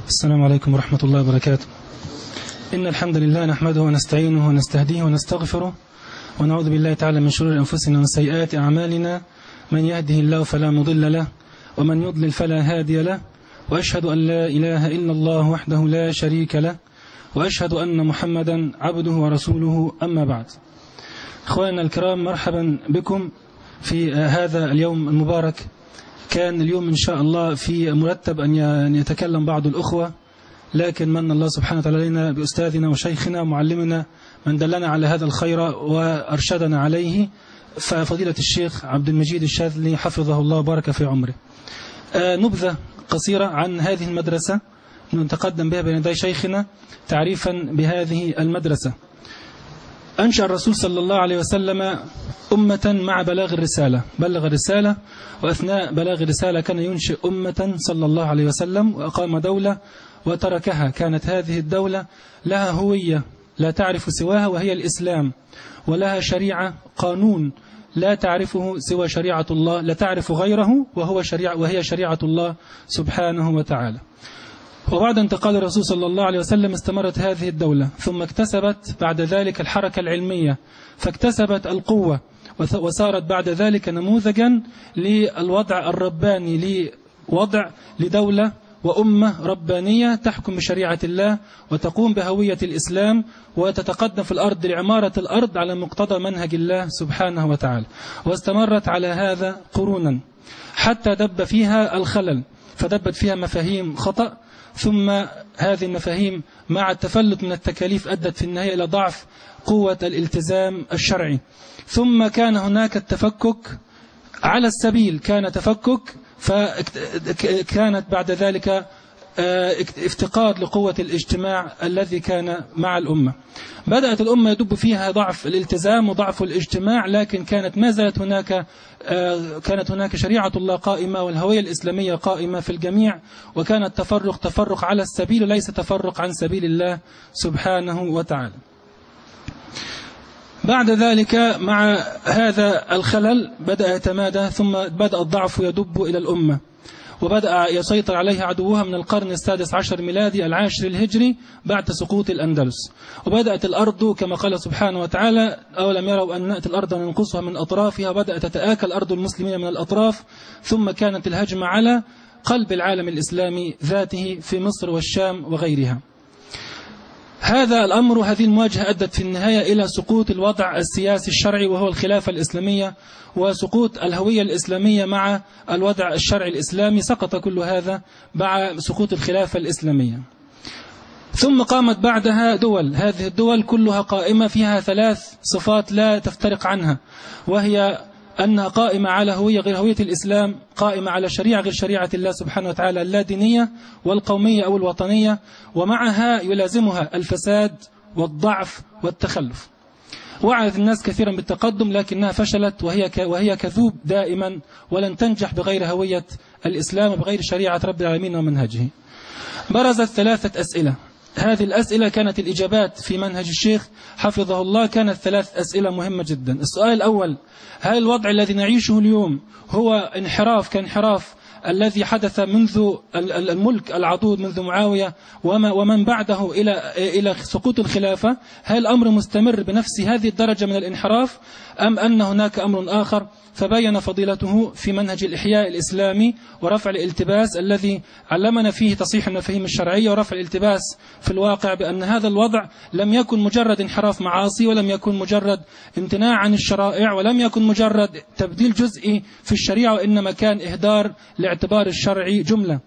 السلام عليكم ورحمة الله وبركاته إن الحمد لله نحمده ونستعينه ونستهديه ونستغفره ونعوذ بالله تعالى من شرور أنفسنا وسيئات أعمالنا من يهده الله فلا مضل له ومن يضلل فلا هادي له وأشهد أن لا إله إلا الله وحده لا شريك له وأشهد أن محمدا عبده ورسوله أما بعد أخواننا الكرام مرحبا بكم في هذا اليوم المبارك كان اليوم إن شاء الله في مرتب أن يتكلم بعض الأخوة لكن من الله سبحانه وتعالى علينا بأستاذنا وشيخنا ومعلمنا من دلنا على هذا الخير وأرشدنا عليه ففضيلة الشيخ عبد المجيد الشاذلي حفظه الله وبارك في عمره نبذة قصيرة عن هذه المدرسة نتقدم بها بين يدي شيخنا تعريفا بهذه المدرسة أنشأ الرسول صلى الله عليه وسلم أمة مع بلاغ الرسالة بلغ الرسالة وأثناء بلاغ الرسالة كان ينشئ أمة صلى الله عليه وسلم وأقام دولة وتركها كانت هذه الدولة لها هوية لا تعرف سواها وهي الإسلام ولها شريعة قانون لا تعرفه سوى شريعة الله لا تعرف غيره وهو شريعة وهي شريعة الله سبحانه وتعالى وبعد انتقال الرسول صلى الله عليه وسلم استمرت هذه الدولة ثم اكتسبت بعد ذلك الحركة العلمية فاكتسبت القوة وصارت بعد ذلك نموذجا للوضع الرباني لوضع لدولة وأمة ربانية تحكم بشريعة الله وتقوم بهوية الإسلام وتتقدم في الأرض لعمارة الأرض على مقتضى منهج الله سبحانه وتعالى واستمرت على هذا قرونا حتى دب فيها الخلل فدبت فيها مفاهيم خطأ ثم هذه المفاهيم مع التفلت من التكاليف أدت في النهاية إلى ضعف قوة الالتزام الشرعي ثم كان هناك التفكك على السبيل كان تفكك فكانت بعد ذلك افتقاد لقوة الاجتماع الذي كان مع الأمة بدأت الأمة يدب فيها ضعف الالتزام وضعف الاجتماع لكن كانت ما زالت هناك كانت هناك شريعة الله قائمة والهوية الإسلامية قائمة في الجميع وكان التفرق تفرق على السبيل وليس تفرق عن سبيل الله سبحانه وتعالى بعد ذلك مع هذا الخلل بدأ يتمادى ثم بدأ الضعف يدب إلى الأمة وبدأ يسيطر عليها عدوها من القرن السادس عشر ميلادي العاشر الهجري بعد سقوط الأندلس وبدأت الأرض كما قال سبحانه وتعالى أولم يروا أن نأتي الأرض وننقصها من أطرافها بدأت تتآكل أرض المسلمين من الأطراف ثم كانت الهجمة على قلب العالم الإسلامي ذاته في مصر والشام وغيرها هذا الأمر هذه المواجهة أدت في النهاية إلى سقوط الوضع السياسي الشرعي وهو الخلافة الإسلامية وسقوط الهوية الإسلامية مع الوضع الشرعي الإسلامي سقط كل هذا مع سقوط الخلافة الإسلامية ثم قامت بعدها دول هذه الدول كلها قائمة فيها ثلاث صفات لا تفترق عنها وهي أنها قائمة على هوية غير هوية الإسلام قائمة على شريعة غير شريعة الله سبحانه وتعالى اللادينية والقومية أو الوطنية ومعها يلازمها الفساد والضعف والتخلف وعدت الناس كثيرا بالتقدم لكنها فشلت وهي وهي كذوب دائما ولن تنجح بغير هوية الإسلام وبغير شريعة رب العالمين ومنهجه برزت ثلاثة أسئلة هذه الأسئلة كانت الإجابات في منهج الشيخ حفظه الله كانت ثلاث أسئلة مهمة جدا السؤال الأول هل الوضع الذي نعيشه اليوم هو انحراف كانحراف الذي حدث منذ الملك العضوض منذ معاوية وما ومن بعده إلى إلى سقوط الخلافة هل الأمر مستمر بنفس هذه الدرجة من الانحراف أم أن هناك أمر آخر فبين فضيلته في منهج الإحياء الإسلامي ورفع الالتباس الذي علمنا فيه تصحيح المفاهيم الشرعية ورفع الالتباس في الواقع بأن هذا الوضع لم يكن مجرد انحراف معاصي ولم يكن مجرد امتناع عن الشرائع ولم يكن مجرد تبديل جزئي في الشريعة وإنما كان إهدار لاعتبار الشرعي جملة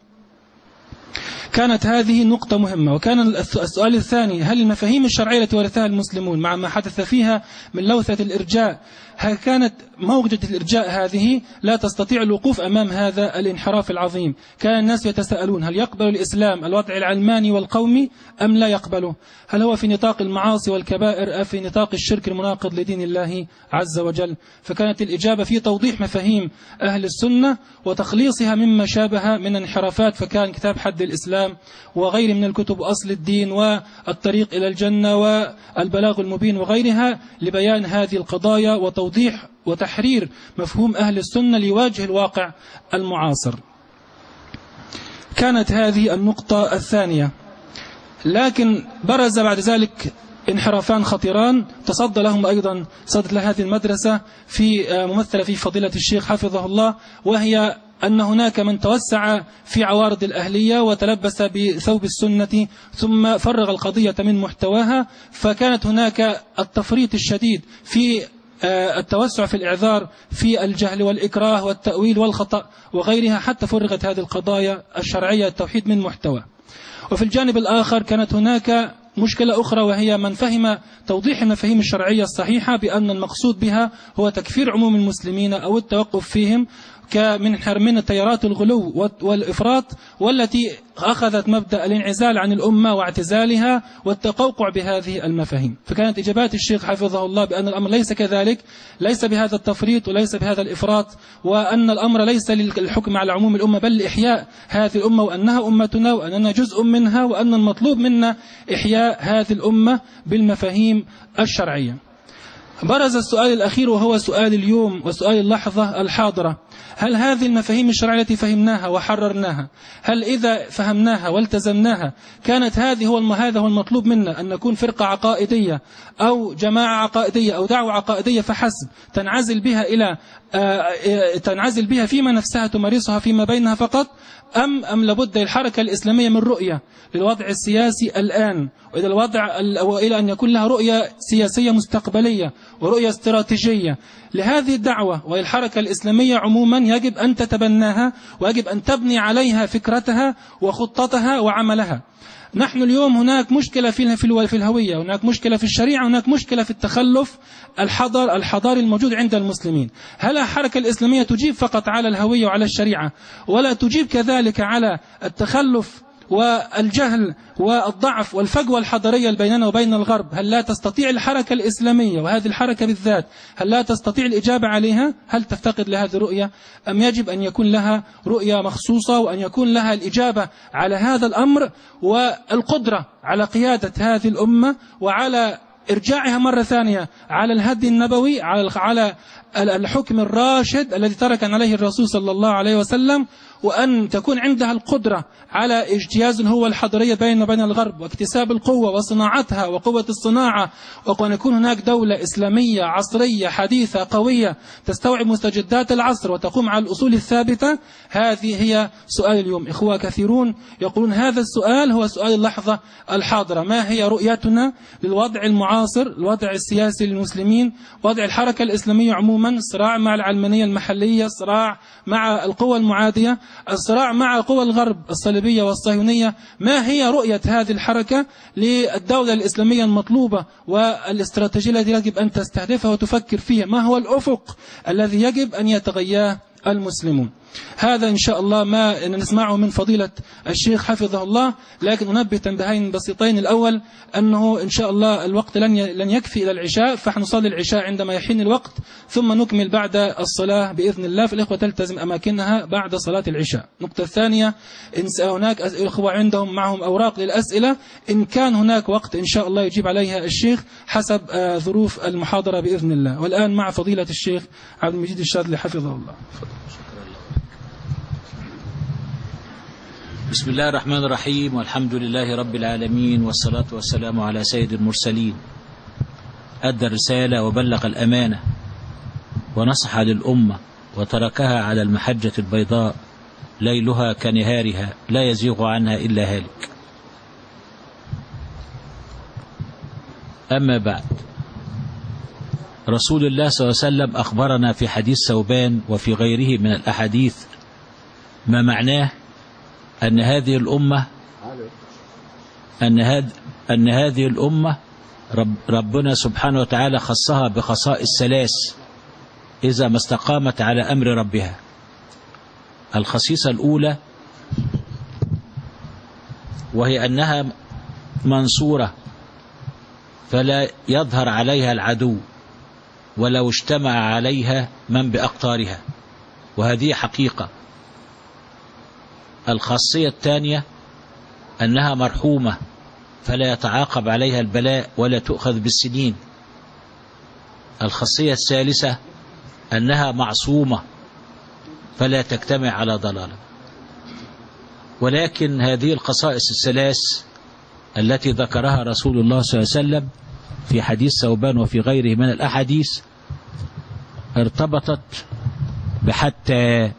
كانت هذه نقطة مهمة وكان السؤال الثاني هل المفاهيم الشرعية التي ورثها المسلمون مع ما حدث فيها من لوثة الإرجاء هل كانت موجة الإرجاء هذه لا تستطيع الوقوف أمام هذا الانحراف العظيم كان الناس يتساءلون هل يقبل الإسلام الوضع العلماني والقومي أم لا يقبله هل هو في نطاق المعاصي والكبائر أم في نطاق الشرك المناقض لدين الله عز وجل فكانت الإجابة في توضيح مفاهيم أهل السنة وتخليصها مما شابه من انحرافات فكان كتاب حد الإسلام وغير من الكتب أصل الدين والطريق إلى الجنة والبلاغ المبين وغيرها لبيان هذه القضايا وتوضيح وتحرير مفهوم أهل السنة ليواجه الواقع المعاصر كانت هذه النقطة الثانية لكن برز بعد ذلك انحرافان خطيران تصدى لهم أيضا صدت لهذه المدرسة في آه، ممثلة في فضيلة الشيخ حفظه الله وهي أن هناك من توسع في عوارض الأهلية وتلبس بثوب السنة ثم فرغ القضية من محتواها فكانت هناك التفريط الشديد في آه، التوسع في الإعذار في الجهل والإكراه والتأويل والخطأ وغيرها حتى فرغت هذه القضايا الشرعية التوحيد من محتوى وفي الجانب الآخر كانت هناك مشكلة أخرى وهي من فهم توضيح المفاهيم الشرعية الصحيحة بأن المقصود بها هو تكفير عموم المسلمين أو التوقف فيهم من من تيارات الغلو والإفراط والتي أخذت مبدأ الانعزال عن الأمة واعتزالها والتقوقع بهذه المفاهيم فكانت إجابات الشيخ حفظه الله بأن الأمر ليس كذلك ليس بهذا التفريط وليس بهذا الإفراط وأن الأمر ليس للحكم على عموم الأمة بل لإحياء هذه الأمة وأنها أمتنا وأننا جزء منها وأن المطلوب منا إحياء هذه الأمة بالمفاهيم الشرعية برز السؤال الأخير وهو سؤال اليوم وسؤال اللحظة الحاضرة هل هذه المفاهيم الشرعية التي فهمناها وحررناها هل إذا فهمناها والتزمناها كانت هذه هو هذا هو المطلوب منا أن نكون فرقة عقائدية أو جماعة عقائدية أو دعوة عقائدية فحسب تنعزل بها إلى آه، آه، تنعزل بها فيما نفسها تمارسها فيما بينها فقط أم أم لابد الحركة الإسلامية من رؤية للوضع السياسي الآن وإلى الوضع وإلى أن يكون لها رؤية سياسية مستقبلية ورؤية استراتيجية لهذه الدعوة والحركة الإسلامية عموما يجب أن تتبناها ويجب أن تبني عليها فكرتها وخطتها وعملها نحن اليوم هناك مشكلة في في الهوية هناك مشكلة في الشريعة هناك مشكلة في التخلف الحضر الحضاري الموجود عند المسلمين هل الحركة الإسلامية تجيب فقط على الهوية وعلى الشريعة ولا تجيب كذلك على التخلف والجهل والضعف والفجوة الحضارية بيننا وبين الغرب هل لا تستطيع الحركة الإسلامية وهذه الحركة بالذات هل لا تستطيع الإجابة عليها هل تفتقد لهذه الرؤية أم يجب أن يكون لها رؤية مخصوصة وأن يكون لها الإجابة على هذا الأمر والقدرة على قيادة هذه الأمة وعلى إرجاعها مرة ثانية على الهدي النبوي على الحكم الراشد الذي ترك عليه الرسول صلى الله عليه وسلم وأن تكون عندها القدرة على اجتياز هو الحضرية بين وبين الغرب واكتساب القوة وصناعتها وقوة الصناعة وأن يكون هناك دولة إسلامية عصرية حديثة قوية تستوعب مستجدات العصر وتقوم على الأصول الثابتة هذه هي سؤال اليوم إخوة كثيرون يقولون هذا السؤال هو سؤال اللحظة الحاضرة ما هي رؤيتنا للوضع المعاصر الوضع السياسي للمسلمين وضع الحركة الإسلامية عموما صراع مع العلمانية المحلية صراع مع القوى المعادية الصراع مع قوى الغرب الصليبية والصهيونية ما هي رؤية هذه الحركة للدولة الإسلامية المطلوبة والاستراتيجية التي يجب أن تستهدفها وتفكر فيها ما هو الأفق الذي يجب أن يتغياه المسلمون هذا إن شاء الله ما نسمعه من فضيلة الشيخ حفظه الله لكن أنبه تنبهين بسيطين الأول أنه إن شاء الله الوقت لن لن يكفي إلى العشاء فحنصلي العشاء عندما يحين الوقت ثم نكمل بعد الصلاة بإذن الله فالإخوة تلتزم أماكنها بعد صلاة العشاء النقطة الثانية إن هناك إخوة عندهم معهم أوراق للأسئلة إن كان هناك وقت إن شاء الله يجيب عليها الشيخ حسب آه، ظروف المحاضرة بإذن الله والآن مع فضيلة الشيخ عبد المجيد الشاذلي حفظه الله بسم الله الرحمن الرحيم والحمد لله رب العالمين والصلاة والسلام على سيد المرسلين أدى الرسالة وبلغ الأمانة ونصح للأمة وتركها على المحجة البيضاء ليلها كنهارها لا يزيغ عنها إلا هالك أما بعد رسول الله صلى الله عليه وسلم أخبرنا في حديث ثوبان وفي غيره من الأحاديث ما معناه أن هذه الأمة أن, هذ أن هذه الأمة رب ربنا سبحانه وتعالى خصها بخصائص ثلاث إذا ما استقامت على أمر ربها الخصيصة الأولى وهي أنها منصورة فلا يظهر عليها العدو ولو اجتمع عليها من بأقطارها وهذه حقيقة الخاصية الثانية أنها مرحومة فلا يتعاقب عليها البلاء ولا تؤخذ بالسنين الخاصية الثالثة أنها معصومة فلا تجتمع على ضلالة ولكن هذه الخصائص الثلاث التي ذكرها رسول الله صلى الله عليه وسلم في حديث ثوبان وفي غيره من الأحاديث ارتبطت بحتى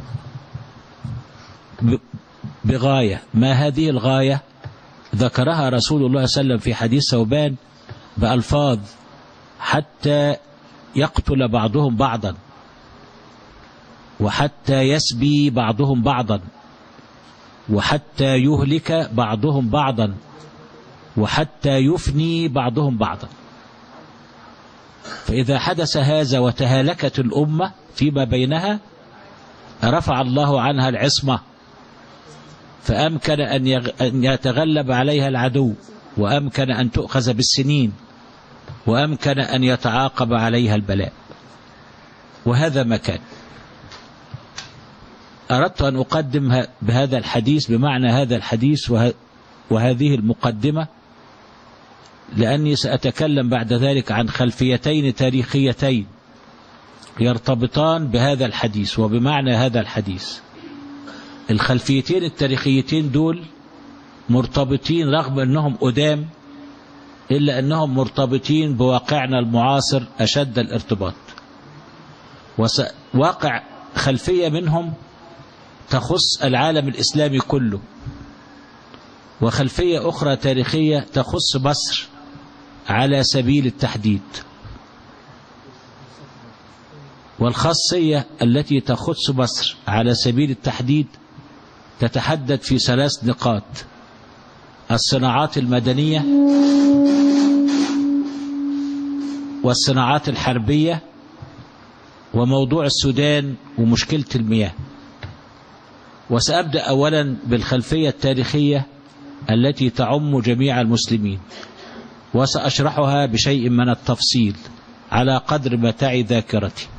بغاية ما هذه الغاية ذكرها رسول الله صلى الله عليه وسلم في حديث ثوبان بألفاظ حتى يقتل بعضهم بعضا وحتى يسبي بعضهم بعضا وحتى يهلك بعضهم بعضا وحتى يفني بعضهم بعضا فإذا حدث هذا وتهالكت الأمة فيما بينها رفع الله عنها العصمة فأمكن أن يتغلب عليها العدو وأمكن أن تؤخذ بالسنين وأمكن أن يتعاقب عليها البلاء وهذا مكان أردت أن أقدم بهذا الحديث بمعنى هذا الحديث وهذه المقدمة لأني سأتكلم بعد ذلك عن خلفيتين تاريخيتين يرتبطان بهذا الحديث وبمعنى هذا الحديث الخلفيتين التاريخيتين دول مرتبطين رغم أنهم قدام إلا أنهم مرتبطين بواقعنا المعاصر أشد الارتباط واقع خلفية منهم تخص العالم الإسلامي كله وخلفية أخرى تاريخية تخص مصر على سبيل التحديد والخاصية التي تخص مصر على سبيل التحديد تتحدد في ثلاث نقاط الصناعات المدنية والصناعات الحربية وموضوع السودان ومشكلة المياه وسأبدأ أولا بالخلفية التاريخية التي تعم جميع المسلمين وسأشرحها بشيء من التفصيل على قدر متاع ذاكرتي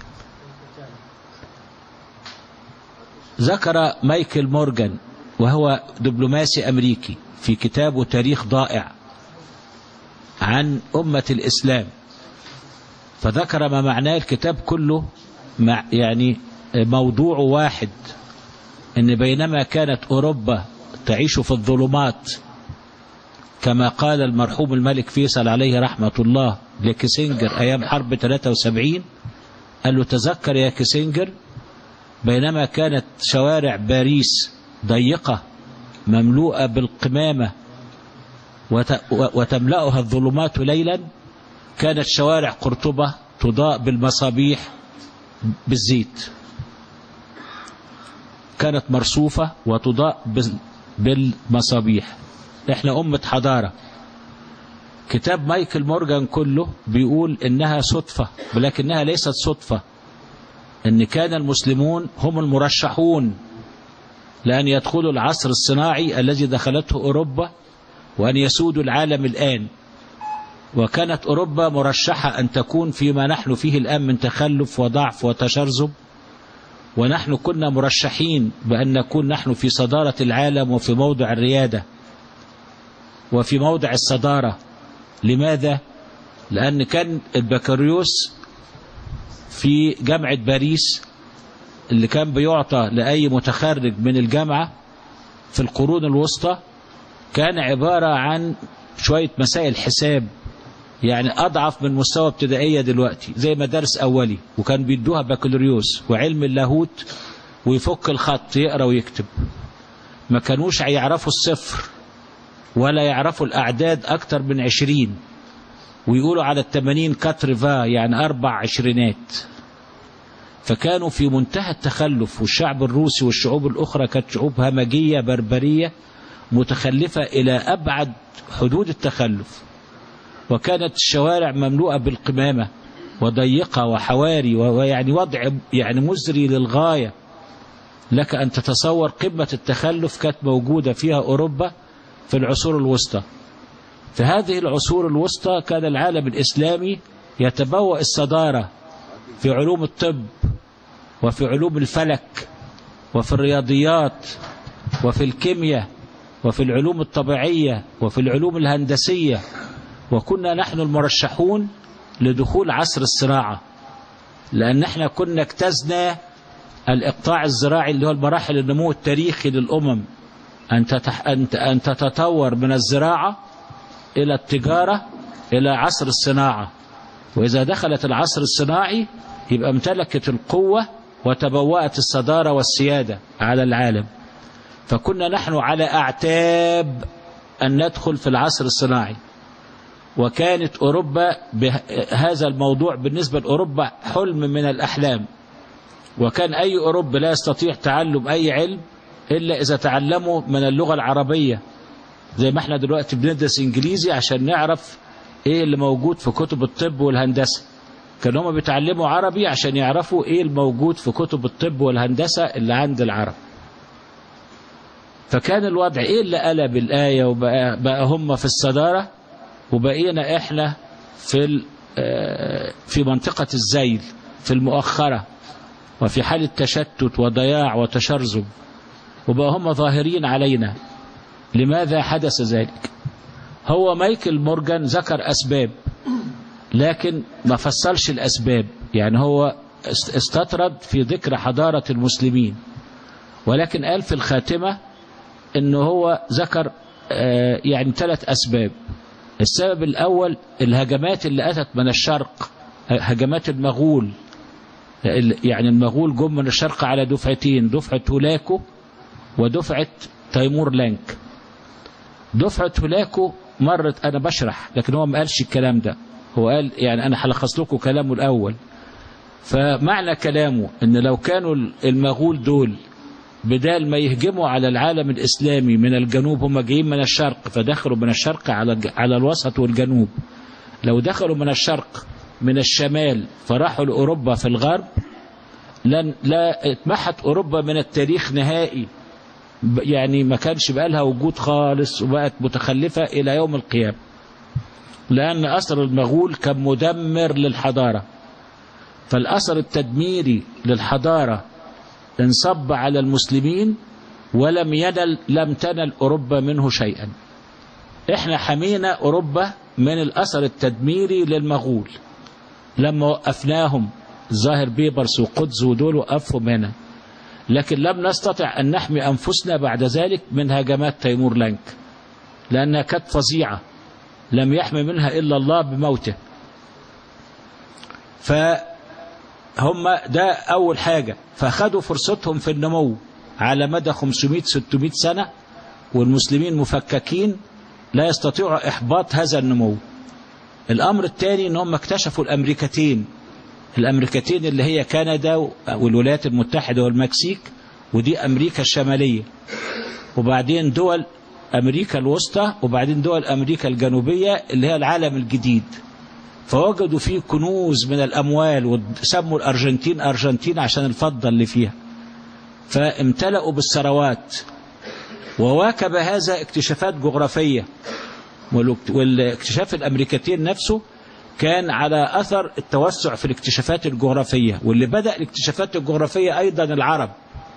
ذكر مايكل مورغان وهو دبلوماسي أمريكي في كتابه تاريخ ضائع عن أمة الإسلام فذكر ما معناه الكتاب كله مع يعني موضوع واحد ان بينما كانت أوروبا تعيش في الظلمات كما قال المرحوم الملك فيصل عليه رحمة الله لكيسنجر أيام حرب 73 قال له تذكر يا كيسنجر بينما كانت شوارع باريس ضيقة مملوءة بالقمامة وتملأها الظلمات ليلا كانت شوارع قرطبة تضاء بالمصابيح بالزيت كانت مرصوفة وتضاء بالمصابيح احنا أمة حضارة كتاب مايكل مورغان كله بيقول إنها صدفة ولكنها ليست صدفة إن كان المسلمون هم المرشحون لأن يدخلوا العصر الصناعي الذي دخلته أوروبا وأن يسودوا العالم الآن وكانت أوروبا مرشحة أن تكون فيما نحن فيه الآن من تخلف وضعف وتشرذم ونحن كنا مرشحين بأن نكون نحن في صدارة العالم وفي موضع الريادة وفي موضع الصدارة لماذا؟ لأن كان البكالوريوس في جامعة باريس اللي كان بيعطى لأي متخرج من الجامعة في القرون الوسطى كان عبارة عن شوية مسائل حساب يعني أضعف من مستوى ابتدائية دلوقتي زي مدارس أولي وكان بيدوها بكالوريوس وعلم اللاهوت ويفك الخط يقرأ ويكتب ما كانوش يعرفوا الصفر ولا يعرفوا الأعداد أكتر من عشرين ويقولوا على التمانين كاترفا يعني أربع عشرينات فكانوا في منتهى التخلف والشعب الروسي والشعوب الأخرى كانت شعوب همجية بربرية متخلفة إلى أبعد حدود التخلف وكانت الشوارع مملوءة بالقمامة وضيقة وحواري ويعني وضع يعني مزري للغاية لك أن تتصور قمة التخلف كانت موجودة فيها أوروبا في العصور الوسطى في هذه العصور الوسطى كان العالم الإسلامي يتبوأ الصدارة في علوم الطب وفي علوم الفلك وفي الرياضيات وفي الكيمياء وفي العلوم الطبيعية وفي العلوم الهندسية وكنا نحن المرشحون لدخول عصر الصناعة لأن احنا كنا اجتزنا الإقطاع الزراعي اللي هو المراحل النمو التاريخي للأمم أن, تتح... أن... أن تتطور من الزراعة إلى التجارة إلى عصر الصناعة وإذا دخلت العصر الصناعي يبقى امتلكت القوة وتبوأت الصدارة والسيادة على العالم فكنا نحن على أعتاب أن ندخل في العصر الصناعي وكانت أوروبا بهذا الموضوع بالنسبة لأوروبا حلم من الأحلام وكان أي أوروبي لا يستطيع تعلم أي علم إلا إذا تعلموا من اللغة العربية زي ما احنا دلوقتي بندرس إنجليزي عشان نعرف إيه اللي موجود في كتب الطب والهندسة كانوا هم بيتعلموا عربي عشان يعرفوا إيه الموجود في كتب الطب والهندسة اللي عند العرب فكان الوضع إيه اللي قلب الآية وبقى بقى هم في الصدارة وبقينا إحنا في في منطقة الزيل في المؤخرة وفي حالة تشتت وضياع وتشرذم وبقى هم ظاهرين علينا لماذا حدث ذلك هو مايكل مورجان ذكر أسباب لكن ما فصلش الأسباب يعني هو استطرد في ذكر حضارة المسلمين ولكن قال في الخاتمة انه هو ذكر يعني ثلاث أسباب السبب الأول الهجمات اللي أتت من الشرق هجمات المغول يعني المغول جم من الشرق على دفعتين دفعة هولاكو ودفعة تيمور لانك دفعة هولاكو مرت أنا بشرح لكن هو ما قالش الكلام ده هو قال يعني أنا هلخص لكم كلامه الأول فمعنى كلامه ان لو كانوا المغول دول بدال ما يهجموا على العالم الإسلامي من الجنوب هم جايين من الشرق فدخلوا من الشرق على على الوسط والجنوب لو دخلوا من الشرق من الشمال فراحوا لأوروبا في الغرب لن لا اتمحت أوروبا من التاريخ نهائي يعني ما كانش بقى لها وجود خالص وبقت متخلفة إلى يوم القيامة لأن أثر المغول كان مدمر للحضارة فالأثر التدميري للحضارة انصب على المسلمين ولم ينل لم تنل أوروبا منه شيئا احنا حمينا أوروبا من الأثر التدميري للمغول لما وقفناهم ظاهر بيبرس وقدس ودول وقفهم هنا لكن لم نستطع أن نحمي أنفسنا بعد ذلك من هجمات تيمور لانك لأنها كانت فظيعة لم يحمي منها إلا الله بموته فهم ده أول حاجة فأخذوا فرصتهم في النمو على مدى 500-600 سنة والمسلمين مفككين لا يستطيعوا إحباط هذا النمو الأمر الثاني أن هم اكتشفوا الأمريكتين الأمريكتين اللي هي كندا والولايات المتحدة والمكسيك ودي أمريكا الشمالية وبعدين دول أمريكا الوسطى وبعدين دول أمريكا الجنوبية اللي هي العالم الجديد فوجدوا فيه كنوز من الأموال وسموا الأرجنتين أرجنتين عشان الفضة اللي فيها فامتلأوا بالثروات وواكب هذا اكتشافات جغرافية والاكتشاف الأمريكتين نفسه كان على أثر التوسع في الاكتشافات الجغرافية واللي بدأ الاكتشافات الجغرافية أيضا العرب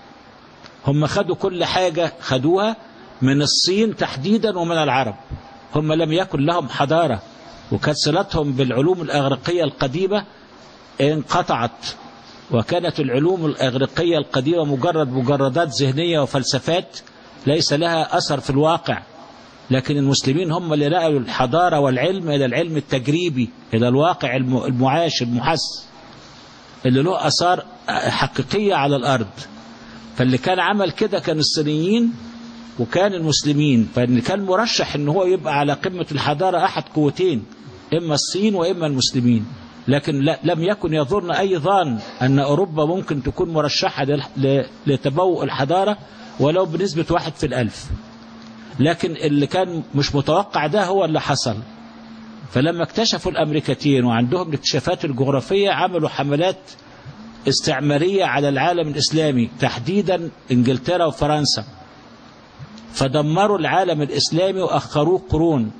هم خدوا كل حاجة خدوها من الصين تحديدا ومن العرب هم لم يكن لهم حضارة وكانت صلتهم بالعلوم الأغريقية القديمة انقطعت وكانت العلوم الأغريقية القديمة مجرد مجردات ذهنية وفلسفات ليس لها أثر في الواقع لكن المسلمين هم اللي نقلوا الحضارة والعلم إلى العلم التجريبي إلى الواقع المعاش المحس اللي له أثار حقيقية على الأرض فاللي كان عمل كده كان الصينيين وكان المسلمين فإن كان مرشح ان هو يبقى على قمة الحضارة أحد قوتين إما الصين وإما المسلمين لكن لا لم يكن يظن أي ظان أن أوروبا ممكن تكون مرشحة لتبوء الحضارة ولو بنسبة واحد في الألف لكن اللي كان مش متوقع ده هو اللي حصل فلما اكتشفوا الأمريكتين وعندهم الاكتشافات الجغرافية عملوا حملات استعمارية على العالم الإسلامي تحديدا إنجلترا وفرنسا فدمروا العالم الإسلامي وأخروه قرون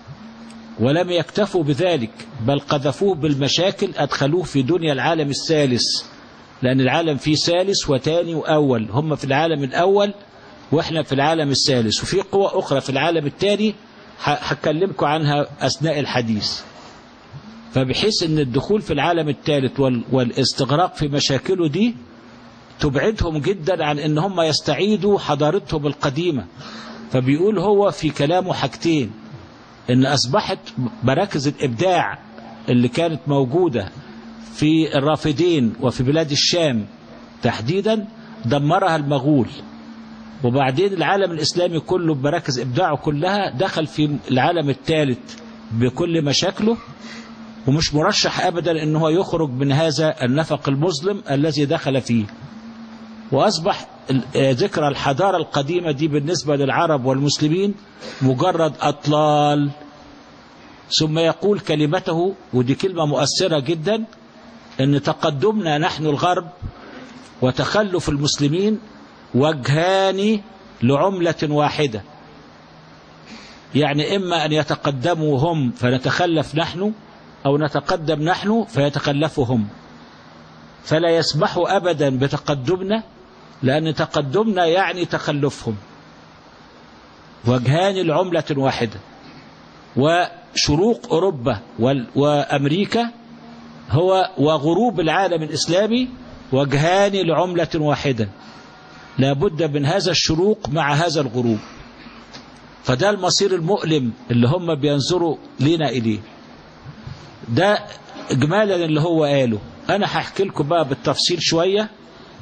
ولم يكتفوا بذلك بل قذفوه بالمشاكل أدخلوه في دنيا العالم الثالث لأن العالم فيه ثالث وتاني وأول هم في العالم الأول وإحنا في العالم الثالث وفي قوة أخرى في العالم الثاني هكلمكم عنها أثناء الحديث فبحيث أن الدخول في العالم الثالث والاستغراق في مشاكله دي تبعدهم جدا عن ان هم يستعيدوا حضارتهم القديمة فبيقول هو في كلامه حاجتين ان اصبحت مراكز الابداع اللي كانت موجودة في الرافدين وفي بلاد الشام تحديدا دمرها المغول وبعدين العالم الإسلامي كله بمراكز إبداعه كلها دخل في العالم الثالث بكل مشاكله ومش مرشح أبدا أنه يخرج من هذا النفق المظلم الذي دخل فيه وأصبح ذكرى الحضارة القديمة دي بالنسبة للعرب والمسلمين مجرد أطلال ثم يقول كلمته ودي كلمة مؤثرة جدا أن تقدمنا نحن الغرب وتخلف المسلمين وجهان لعملة واحدة يعني إما أن يتقدموا هم فنتخلف نحن أو نتقدم نحن فيتخلفوا هم فلا يسمحوا أبدا بتقدمنا لأن تقدمنا يعني تخلفهم وجهان العملة واحدة وشروق أوروبا وأمريكا هو وغروب العالم الإسلامي وجهان لعملة واحدة لا بد من هذا الشروق مع هذا الغروب فده المصير المؤلم اللي هم بينظروا لنا إليه ده إجمالا اللي هو قاله أنا هحكي لكم بقى بالتفصيل شوية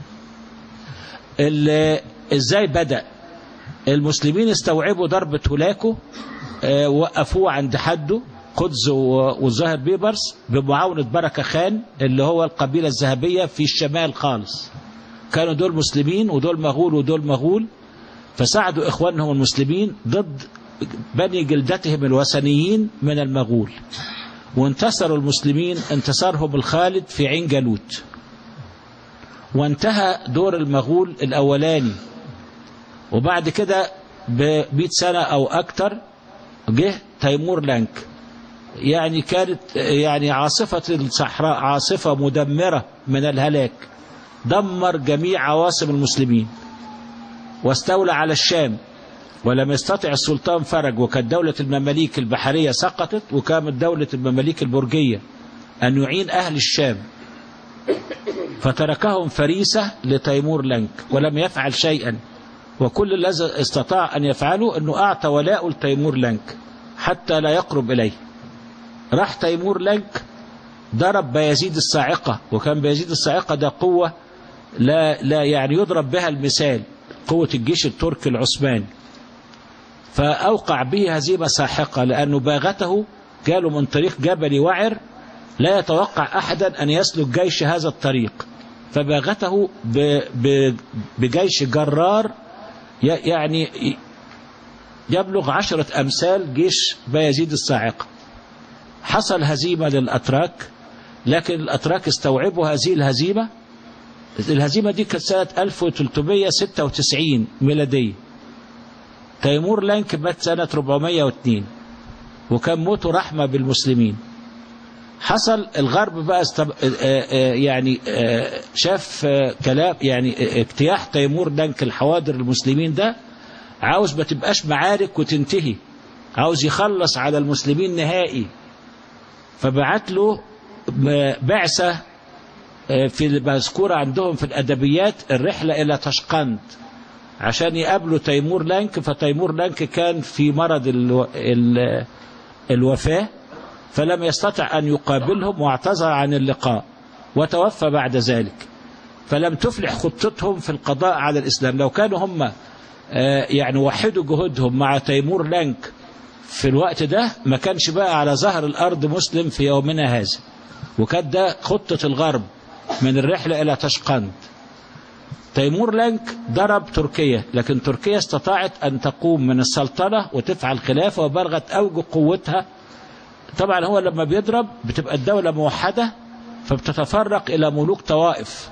إزاي بدأ المسلمين استوعبوا ضربة هولاكو اه وقفوه عند حده قدس والظاهر بيبرس بمعاونة بركة خان اللي هو القبيلة الذهبية في الشمال خالص كانوا دول مسلمين ودول مغول ودول مغول فساعدوا إخوانهم المسلمين ضد بني جلدتهم الوثنيين من المغول وانتصروا المسلمين انتصارهم الخالد في عين جالوت وانتهى دور المغول الأولاني وبعد كده بمئة سنة أو أكتر جه تيمور لانك يعني كانت يعني عاصفة الصحراء عاصفة مدمرة من الهلاك دمر جميع عواصم المسلمين واستولى على الشام ولم يستطع السلطان فرج وكانت دولة المماليك البحرية سقطت وكانت دولة المماليك البرجية أن يعين أهل الشام فتركهم فريسة لتيمور لنك ولم يفعل شيئا وكل الذي استطاع أن يفعله أنه أعطى ولاء لتيمور لنك حتى لا يقرب إليه راح تيمور لنك ضرب بيزيد الصاعقة وكان بيزيد الصاعقة ده قوة لا, لا يعني يضرب بها المثال قوة الجيش التركي العثماني فأوقع به هزيمة ساحقة لأنه باغته قالوا من طريق جبل وعر لا يتوقع أحدا أن يسلك جيش هذا الطريق فباغته بجيش جرار يعني يبلغ عشرة أمثال جيش بايزيد الصاعقة حصل هزيمة للأتراك لكن الأتراك استوعبوا هذه الهزيمة الهزيمة دي كانت سنة 1396 ميلادية تيمور لانك مات سنة 402 وكان موته رحمة بالمسلمين حصل الغرب بقى استب... يعني شاف كلام يعني اجتياح تيمور لانك الحواضر المسلمين ده عاوز ما تبقاش معارك وتنتهي عاوز يخلص على المسلمين نهائي فبعت له بعثة في المذكورة عندهم في الأدبيات الرحلة إلى تشقند عشان يقابلوا تيمور لانك فتيمور لانك كان في مرض الو... ال... الوفاة فلم يستطع أن يقابلهم واعتذر عن اللقاء وتوفى بعد ذلك فلم تفلح خطتهم في القضاء على الإسلام لو كانوا هم يعني وحدوا جهودهم مع تيمور لانك في الوقت ده ما كانش بقى على ظهر الأرض مسلم في يومنا هذا وكانت ده خطة الغرب من الرحلة إلى تشقند تيمور لانك ضرب تركيا لكن تركيا استطاعت أن تقوم من السلطنة وتفعل خلافة وبلغت أوج قوتها طبعا هو لما بيضرب بتبقى الدولة موحدة فبتتفرق إلى ملوك طوائف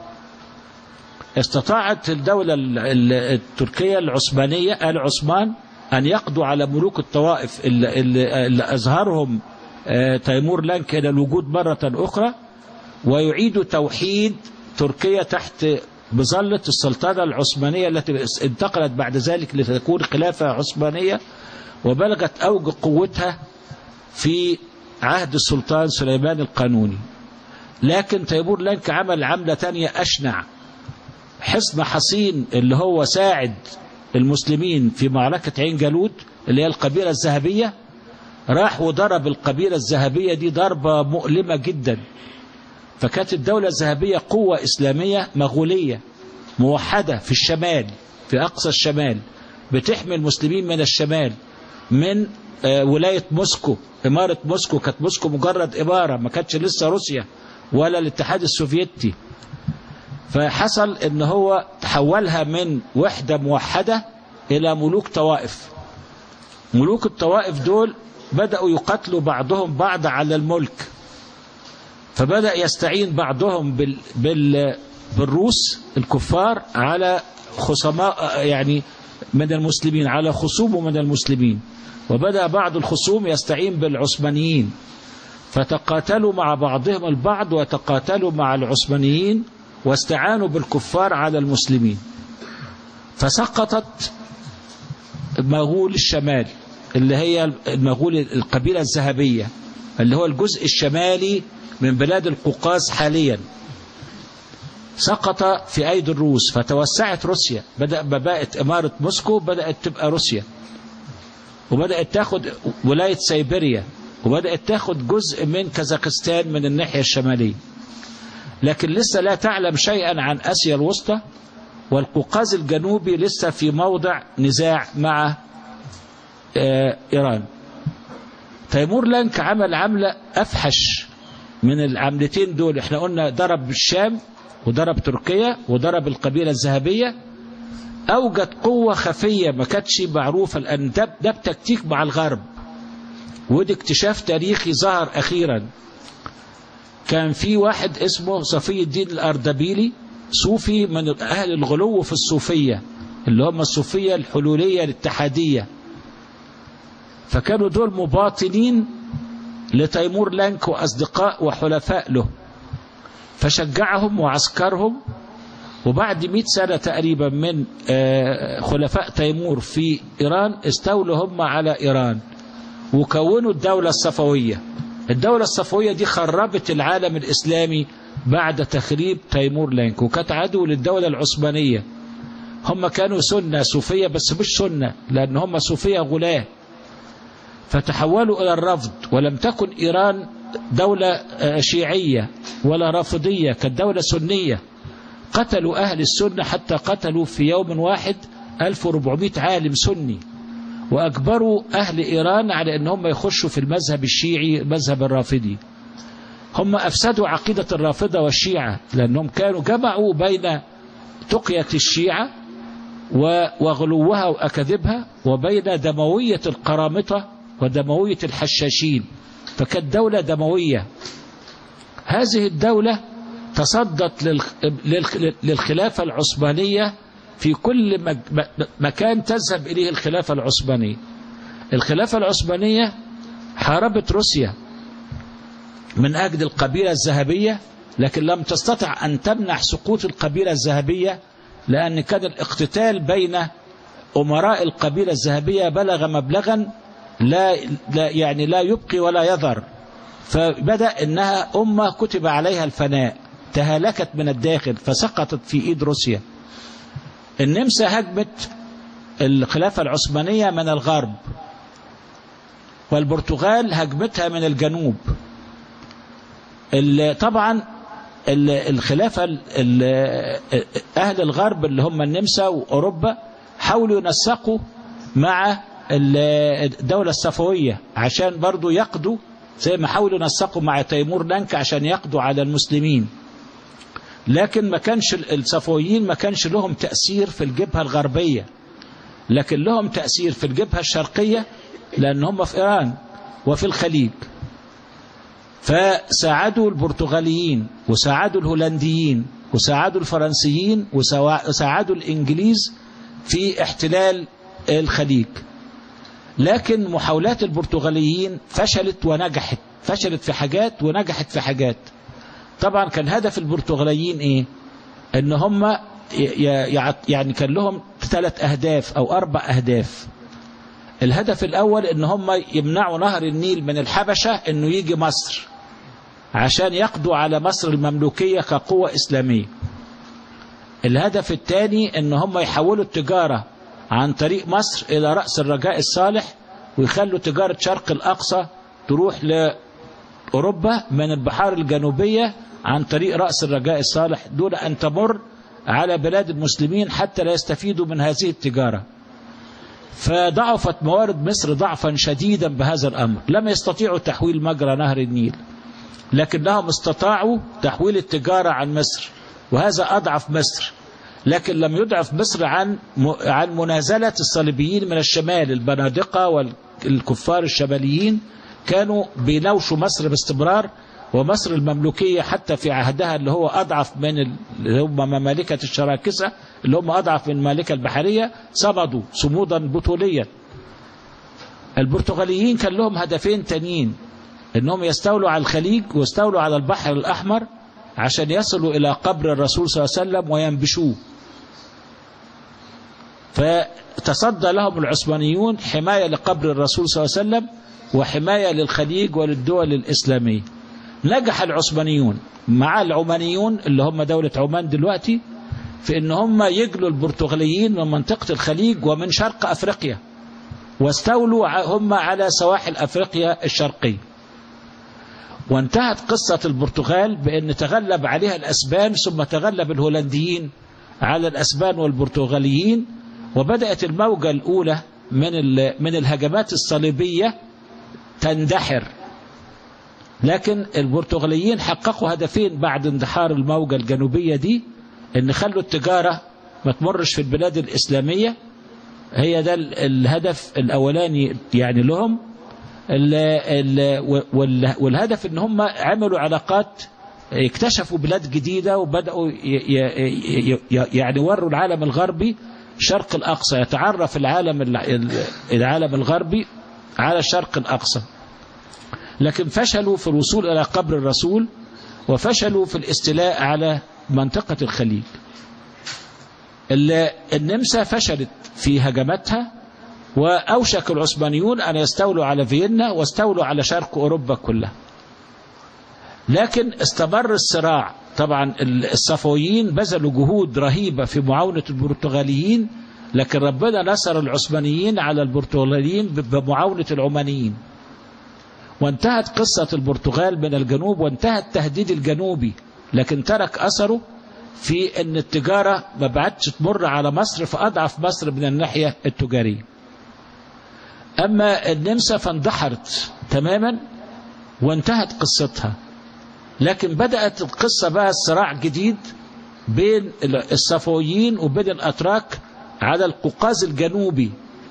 استطاعت الدولة التركية العثمانية آل عثمان أن يقضوا على ملوك الطوائف اللي, اللي, اللي أظهرهم تيمور لانك إلى الوجود مرة أخرى ويعيدوا توحيد تركيا تحت بظلة السلطنة العثمانية التي انتقلت بعد ذلك لتكون خلافة عثمانية وبلغت أوج قوتها في عهد السلطان سليمان القانوني لكن تيمور لانك عمل عملة تانية أشنع حصن حصين اللي هو ساعد المسلمين في معركة عين جالوت اللي هي القبيلة الذهبية راح وضرب القبيلة الذهبية دي ضربة مؤلمة جدا فكانت الدولة الذهبية قوة إسلامية مغولية موحدة في الشمال في أقصى الشمال بتحمي المسلمين من الشمال من ولاية موسكو إمارة موسكو كانت موسكو مجرد إمارة ما كانتش لسه روسيا ولا الاتحاد السوفيتي فحصل ان هو تحولها من وحدة موحدة الى ملوك طوائف ملوك الطوائف دول بدأوا يقتلوا بعضهم بعض على الملك فبدأ يستعين بعضهم بال بال بالروس الكفار على خصماء يعني من المسلمين على خصومه من المسلمين وبدأ بعض الخصوم يستعين بالعثمانيين فتقاتلوا مع بعضهم البعض وتقاتلوا مع العثمانيين واستعانوا بالكفار على المسلمين فسقطت مغول الشمال اللي هي المغول القبيلة الذهبية اللي هو الجزء الشمالي من بلاد القوقاز حاليا سقط في أيدي الروس فتوسعت روسيا بدأ بقت إمارة موسكو بدأت تبقى روسيا وبدأت تاخد ولاية سيبيريا وبدأت تاخد جزء من كازاخستان من الناحية الشمالية لكن لسه لا تعلم شيئا عن آسيا الوسطى والقوقاز الجنوبي لسه في موضع نزاع مع إيران تيمور لانك عمل عملة أفحش من العملتين دول احنا قلنا ضرب الشام وضرب تركيا وضرب القبيلة الذهبية أوجد قوة خفية ما كانتش معروفة لأن ده, ده بتكتيك مع الغرب ودي اكتشاف تاريخي ظهر أخيرا كان في واحد اسمه صفي الدين الأردبيلي صوفي من أهل الغلو في الصوفية اللي هم الصوفية الحلولية الاتحادية فكانوا دول مباطنين لتيمور لانك وأصدقاء وحلفاء له فشجعهم وعسكرهم وبعد مئة سنة تقريبا من خلفاء تيمور في إيران استولوا هم على إيران وكونوا الدولة الصفوية الدولة الصفوية دي خربت العالم الإسلامي بعد تخريب تيمور لانك وكانت عدو للدولة العثمانية هم كانوا سنة صوفية بس مش سنة لأن هم صوفية غلاة فتحولوا إلى الرفض ولم تكن إيران دولة شيعية ولا رافضية كانت دولة سنية قتلوا أهل السنة حتى قتلوا في يوم واحد 1400 عالم سني وأجبروا أهل إيران على أن هم يخشوا في المذهب الشيعي المذهب الرافضي هم أفسدوا عقيدة الرافضة والشيعة لأنهم كانوا جمعوا بين تقية الشيعة وغلوها وأكذبها وبين دموية القرامطة ودموية الحشاشين فكانت دولة دموية هذه الدولة تصدت للخلافة العثمانية في كل مكان تذهب إليه الخلافة العثمانية الخلافة العثمانية حاربت روسيا من أجل القبيلة الذهبية لكن لم تستطع أن تمنع سقوط القبيلة الذهبية لأن كان الاقتتال بين أمراء القبيلة الذهبية بلغ مبلغا لا, لا يعني لا يبقي ولا يذر فبدأ إنها أمة كتب عليها الفناء تهالكت من الداخل فسقطت في إيد روسيا النمسا هجمت الخلافة العثمانية من الغرب والبرتغال هجمتها من الجنوب طبعا الخلافة أهل الغرب اللي هم النمسا وأوروبا حاولوا ينسقوا مع الدولة الصفوية عشان برضو يقضوا زي ما حاولوا ينسقوا مع تيمور لانك عشان يقضوا على المسلمين لكن ما كانش الصفويين ما كانش لهم تأثير في الجبهة الغربية لكن لهم تأثير في الجبهة الشرقية لأن هم في إيران وفي الخليج فساعدوا البرتغاليين وساعدوا الهولنديين وساعدوا الفرنسيين وساعدوا الإنجليز في احتلال الخليج لكن محاولات البرتغاليين فشلت ونجحت فشلت في حاجات ونجحت في حاجات طبعا كان هدف البرتغاليين ايه ان هم يعني كان لهم ثلاث اهداف او اربع اهداف الهدف الاول ان هم يمنعوا نهر النيل من الحبشة انه يجي مصر عشان يقضوا على مصر المملوكية كقوة اسلامية الهدف الثاني ان هم يحولوا التجارة عن طريق مصر إلى رأس الرجاء الصالح ويخلوا تجارة شرق الأقصى تروح لأوروبا من البحار الجنوبية عن طريق رأس الرجاء الصالح دون أن تمر على بلاد المسلمين حتى لا يستفيدوا من هذه التجارة فضعفت موارد مصر ضعفا شديدا بهذا الأمر لم يستطيعوا تحويل مجرى نهر النيل لكنهم استطاعوا تحويل التجارة عن مصر وهذا أضعف مصر لكن لم يضعف مصر عن عن منازلة الصليبيين من الشمال البنادقة والكفار الشماليين كانوا بيناوشوا مصر باستمرار ومصر المملوكية حتى في عهدها اللي هو أضعف من اللي هم ممالكة الشراكسة اللي هم أضعف من الممالكة البحرية صمدوا صمودا بطوليا البرتغاليين كان لهم هدفين تانيين انهم يستولوا على الخليج ويستولوا على البحر الأحمر عشان يصلوا إلى قبر الرسول صلى الله عليه وسلم وينبشوه فتصدى لهم العثمانيون حماية لقبر الرسول صلى الله عليه وسلم وحماية للخليج وللدول الإسلامية نجح العثمانيون مع العمانيون اللي هم دولة عمان دلوقتي في ان هم يجلوا البرتغاليين من منطقة الخليج ومن شرق أفريقيا واستولوا هم على سواحل أفريقيا الشرقية وانتهت قصة البرتغال بأن تغلب عليها الأسبان ثم تغلب الهولنديين على الأسبان والبرتغاليين وبدأت الموجة الأولى من من الهجمات الصليبية تندحر لكن البرتغاليين حققوا هدفين بعد اندحار الموجة الجنوبية دي ان خلوا التجارة ما تمرش في البلاد الإسلامية هي ده الهدف الأولاني يعني لهم ال ال والهدف ان هم عملوا علاقات اكتشفوا بلاد جديدة وبدأوا يعني وروا العالم الغربي شرق الأقصى يتعرف العالم العالم الغربي على الشرق الأقصى لكن فشلوا في الوصول إلى قبر الرسول وفشلوا في الاستيلاء على منطقة الخليج النمسا فشلت في هجماتها وأوشك العثمانيون أن يستولوا على فيينا واستولوا على شرق أوروبا كلها لكن استمر الصراع طبعا الصفويين بذلوا جهود رهيبة في معاونة البرتغاليين لكن ربنا نصر العثمانيين على البرتغاليين بمعاونة العمانيين وانتهت قصة البرتغال من الجنوب وانتهى التهديد الجنوبي لكن ترك أثره في أن التجارة ما بعدش تمر على مصر فأضعف مصر من الناحية التجارية أما النمسا فاندحرت تماما وانتهت قصتها لكن بدأت القصة بقى الصراع جديد بين الصفويين وبين الأتراك على القوقاز الجنوبي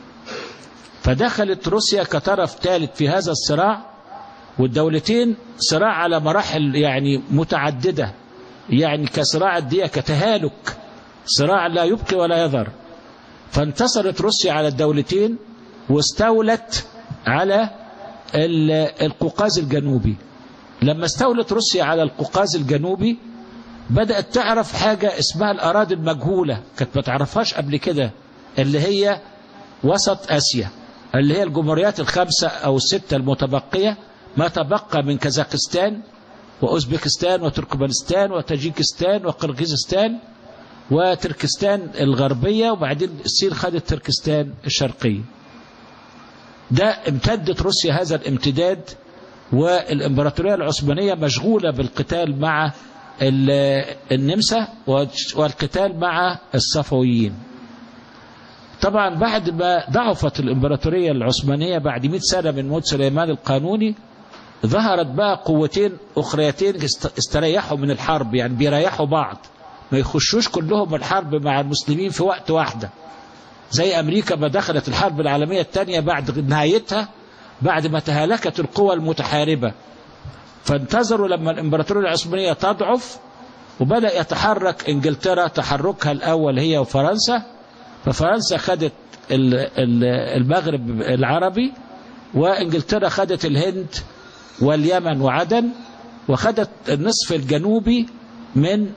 فدخلت روسيا كطرف ثالث في هذا الصراع والدولتين صراع على مراحل يعني متعددة يعني كصراع الدية كتهالك صراع لا يبقي ولا يذر فانتصرت روسيا على الدولتين واستولت على القوقاز الجنوبي لما استولت روسيا على القوقاز الجنوبي بدأت تعرف حاجة اسمها الأراضي المجهولة كانت ما تعرفهاش قبل كده اللي هي وسط آسيا اللي هي الجمهوريات الخمسة أو الستة المتبقية ما تبقى من كازاخستان وأوزبكستان وتركمانستان وتاجيكستان وقرغيزستان وتركستان الغربية وبعدين الصين خدت تركستان الشرقية ده امتدت روسيا هذا الامتداد والإمبراطورية العثمانية مشغولة بالقتال مع النمسا والقتال مع الصفويين طبعا بعد ما ضعفت الإمبراطورية العثمانية بعد 100 سنة من موت سليمان القانوني ظهرت بقى قوتين أخريتين استريحوا من الحرب يعني بيريحوا بعض ما يخشوش كلهم الحرب مع المسلمين في وقت واحدة زي أمريكا ما دخلت الحرب العالمية الثانية بعد نهايتها بعد ما تهالكت القوى المتحاربة فانتظروا لما الإمبراطورية العثمانية تضعف وبدأ يتحرك إنجلترا تحركها الأول هي وفرنسا ففرنسا خدت المغرب العربي وإنجلترا خدت الهند واليمن وعدن وخدت النصف الجنوبي من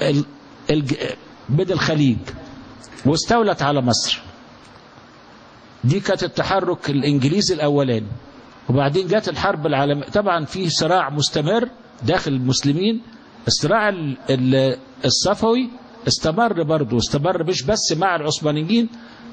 من الخليج واستولت على مصر دي كانت التحرك الإنجليزي الأولاني وبعدين جت الحرب العالمية طبعا في صراع مستمر داخل المسلمين الصراع الصفوي استمر برضه استمر مش بس مع العثمانيين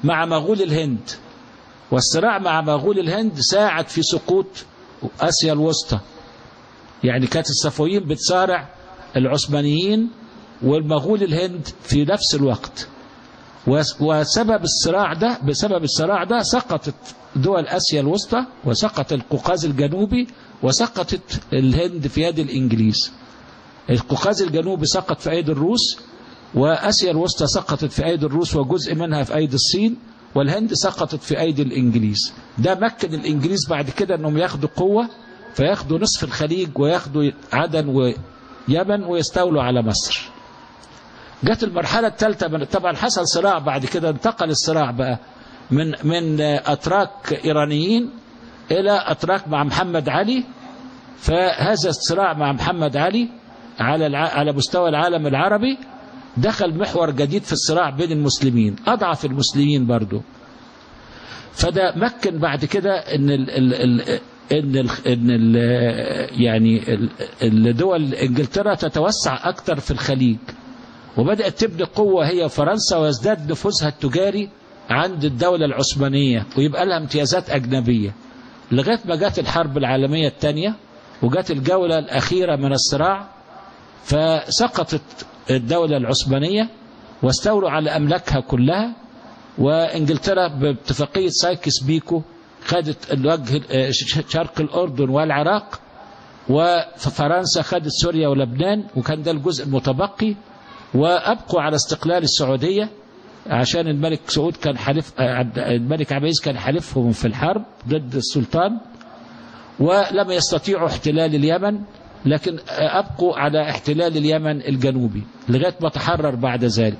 مع مغول الهند والصراع مع مغول الهند ساعد في سقوط آسيا الوسطى يعني كانت الصفويين بتصارع العثمانيين والمغول الهند في نفس الوقت وسبب الصراع ده بسبب الصراع ده سقطت دول آسيا الوسطى وسقط القوقاز الجنوبي وسقطت الهند في يد الإنجليز القوقاز الجنوبي سقط في أيدي الروس وآسيا الوسطى سقطت في أيدي الروس وجزء منها في أيدي الصين والهند سقطت في أيدي الإنجليز ده مكن الإنجليز بعد كده أنهم ياخدوا قوة فياخدوا نصف الخليج وياخدوا عدن ويمن ويستولوا على مصر جت المرحلة الثالثة طبعا حصل صراع بعد كده انتقل الصراع بقى من من أتراك إيرانيين إلى أتراك مع محمد علي فهذا الصراع مع محمد علي على على مستوى العالم العربي دخل محور جديد في الصراع بين المسلمين أضعف المسلمين برضو فده مكن بعد كده ان ال ال ال ان ال ان ال يعني الدول انجلترا تتوسع اكثر في الخليج وبدات تبني قوه هي فرنسا ويزداد نفوذها التجاري عند الدوله العثمانيه ويبقى لها امتيازات اجنبيه لغايه ما جت الحرب العالميه الثانيه وجت الجوله الاخيره من الصراع فسقطت الدوله العثمانيه واستولوا على املاكها كلها وانجلترا باتفاقيه سايكس بيكو خدت الوجه شرق الاردن والعراق وفرنسا خدت سوريا ولبنان وكان ده الجزء المتبقي وابقوا على استقلال السعوديه عشان الملك سعود كان حلف الملك عبد العزيز كان حلفهم في الحرب ضد السلطان ولم يستطيعوا احتلال اليمن لكن ابقوا على احتلال اليمن الجنوبي لغايه ما تحرر بعد ذلك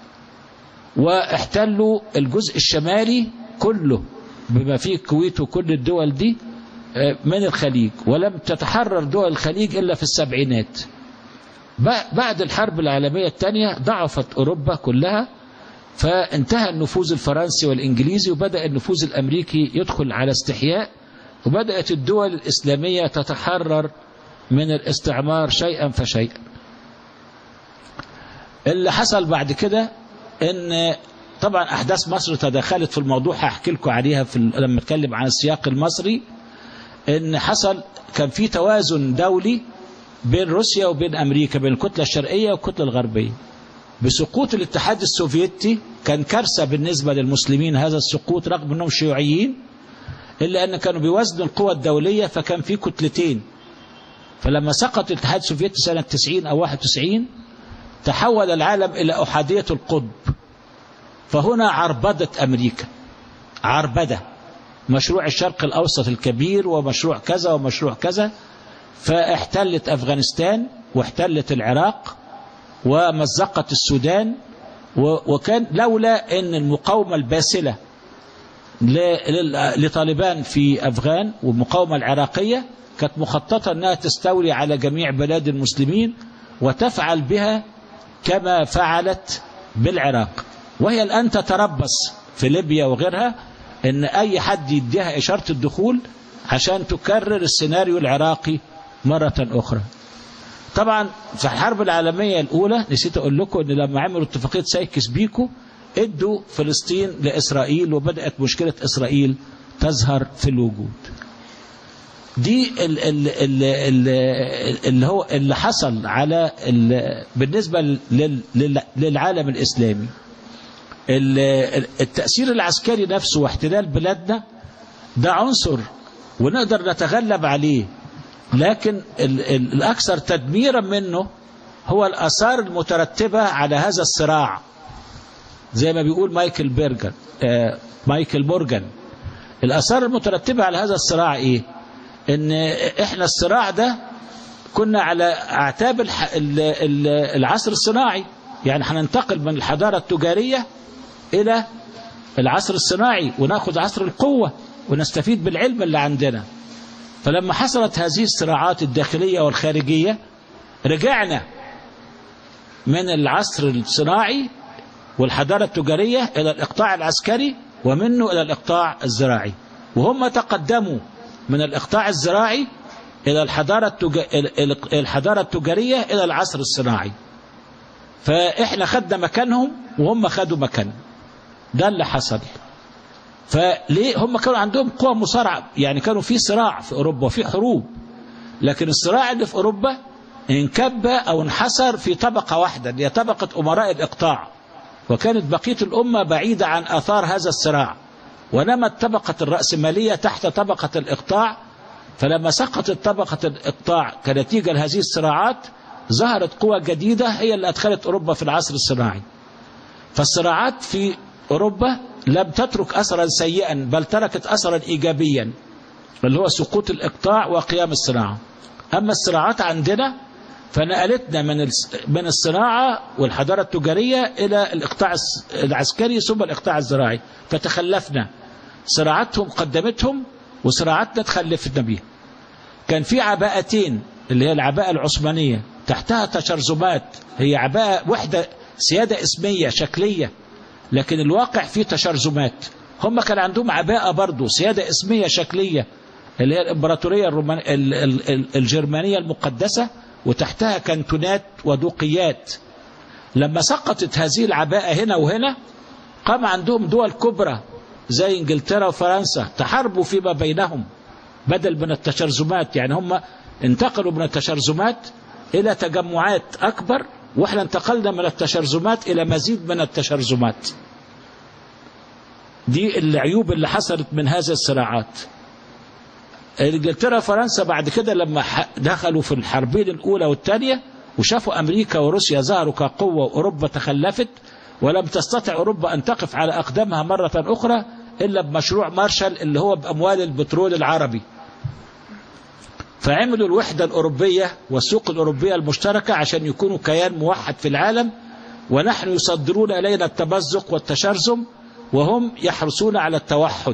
واحتلوا الجزء الشمالي كله بما فيه الكويت وكل الدول دي من الخليج ولم تتحرر دول الخليج إلا في السبعينات بعد الحرب العالمية الثانية ضعفت أوروبا كلها فانتهى النفوذ الفرنسي والإنجليزي وبدأ النفوذ الأمريكي يدخل على استحياء وبدأت الدول الإسلامية تتحرر من الاستعمار شيئا فشيئا اللي حصل بعد كده ان طبعا احداث مصر تدخلت في الموضوع هحكي لكم عليها في لما اتكلم عن السياق المصري ان حصل كان في توازن دولي بين روسيا وبين امريكا بين الكتله الشرقيه والكتله الغربيه بسقوط الاتحاد السوفيتي كان كارثه بالنسبه للمسلمين هذا السقوط رغم انهم شيوعيين الا ان كانوا بيوازنوا القوى الدوليه فكان في كتلتين فلما سقط الاتحاد السوفيتي سنه 90 او 91 تحول العالم الى احاديه القطب فهنا عربدت أمريكا عربدة مشروع الشرق الأوسط الكبير ومشروع كذا ومشروع كذا فاحتلت أفغانستان واحتلت العراق ومزقت السودان وكان لولا أن المقاومة الباسلة لطالبان في أفغان والمقاومة العراقية كانت مخططة أنها تستولي على جميع بلاد المسلمين وتفعل بها كما فعلت بالعراق وهي الآن تتربص في ليبيا وغيرها ان اي حد يديها اشارة الدخول عشان تكرر السيناريو العراقي مرة اخرى طبعا في الحرب العالمية الاولى نسيت اقول لكم ان لما عملوا اتفاقية سايكس بيكو ادوا فلسطين لاسرائيل وبدأت مشكلة اسرائيل تظهر في الوجود دي ال ال ال ال اللي هو اللي حصل على بالنسبة لل للعالم الاسلامي التأثير العسكري نفسه واحتلال بلادنا ده عنصر ونقدر نتغلب عليه لكن الأكثر تدميرا منه هو الآثار المترتبة على هذا الصراع زي ما بيقول مايكل بيرجر آه مايكل مورجان الآثار المترتبة على هذا الصراع إيه إن إحنا الصراع ده كنا على أعتاب العصر الصناعي يعني هننتقل من الحضارة التجارية إلى العصر الصناعي وناخذ عصر القوة ونستفيد بالعلم اللي عندنا فلما حصلت هذه الصراعات الداخلية والخارجية رجعنا من العصر الصناعي والحضارة التجارية إلى الإقطاع العسكري ومنه إلى الإقطاع الزراعي وهم تقدموا من الإقطاع الزراعي إلى الحضارة, التج... الحضارة التجارية إلى العصر الصناعي فإحنا خدنا مكانهم وهم خدوا مكاننا ده اللي حصل فليه هم كانوا عندهم قوى مصارعة يعني كانوا في صراع في أوروبا وفي حروب لكن الصراع اللي في أوروبا انكب أو انحصر في طبقة واحدة اللي هي طبقة أمراء الإقطاع وكانت بقية الأمة بعيدة عن آثار هذا الصراع ونمت طبقة الرأسمالية تحت طبقة الإقطاع فلما سقطت طبقة الإقطاع كنتيجة لهذه الصراعات ظهرت قوى جديدة هي اللي أدخلت أوروبا في العصر الصناعي فالصراعات في أوروبا لم تترك أثرا سيئا بل تركت أثرا إيجابيا اللي هو سقوط الإقطاع وقيام الصناعة أما الصراعات عندنا فنقلتنا من من الصناعة والحضارة التجارية إلى الإقطاع العسكري ثم الإقطاع الزراعي فتخلفنا صراعاتهم قدمتهم وصراعاتنا تخلفتنا بيها كان في عباءتين اللي هي العباءة العثمانية تحتها تشرذمات هي عباءة وحدة سيادة اسمية شكلية لكن الواقع فيه تشرذمات هم كان عندهم عباءة برضه سيادة اسمية شكلية اللي هي الإمبراطورية الرومان... ال... ال... ال... الجرمانية المقدسة وتحتها كانتونات ودوقيات لما سقطت هذه العباءة هنا وهنا قام عندهم دول كبرى زي انجلترا وفرنسا تحاربوا فيما بينهم بدل من التشرذمات يعني هم انتقلوا من التشرذمات إلى تجمعات أكبر واحنا انتقلنا من التشرذمات إلى مزيد من التشرذمات دي العيوب اللي حصلت من هذه الصراعات انجلترا وفرنسا بعد كده لما دخلوا في الحربين الأولى والثانية وشافوا أمريكا وروسيا ظهروا كقوة وأوروبا تخلفت ولم تستطع أوروبا أن تقف على أقدامها مرة أخرى إلا بمشروع مارشال اللي هو بأموال البترول العربي فعملوا الوحدة الأوروبية والسوق الأوروبية المشتركة عشان يكونوا كيان موحد في العالم ونحن يصدرون إلينا التمزق والتشرذم وهم يحرصون على التوحد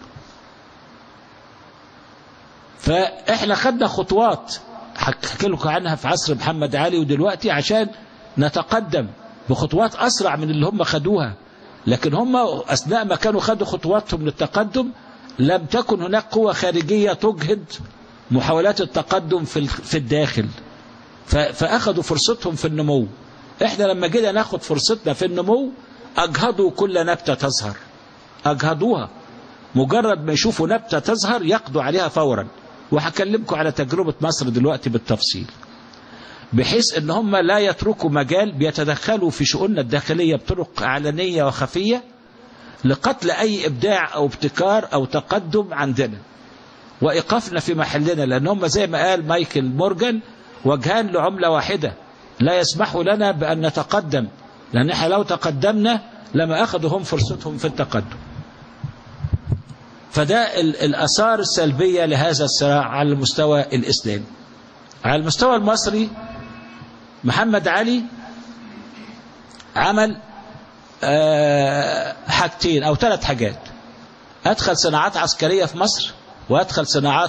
فإحنا خدنا خطوات حكي لكم عنها في عصر محمد علي ودلوقتي عشان نتقدم بخطوات أسرع من اللي هم خدوها لكن هم أثناء ما كانوا خدوا خطواتهم للتقدم لم تكن هناك قوة خارجية تجهد محاولات التقدم في في الداخل فأخذوا فرصتهم في النمو احنا لما جينا ناخد فرصتنا في النمو أجهضوا كل نبتة تظهر أجهضوها مجرد ما يشوفوا نبتة تظهر يقضوا عليها فورا وهكلمكم على تجربة مصر دلوقتي بالتفصيل بحيث ان هم لا يتركوا مجال بيتدخلوا في شؤوننا الداخلية بطرق علنية وخفية لقتل اي ابداع او ابتكار او تقدم عندنا وايقافنا في محلنا لان هم زي ما قال مايكل مورجان وجهان لعملة واحدة لا يسمحوا لنا بان نتقدم لان احنا لو تقدمنا لما اخذوا هم فرصتهم في التقدم فده الأثار السلبية لهذا الصراع على المستوى الإسلامي على المستوى المصري محمد علي عمل حاجتين أو ثلاث حاجات أدخل صناعات عسكرية في مصر وأدخل صناعات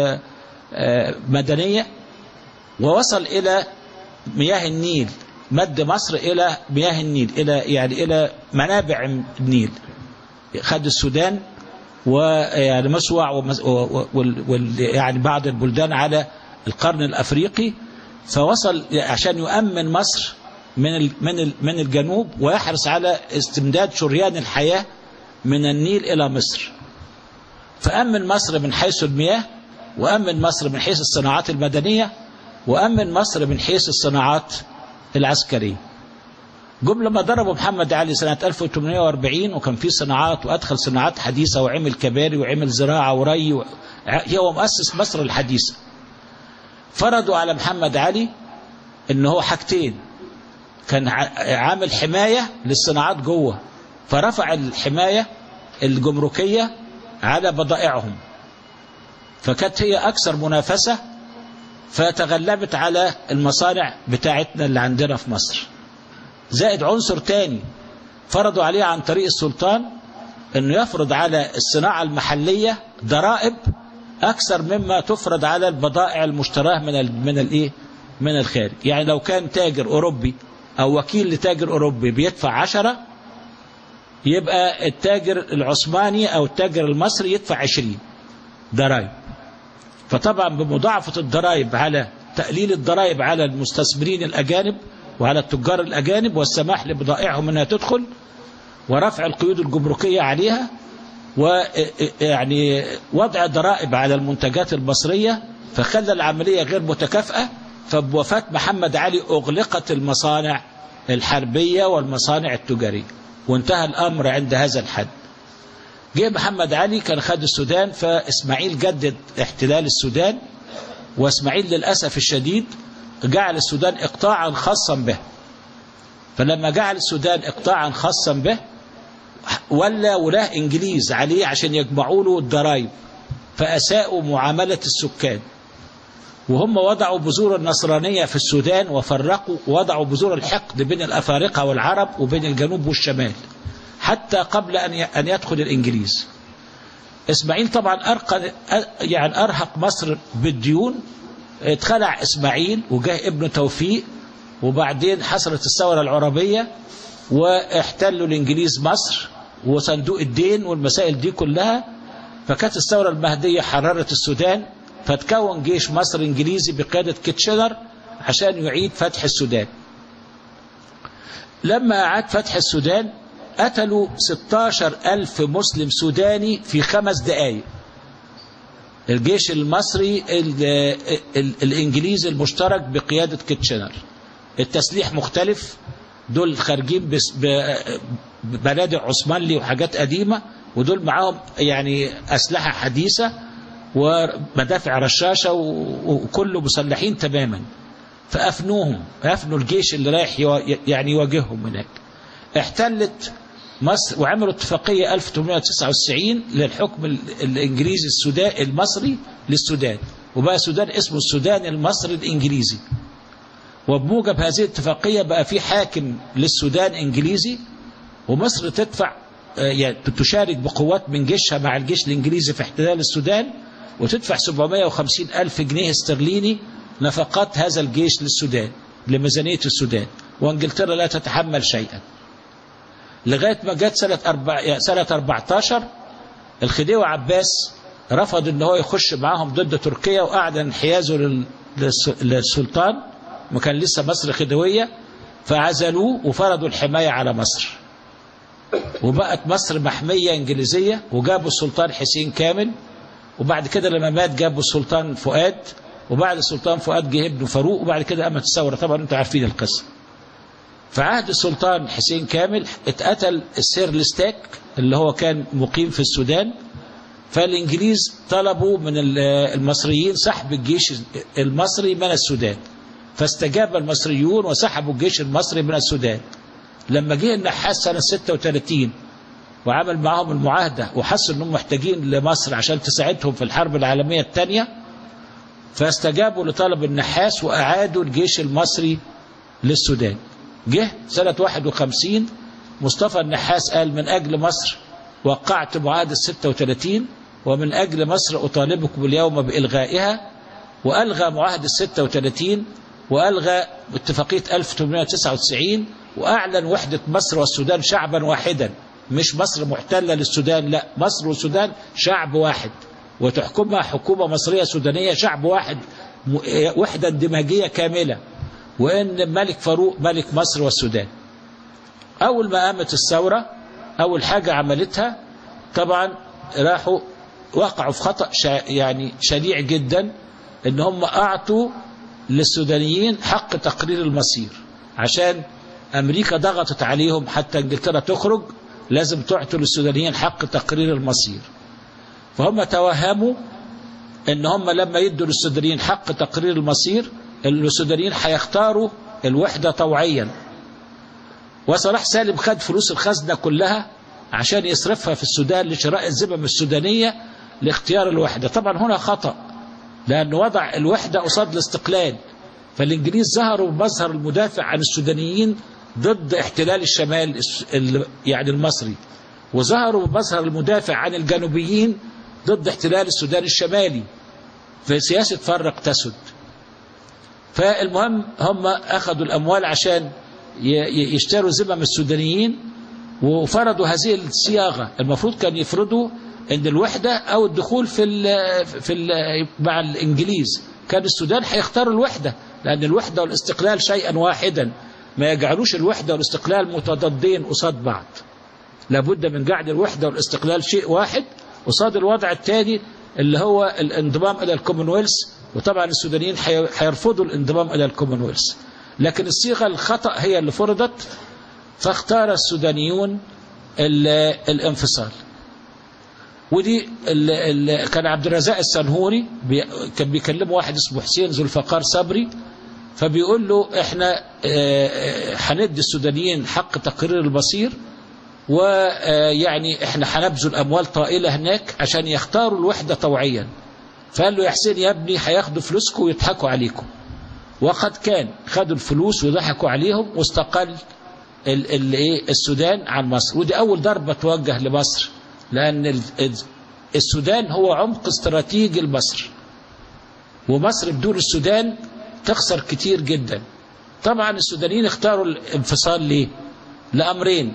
مدنية ووصل إلى مياه النيل مد مصر إلى مياه النيل إلى يعني إلى منابع النيل خد السودان ويعني مسوع وال يعني بعض البلدان على القرن الافريقي فوصل عشان يؤمن مصر من من من الجنوب ويحرص على استمداد شريان الحياه من النيل الى مصر. فامن مصر من حيث المياه وامن مصر من حيث الصناعات المدنيه وامن مصر من حيث الصناعات العسكريه. جم لما ضربوا محمد علي سنة 1840 وكان في صناعات وأدخل صناعات حديثة وعمل كباري وعمل زراعة وري و... هو مؤسس مصر الحديثة فرضوا على محمد علي ان هو حاجتين كان عامل حماية للصناعات جوه فرفع الحماية الجمركية على بضائعهم فكانت هي أكثر منافسة فتغلبت على المصانع بتاعتنا اللي عندنا في مصر زائد عنصر تاني فرضوا عليه عن طريق السلطان انه يفرض على الصناعة المحلية ضرائب اكثر مما تفرض على البضائع المشتراه من ال من الايه من الخارج يعني لو كان تاجر اوروبي او وكيل لتاجر اوروبي بيدفع عشرة يبقى التاجر العثماني او التاجر المصري يدفع عشرين ضرائب فطبعا بمضاعفة الضرائب على تقليل الضرائب على المستثمرين الاجانب وعلى التجار الأجانب والسماح لبضائعهم أنها تدخل ورفع القيود الجمركية عليها ويعني وضع ضرائب على المنتجات المصرية فخلى العملية غير متكافئة فبوفاة محمد علي أغلقت المصانع الحربية والمصانع التجارية وانتهى الأمر عند هذا الحد جه محمد علي كان خد السودان فإسماعيل جدد احتلال السودان وإسماعيل للأسف الشديد جعل السودان إقطاعا خاصا به فلما جعل السودان إقطاعا خاصا به ولا ولاه إنجليز عليه عشان يجمعوا له الضرائب فأساءوا معاملة السكان وهم وضعوا بذور النصرانية في السودان وفرقوا وضعوا بذور الحقد بين الأفارقة والعرب وبين الجنوب والشمال حتى قبل أن أن يدخل الإنجليز إسماعيل طبعا أرقى يعني أرهق مصر بالديون اتخلع إسماعيل وجاه ابنه توفيق وبعدين حصلت الثورة العربية واحتلوا الإنجليز مصر وصندوق الدين والمسائل دي كلها فكانت الثورة المهدية حررت السودان فتكون جيش مصر إنجليزي بقيادة كيتشنر عشان يعيد فتح السودان لما أعاد فتح السودان قتلوا 16 ألف مسلم سوداني في خمس دقايق الجيش المصري ال ال الإنجليزي المشترك بقيادة كيتشنر التسليح مختلف دول خارجين ببنادق عثمانلي وحاجات قديمة ودول معاهم يعني أسلحة حديثة ومدافع رشاشة وكله مسلحين تماما فأفنوهم أفنوا الجيش اللي رايح يعني يواجههم هناك احتلت مصر وعملوا اتفاقية 1899 للحكم الإنجليزي السودان المصري للسودان وبقى السودان اسمه السودان المصري الإنجليزي وبموجب هذه الاتفاقية بقى في حاكم للسودان إنجليزي ومصر تدفع يعني تشارك بقوات من جيشها مع الجيش الإنجليزي في احتلال السودان وتدفع 750 ألف جنيه استرليني نفقات هذا الجيش للسودان لميزانية السودان وانجلترا لا تتحمل شيئا لغاية ما جت سنة, أربع سنة 14 الخديوي عباس رفض ان هو يخش معاهم ضد تركيا وأعلن انحيازه للسلطان وكان لسه مصر خديوية فعزلوه وفرضوا الحماية على مصر وبقت مصر محمية انجليزية وجابوا السلطان حسين كامل وبعد كده لما مات جابوا السلطان فؤاد وبعد السلطان فؤاد جه ابنه فاروق وبعد كده قامت الثورة طبعا انتوا عارفين القصة في عهد السلطان حسين كامل اتقتل السير لستاك اللي هو كان مقيم في السودان فالإنجليز طلبوا من المصريين سحب الجيش المصري من السودان فاستجاب المصريون وسحبوا الجيش المصري من السودان لما جه النحاس سنة 36 وعمل معهم المعاهدة وحسوا انهم محتاجين لمصر عشان تساعدهم في الحرب العالمية الثانية فاستجابوا لطلب النحاس وأعادوا الجيش المصري للسودان جه سنة 51 مصطفى النحاس قال من أجل مصر وقعت معاهدة 36 ومن أجل مصر أطالبكم اليوم بإلغائها وألغى معاهدة 36 وألغى اتفاقية 1899 وأعلن وحدة مصر والسودان شعبا واحدا مش مصر محتلة للسودان لا مصر والسودان شعب واحد وتحكمها حكومة مصرية سودانية شعب واحد وحدة اندماجية كاملة وإن ملك فاروق ملك مصر والسودان أول ما قامت الثورة أول حاجة عملتها طبعا راحوا وقعوا في خطأ شا يعني شنيع جدا إن هم أعطوا للسودانيين حق تقرير المصير عشان أمريكا ضغطت عليهم حتى إنجلترا تخرج لازم تعطوا للسودانيين حق تقرير المصير فهم توهموا ان هم لما يدوا للسودانيين حق تقرير المصير السودانيين هيختاروا الوحدة طوعيا وصلاح سالم خد فلوس الخزنة كلها عشان يصرفها في السودان لشراء الزمم السودانية لاختيار الوحدة طبعا هنا خطأ لأن وضع الوحدة قصاد الاستقلال فالإنجليز ظهروا بمظهر المدافع عن السودانيين ضد احتلال الشمال يعني المصري وظهروا بمظهر المدافع عن الجنوبيين ضد احتلال السودان الشمالي في سياسة فرق تسد فالمهم هم أخذوا الأموال عشان يشتروا زمم السودانيين وفرضوا هذه الصياغة المفروض كان يفرضوا ان الوحدة او الدخول في ال في ال مع الانجليز كان السودان هيختاروا الوحدة لان الوحدة والاستقلال شيئا واحدا ما يجعلوش الوحدة والاستقلال متضادين قصاد بعض لابد من جعل الوحدة والاستقلال شيء واحد قصاد الوضع الثاني اللي هو الانضمام إلى الكومنولث وطبعا السودانيين هيرفضوا الانضمام إلى الكومنولث لكن الصيغة الخطأ هي اللي فرضت فاختار السودانيون الانفصال ودي ال ال كان عبد الرزاق السنهوري بي كان بيكلمه واحد اسمه حسين ذو الفقار صبري فبيقول له احنا هندي السودانيين حق تقرير البصير ويعني احنا هنبذل اموال طائله هناك عشان يختاروا الوحده طوعيا فقال له يا حسين يا ابني هياخدوا فلوسكم ويضحكوا عليكم وقد كان خدوا الفلوس وضحكوا عليهم واستقل الايه السودان عن مصر ودي اول ضربه توجه لمصر لان السودان هو عمق استراتيجي لمصر ومصر بدون السودان تخسر كتير جدا طبعا السودانيين اختاروا الانفصال ليه لامرين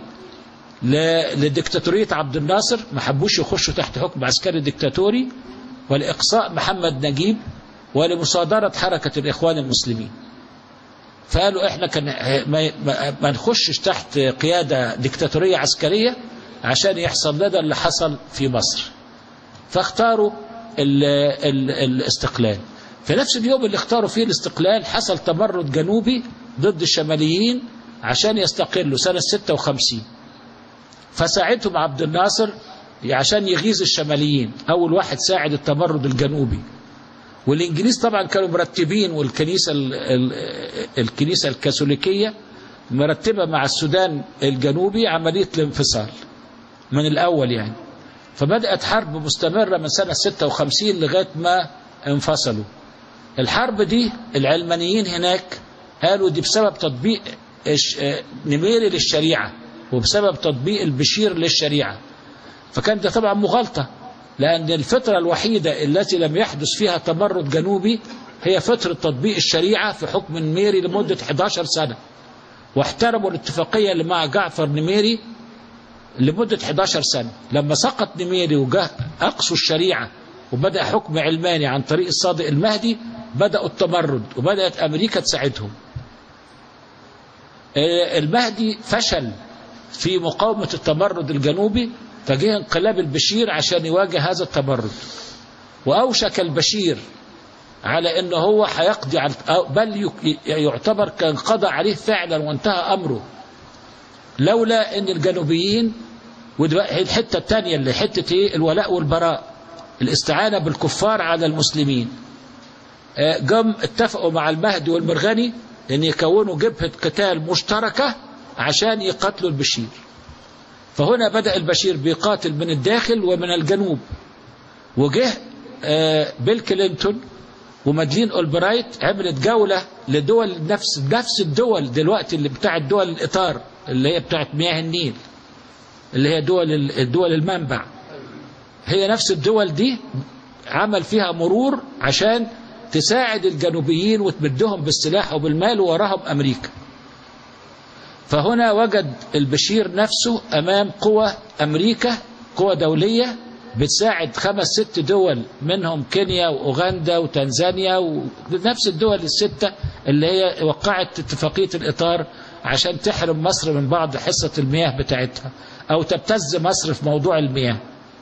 لديكتاتورية عبد الناصر ما حبوش يخشوا تحت حكم عسكري ديكتاتوري ولإقصاء محمد نجيب ولمصادرة حركة الإخوان المسلمين فقالوا احنا كان ما, ما نخشش تحت قيادة ديكتاتورية عسكرية عشان يحصل لنا اللي حصل في مصر فاختاروا ال ال الاستقلال في نفس اليوم اللي اختاروا فيه الاستقلال حصل تمرد جنوبي ضد الشماليين عشان يستقلوا سنة 56 فساعدهم عبد الناصر عشان يغيظ الشماليين أول واحد ساعد التمرد الجنوبي والإنجليز طبعا كانوا مرتبين والكنيسة ال ال الكنيسة الكاثوليكية مرتبة مع السودان الجنوبي عملية الانفصال من الأول يعني فبدأت حرب مستمرة من سنة 56 لغاية ما انفصلوا الحرب دي العلمانيين هناك قالوا دي بسبب تطبيق نميري للشريعة وبسبب تطبيق البشير للشريعة فكان ده طبعا مغالطة لأن الفترة الوحيدة التي لم يحدث فيها تمرد جنوبي هي فترة تطبيق الشريعة في حكم النميري لمدة 11 سنة واحترموا الاتفاقية اللي مع جعفر نميري لمدة 11 سنة لما سقط نميري وجاء أقصوا الشريعة وبدأ حكم علماني عن طريق الصادق المهدي بدأوا التمرد وبدأت أمريكا تساعدهم المهدي فشل في مقاومة التمرد الجنوبي فجه انقلاب البشير عشان يواجه هذا التمرد وأوشك البشير على أنه هو هيقضي على بل يعتبر كان قضى عليه فعلا وانتهى أمره لولا أن الجنوبيين ودي الحتة الثانية اللي حتة إيه الولاء والبراء الاستعانة بالكفار على المسلمين جم اتفقوا مع المهدي والمرغني ان يكونوا جبهة قتال مشتركة عشان يقتلوا البشير فهنا بدأ البشير بيقاتل من الداخل ومن الجنوب وجه بيل كلينتون ومادلين اولبرايت عملت جولة لدول نفس نفس الدول دلوقتي اللي بتاعت دول الإطار اللي هي بتاعت مياه النيل اللي هي دول الدول المنبع هي نفس الدول دي عمل فيها مرور عشان تساعد الجنوبيين وتمدهم بالسلاح وبالمال وراهم أمريكا فهنا وجد البشير نفسه أمام قوى أمريكا قوى دولية بتساعد خمس ست دول منهم كينيا وأوغندا وتنزانيا ونفس الدول الستة اللي هي وقعت اتفاقية الإطار عشان تحرم مصر من بعض حصة المياه بتاعتها أو تبتز مصر في موضوع المياه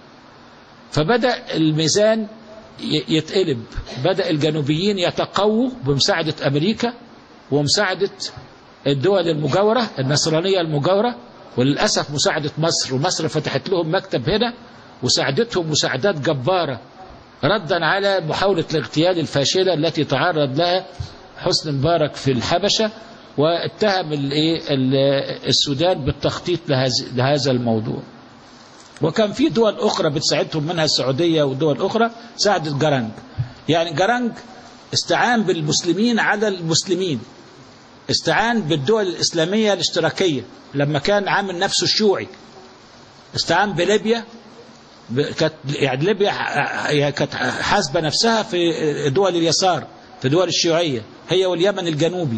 فبدأ الميزان يتقلب بدأ الجنوبيين يتقووا بمساعدة أمريكا ومساعدة الدول المجاورة النصرانية المجاورة وللأسف مساعدة مصر ومصر فتحت لهم مكتب هنا وساعدتهم مساعدات جبارة ردا على محاولة الاغتيال الفاشلة التي تعرض لها حسن مبارك في الحبشة واتهم السودان بالتخطيط لهذا الموضوع وكان في دول أخرى بتساعدهم منها السعودية ودول أخرى ساعدت جرنج يعني جرنج استعان بالمسلمين على المسلمين استعان بالدول الإسلامية الاشتراكية لما كان عامل نفسه الشيوعي استعان بليبيا كانت يعني ليبيا كانت حاسبة نفسها في دول اليسار في دول الشيوعية هي واليمن الجنوبي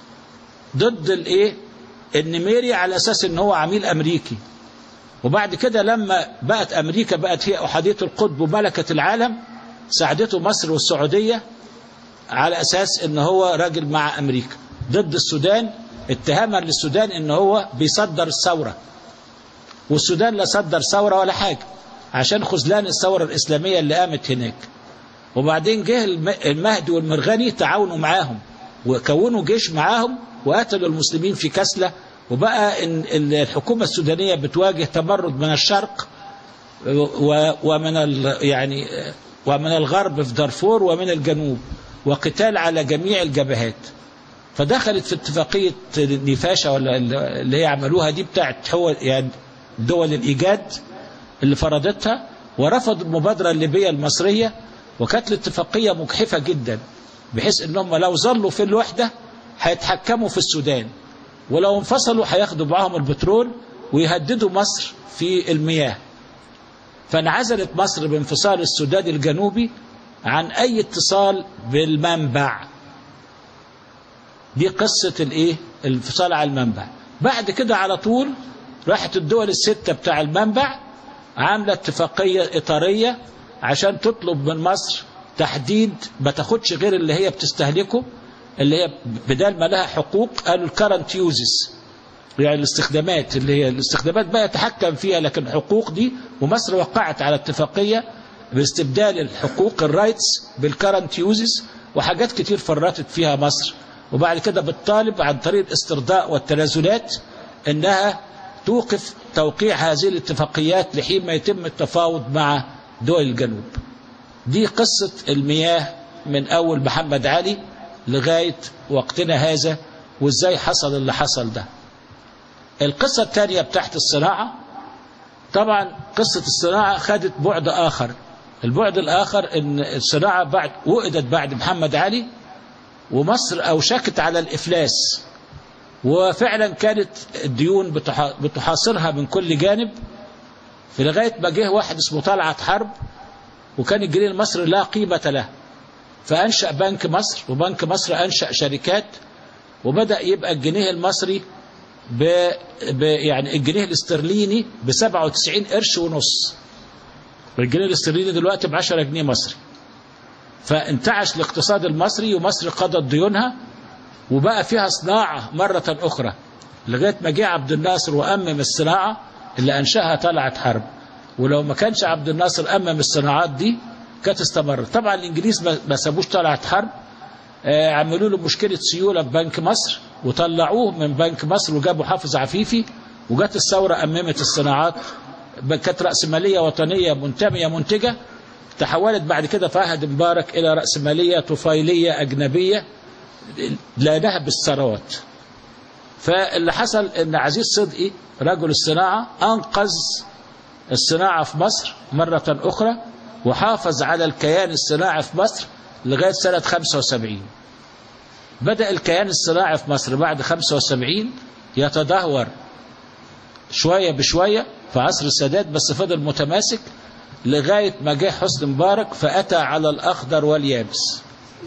ضد الايه النميري على اساس ان هو عميل امريكي وبعد كده لما بقت امريكا بقت هي احاديه القطب وملكه العالم ساعدته مصر والسعوديه على اساس ان هو راجل مع امريكا ضد السودان اتهاما للسودان ان هو بيصدر الثوره والسودان لا صدر ثورة ولا حاجة عشان خذلان الثورة الإسلامية اللي قامت هناك وبعدين جه المهدي والمرغني تعاونوا معاهم وكونوا جيش معاهم وقتلوا المسلمين في كسلة وبقى إن الحكومة السودانية بتواجه تمرد من الشرق ومن يعني ومن الغرب في دارفور ومن الجنوب وقتال على جميع الجبهات فدخلت في اتفاقية نفاشة ولا اللي هي عملوها دي بتاعت حول يعني دول الإيجاد اللي فرضتها ورفضوا المبادرة الليبية المصرية وكانت الاتفاقية مجحفة جدا بحيث انهم لو ظلوا في الوحدة هيتحكموا في السودان ولو انفصلوا هياخدوا معاهم البترول ويهددوا مصر في المياه فانعزلت مصر بانفصال السودان الجنوبي عن اي اتصال بالمنبع دي قصة الايه الانفصال على المنبع بعد كده على طول راحت الدول الستة بتاع المنبع عاملة اتفاقية إطارية عشان تطلب من مصر تحديد ما تاخدش غير اللي هي بتستهلكه اللي هي بدال ما لها حقوق قالوا الكرنت يوزز يعني الاستخدامات اللي هي الاستخدامات بقى يتحكم فيها لكن الحقوق دي ومصر وقعت على اتفاقية باستبدال الحقوق الرايتس بالكرنت يوزز وحاجات كتير فرطت فيها مصر وبعد كده بتطالب عن طريق الاسترضاء والتنازلات انها توقف توقيع هذه الاتفاقيات لحين ما يتم التفاوض مع دول الجنوب دي قصة المياه من أول محمد علي لغاية وقتنا هذا وإزاي حصل اللي حصل ده القصة الثانية بتاعت الصناعة طبعا قصة الصناعة خدت بعد آخر البعد الآخر إن الصناعة بعد وقدت بعد محمد علي ومصر أوشكت على الإفلاس وفعلا كانت الديون بتحاصرها من كل جانب في لغاية ما جه واحد اسمه طلعت حرب وكان الجنيه المصري لا قيمة له فأنشأ بنك مصر وبنك مصر أنشأ شركات وبدأ يبقى الجنيه المصري ب... ب... يعني الجنيه الاسترليني ب 97 قرش ونص الجنيه الاسترليني دلوقتي ب 10 جنيه مصري فانتعش الاقتصاد المصري ومصر قضت ديونها وبقى فيها صناعة مرة أخرى لغاية ما جه عبد الناصر وأمم الصناعة اللي أنشأها طلعت حرب ولو ما كانش عبد الناصر أمم الصناعات دي كانت استمرت طبعا الإنجليز ما سابوش طلعت حرب آه عملوا له مشكلة سيولة في بنك مصر وطلعوه من بنك مصر وجابوا حافظ عفيفي وجت الثورة أممت الصناعات كانت رأسمالية وطنية منتمية منتجة تحولت بعد كده في عهد مبارك إلى رأسمالية طفيلية أجنبية لا نهب الثروات فاللي حصل ان عزيز صدقي رجل الصناعة انقذ الصناعة في مصر مرة اخرى وحافظ على الكيان الصناعي في مصر لغاية سنة 75 بدأ الكيان الصناعي في مصر بعد 75 يتدهور شوية بشوية في عصر السادات بس فضل متماسك لغاية ما جه حسن مبارك فأتى على الأخضر واليابس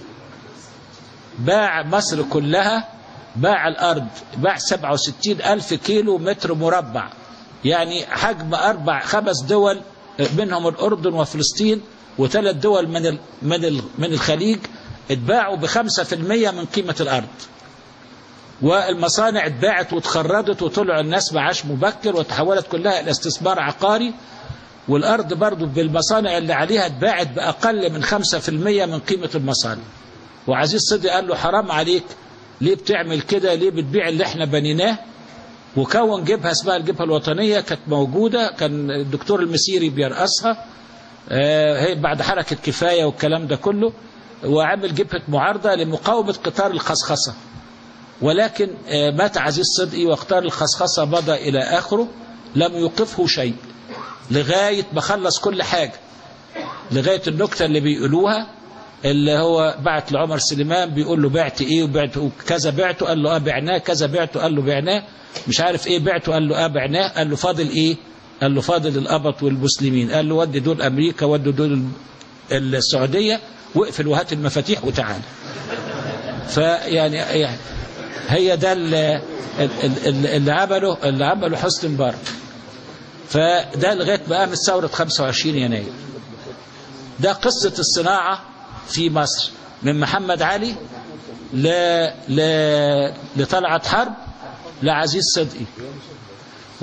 باع مصر كلها باع الأرض باع 67 ألف كيلو متر مربع يعني حجم أربع خمس دول منهم الأردن وفلسطين وثلاث دول من ال من ال من الخليج اتباعوا بخمسة في المية من قيمة الأرض والمصانع اتباعت واتخرجت وطلعوا الناس معاش مبكر وتحولت كلها إلى استثمار عقاري والأرض برضو بالمصانع اللي عليها اتباعت بأقل من خمسة في المية من قيمة المصانع وعزيز صدقي قال له حرام عليك ليه بتعمل كده ليه بتبيع اللي احنا بنيناه وكون جبهة اسمها الجبهة الوطنية كانت موجودة كان الدكتور المسيري بيرأسها اه هي بعد حركة كفاية والكلام ده كله وعمل جبهة معارضة لمقاومة قطار الخصخصة ولكن اه مات عزيز صدقي وقطار الخصخصة مضى إلى آخره لم يوقفه شيء لغاية ما خلص كل حاجة لغاية النكتة اللي بيقولوها اللي هو بعت لعمر سليمان بيقول له بعت ايه وبعت كذا بعته قال له اه بعناه كذا بعته قال له بعناه مش عارف ايه بعته قال له اه بعناه قال له فاضل ايه قال له فاضل القبط والمسلمين قال له ودي دول امريكا ودي دول السعودية واقفل وهات المفاتيح وتعالى فيعني يعني هي ده اللي, اللي عمله اللي عمله حسني مبارك فده لغايه ما قامت ثوره 25 يناير ده قصه الصناعه في مصر من محمد علي ل... ل... لطلعت حرب لعزيز صدقي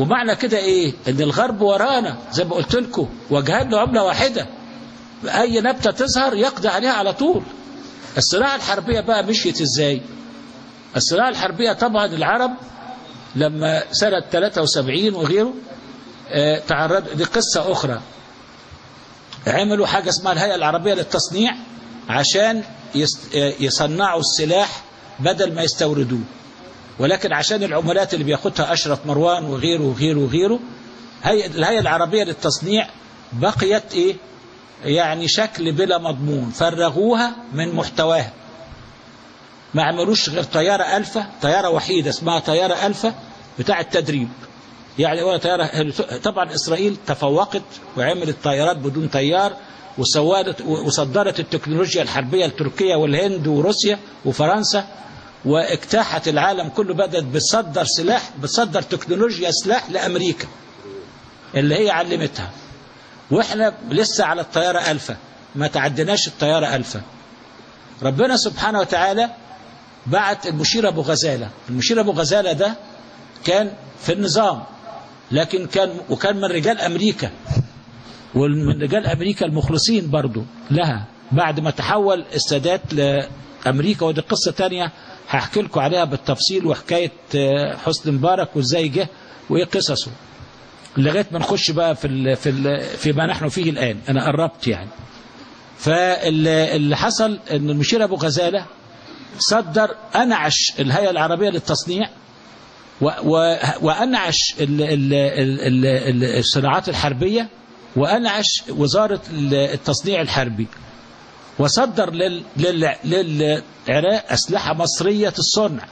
ومعنى كده ايه ان الغرب ورانا زي ما قلت لكم وجهنا عمله واحده اي نبته تظهر يقضي عليها على طول الصناعه الحربيه بقى مشيت ازاي الصناعه الحربيه طبعا العرب لما سنه 73 وغيره آه، تعرض دي قصه اخرى عملوا حاجه اسمها الهيئه العربيه للتصنيع عشان يس- آه، يصنعوا السلاح بدل ما يستوردوه ولكن عشان العملات اللي بياخدها أشرف مروان وغيره وغيره وغيره هي الهيئة العربية للتصنيع بقيت إيه يعني شكل بلا مضمون فرغوها من محتواها ما عملوش غير طيارة ألفة طيارة وحيدة اسمها طيارة ألفة بتاع التدريب يعني ولا طيارة طبعا إسرائيل تفوقت وعملت طيارات بدون طيار وسوادت وصدرت التكنولوجيا الحربية لتركيا والهند وروسيا وفرنسا واجتاحت العالم كله بدأت بتصدر سلاح بتصدر تكنولوجيا سلاح لأمريكا اللي هي علمتها واحنا لسه على الطيارة ألفة ما تعدناش الطيارة ألفة ربنا سبحانه وتعالى بعت المشير أبو غزالة المشير أبو غزالة ده كان في النظام لكن كان وكان من رجال أمريكا ومن رجال أمريكا المخلصين برضو لها بعد ما تحول السادات لأمريكا ودي قصة تانية هحكي لكم عليها بالتفصيل وحكاية آه، حسني مبارك وازاي جه وايه قصصه لغايه ما نخش بقى في ال في ال فيما نحن فيه الان انا قربت يعني فاللي حصل ان المشير ابو غزاله صدر انعش الهيئه العربيه للتصنيع و و وانعش ال ال ال ال الصناعات الحربيه وانعش وزاره التصنيع الحربي وصدر لل لل للعراق اسلحه مصريه الصنع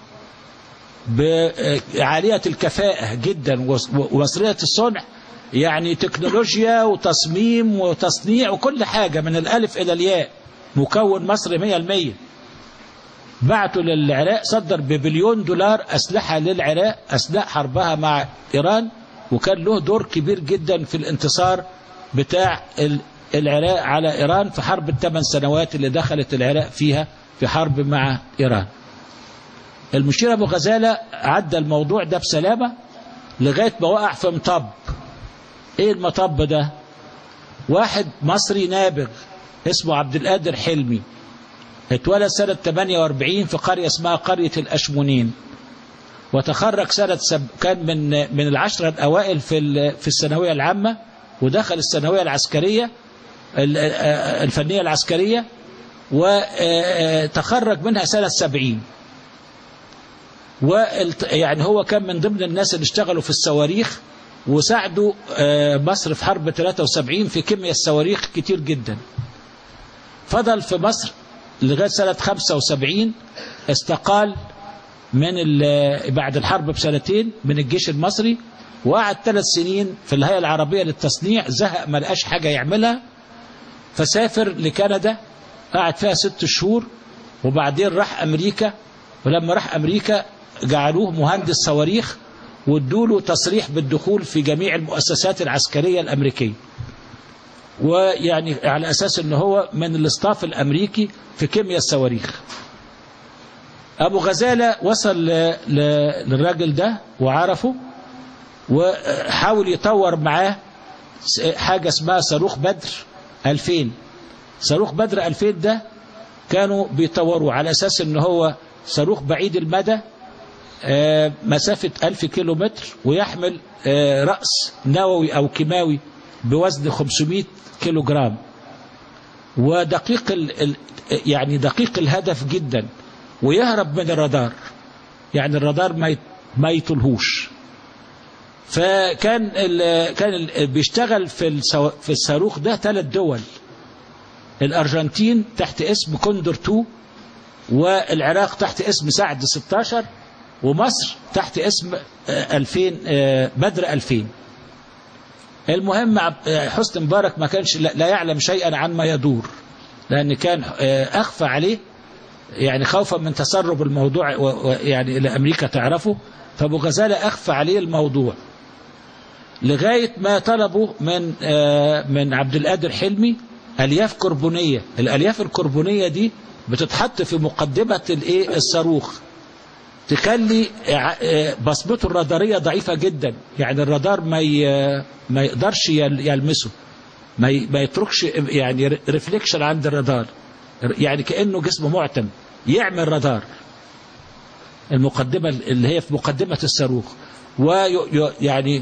عالية الكفاءة جدا ومصرية الصنع يعني تكنولوجيا وتصميم وتصنيع وكل حاجة من الألف إلى الياء مكون مصري مية المية بعتوا للعراق صدر ببليون دولار أسلحة للعراق أثناء حربها مع إيران وكان له دور كبير جدا في الانتصار بتاع العراق على إيران في حرب الثمان سنوات اللي دخلت العراق فيها في حرب مع إيران المشير أبو غزالة عدى الموضوع ده بسلامة لغاية ما وقع في مطب ايه المطب ده واحد مصري نابغ اسمه عبد القادر حلمي اتولد سنة 48 في قرية اسمها قرية الأشمونين وتخرج سنة سب... كان من من العشرة الأوائل في في الثانوية العامة ودخل الثانوية العسكرية الفنية العسكرية وتخرج منها سنة 70 ويعني هو كان من ضمن الناس اللي اشتغلوا في الصواريخ وساعدوا مصر في حرب 73 في كيمياء الصواريخ كتير جدا فضل في مصر لغاية سنة 75 استقال من بعد الحرب بسنتين من الجيش المصري وقعد ثلاث سنين في الهيئة العربية للتصنيع زهق ما لقاش حاجة يعملها فسافر لكندا قعد فيها ست شهور وبعدين راح أمريكا ولما راح أمريكا جعلوه مهندس صواريخ وادوا له تصريح بالدخول في جميع المؤسسات العسكرية الأمريكية ويعني على أساس أنه هو من الاستاف الأمريكي في كيمياء الصواريخ أبو غزالة وصل للراجل ده وعرفه وحاول يطور معاه حاجة اسمها صاروخ بدر 2000 صاروخ بدر 2000 ده كانوا بيطوروا على أساس أنه هو صاروخ بعيد المدى مسافة ألف كيلو متر ويحمل رأس نووي أو كيماوي بوزن 500 كيلو جرام ودقيق ال يعني دقيق الهدف جدا ويهرب من الرادار يعني الرادار ما ما يطلهوش فكان ال كان ال بيشتغل في في الصاروخ ده ثلاث دول الأرجنتين تحت اسم كوندور 2 والعراق تحت اسم سعد 16 ومصر تحت اسم 2000 بدر 2000 المهم حسني مبارك ما كانش لا يعلم شيئا عن ما يدور لأن كان أخفى عليه يعني خوفا من تسرب الموضوع يعني إلى أمريكا تعرفه فأبو غزالة أخفى عليه الموضوع لغاية ما طلبوا من من عبد القادر حلمي ألياف كربونية الألياف الكربونية دي بتتحط في مقدمة الايه الصاروخ تخلي بصمته الراداريه ضعيفه جدا يعني الرادار ما ي- ما يقدرش يل- يلمسه ما ي- ما يتركش يعني ريفليكشن عند الرادار يعني كانه جسم معتم يعمل رادار المقدمه اللي هي في مقدمه الصاروخ ويعني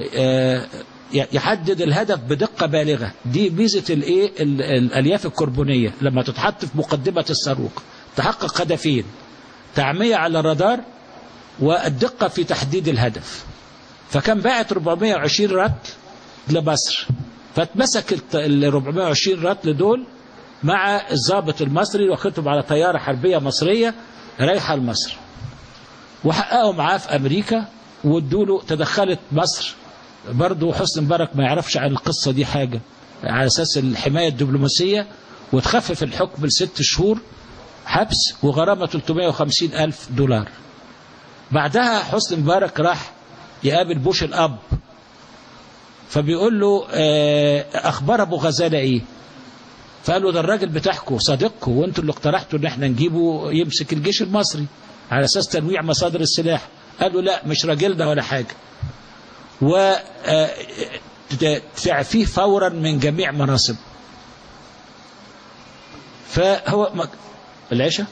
يحدد الهدف بدقه بالغه دي ميزه الايه ال- الالياف الكربونيه لما تتحط في مقدمه الصاروخ تحقق هدفين تعميه على الرادار والدقه في تحديد الهدف فكان باعت 420 رتل لمصر فاتمسك الت- ال 420 رتل دول مع الضابط المصري واخدهم على طياره حربيه مصريه رايحه لمصر وحققوا معاه في امريكا وادوا له تدخلت مصر برضه حسن مبارك ما يعرفش عن القصه دي حاجه على اساس الحمايه الدبلوماسيه وتخفف الحكم لست شهور حبس وغرامه 350 الف دولار بعدها حسن مبارك راح يقابل بوش الاب فبيقول له آه، اخبار ابو غزاله ايه فقال له ده الراجل بتاعكم صديقكم وانتوا اللي اقترحتوا ان احنا نجيبه يمسك الجيش المصري على اساس تنويع مصادر السلاح قال له لا مش راجلنا ولا حاجه و آه، ت- تعفيه فورا من جميع مناصب فهو م- العشاء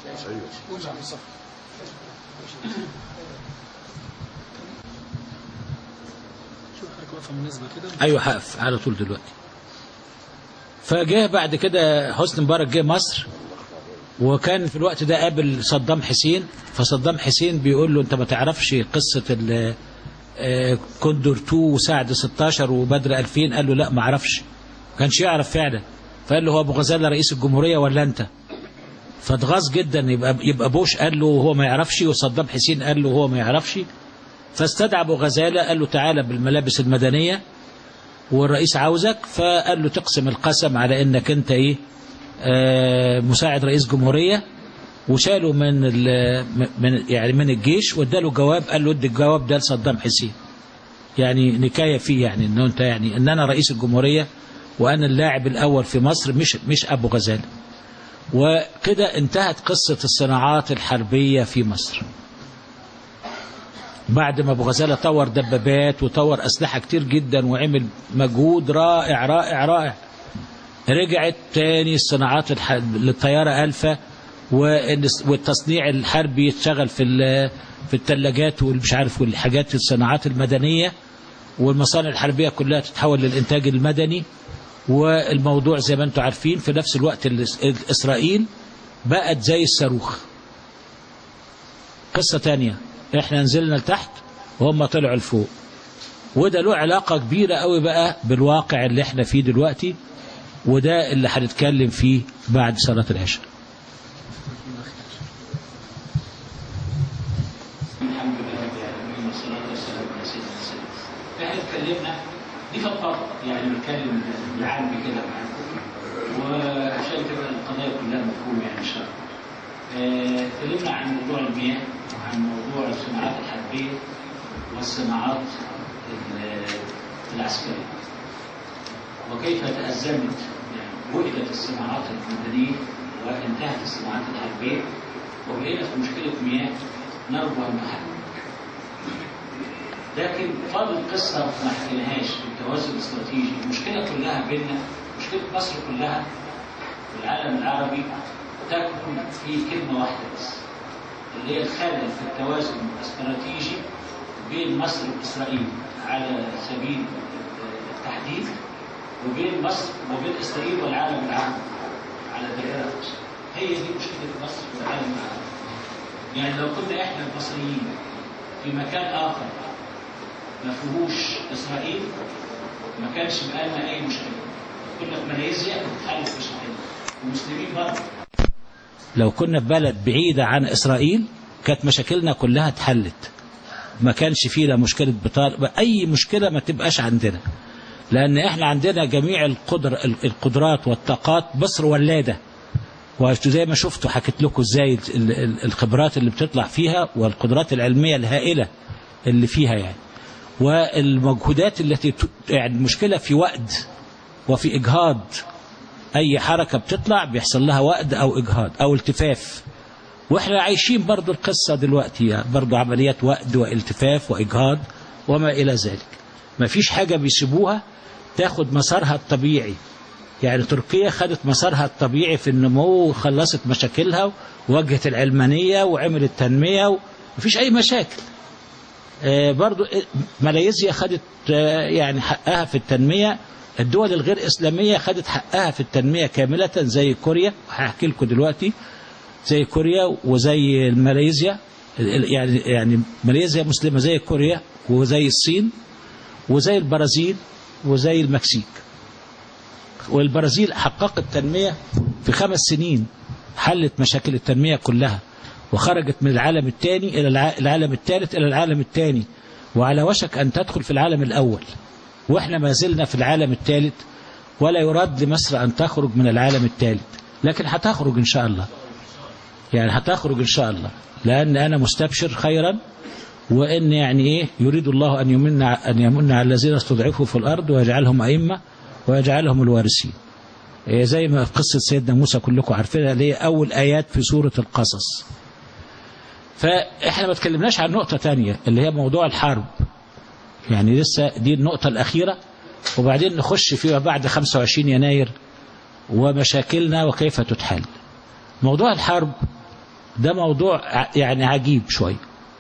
شوف حضرتك واقفه مناسبه كده ايوه هقف على طول دلوقتي فجاء بعد كده حسني مبارك جه مصر وكان في الوقت ده قابل صدام حسين فصدام حسين بيقول له انت ما تعرفش قصه ال آه، كوندور 2 وسعد 16 وبدر 2000 قال له لا ما اعرفش ما كانش يعرف فعلا فقال له هو ابو غزاله رئيس الجمهوريه ولا انت فاتغاظ جدا يبقى يبقى بوش قال له هو ما يعرفش وصدام حسين قال له هو ما يعرفش فاستدعى ابو غزاله قال له تعالى بالملابس المدنيه والرئيس عاوزك فقال له تقسم القسم على انك انت ايه آه مساعد رئيس جمهوريه وشاله من ال- من يعني من الجيش واداله جواب قال له ادي الجواب ده لصدام حسين يعني نكايه فيه يعني انه انت يعني ان انا رئيس الجمهوريه وانا اللاعب الاول في مصر مش مش ابو غزاله وكده انتهت قصه الصناعات الحربيه في مصر بعد ما ابو غزاله طور دبابات وطور اسلحه كتير جدا وعمل مجهود رائع رائع رائع رجعت تاني الصناعات الح... للطياره الفا والس- والتصنيع الحربي يشتغل في ال... في الثلاجات والمش عارف والحاجات الصناعات المدنيه والمصانع الحربيه كلها تتحول للانتاج المدني والموضوع زي ما انتم عارفين في نفس الوقت الإس- اسرائيل بقت زي الصاروخ قصة تانية احنا نزلنا لتحت وهم طلعوا لفوق وده له علاقة كبيرة قوي بقى بالواقع اللي احنا فيه دلوقتي وده اللي هنتكلم فيه بعد صلاة العشاء الحمد لله رب العالمين والصلاة والسلام على سيدنا السلام احنا اتكلمنا دي فضفضة يعني بنتكلم بالعام كده معاكم وعشان كده القضايا كلها مفهومة يعني ان شاء الله آه، اتكلمنا عن موضوع المياه وعن موضوع الصناعات الحربية والصناعات ال- العسكرية وكيف تأزمت يعني وجدت الصناعات المدنية وانتهت الصناعات الحربية وبقينا في مشكلة مياه نرجو أن نحل لكن فاضل قصة ما حكيناهاش في التوازن الاستراتيجي المشكلة كلها بيننا مشكلة مصر كلها والعالم العربي تكمن في كلمة واحدة بس اللي هي الخلل في التوازن الاستراتيجي بين مصر وإسرائيل على سبيل التحديد وبين مصر وبين إسرائيل والعالم العربي على دائرة مصر هي دي مشكلة مصر والعالم العربي يعني لو كنا احنا المصريين في مكان آخر ما فيهوش إسرائيل ما كانش بقى لنا أي مشكلة كنا في ماليزيا اتحلت مشاكل ومسلمين برضه لو كنا في بلد بعيدة عن إسرائيل كانت مشاكلنا كلها اتحلت ما كانش فيه لا مشكلة بطال أي مشكلة ما تبقاش عندنا لأن إحنا عندنا جميع القدر القدرات والطاقات مصر ولادة وزي ما شفتوا حكيت لكم ازاي ال- ال- الخبرات اللي بتطلع فيها والقدرات العلمية الهائلة اللي فيها يعني والمجهودات التي ت- يعني المشكلة في وقد وفي إجهاض أي حركة بتطلع بيحصل لها وقد أو إجهاض أو التفاف واحنا عايشين برضو القصة دلوقتي يعني برضو عمليات وأد والتفاف وإجهاض وما إلى ذلك ما فيش حاجة بيسيبوها تاخد مسارها الطبيعي يعني تركيا خدت مسارها الطبيعي في النمو وخلصت مشاكلها وواجهت العلمانية وعملت تنمية ومفيش أي مشاكل آه برضو ماليزيا خدت آه يعني حقها في التنمية الدول الغير إسلامية خدت حقها في التنمية كاملة زي كوريا هحكي لكم دلوقتي زي كوريا وزي ماليزيا يعني يعني ماليزيا مسلمة زي كوريا وزي الصين وزي البرازيل وزي المكسيك والبرازيل حققت تنمية في خمس سنين حلت مشاكل التنمية كلها وخرجت من العالم الثاني إلى العالم الثالث إلى العالم الثاني وعلى وشك أن تدخل في العالم الأول وإحنا ما زلنا في العالم الثالث ولا يراد لمصر أن تخرج من العالم الثالث لكن هتخرج إن شاء الله يعني هتخرج إن شاء الله لأن أنا مستبشر خيرا وإن يعني إيه يريد الله أن يمن أن يمن على الذين استضعفوا في الأرض ويجعلهم أئمة ويجعلهم الوارثين إيه زي ما في قصة سيدنا موسى كلكم عارفينها اللي هي أول آيات في سورة القصص فإحنا ما تكلمناش عن نقطة تانية اللي هي موضوع الحرب يعني لسه دي النقطة الأخيرة وبعدين نخش فيها بعد 25 يناير ومشاكلنا وكيف تتحل موضوع الحرب ده موضوع يعني عجيب شوية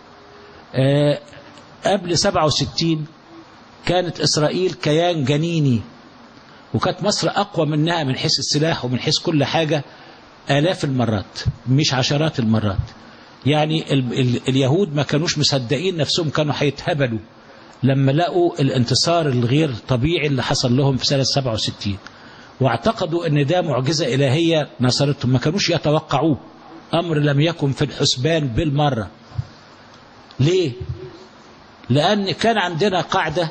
أه قبل 67 كانت إسرائيل كيان جنيني وكانت مصر أقوى منها من حيث السلاح ومن حيث كل حاجة آلاف المرات مش عشرات المرات يعني ال ال اليهود ما كانوش مصدقين نفسهم كانوا هيتهبلوا لما لقوا الانتصار الغير طبيعي اللي حصل لهم في سنة 67 واعتقدوا ان ده معجزة إلهية نصرتهم ما كانوش يتوقعوه أمر لم يكن في الحسبان بالمرة ليه لأن كان عندنا قاعدة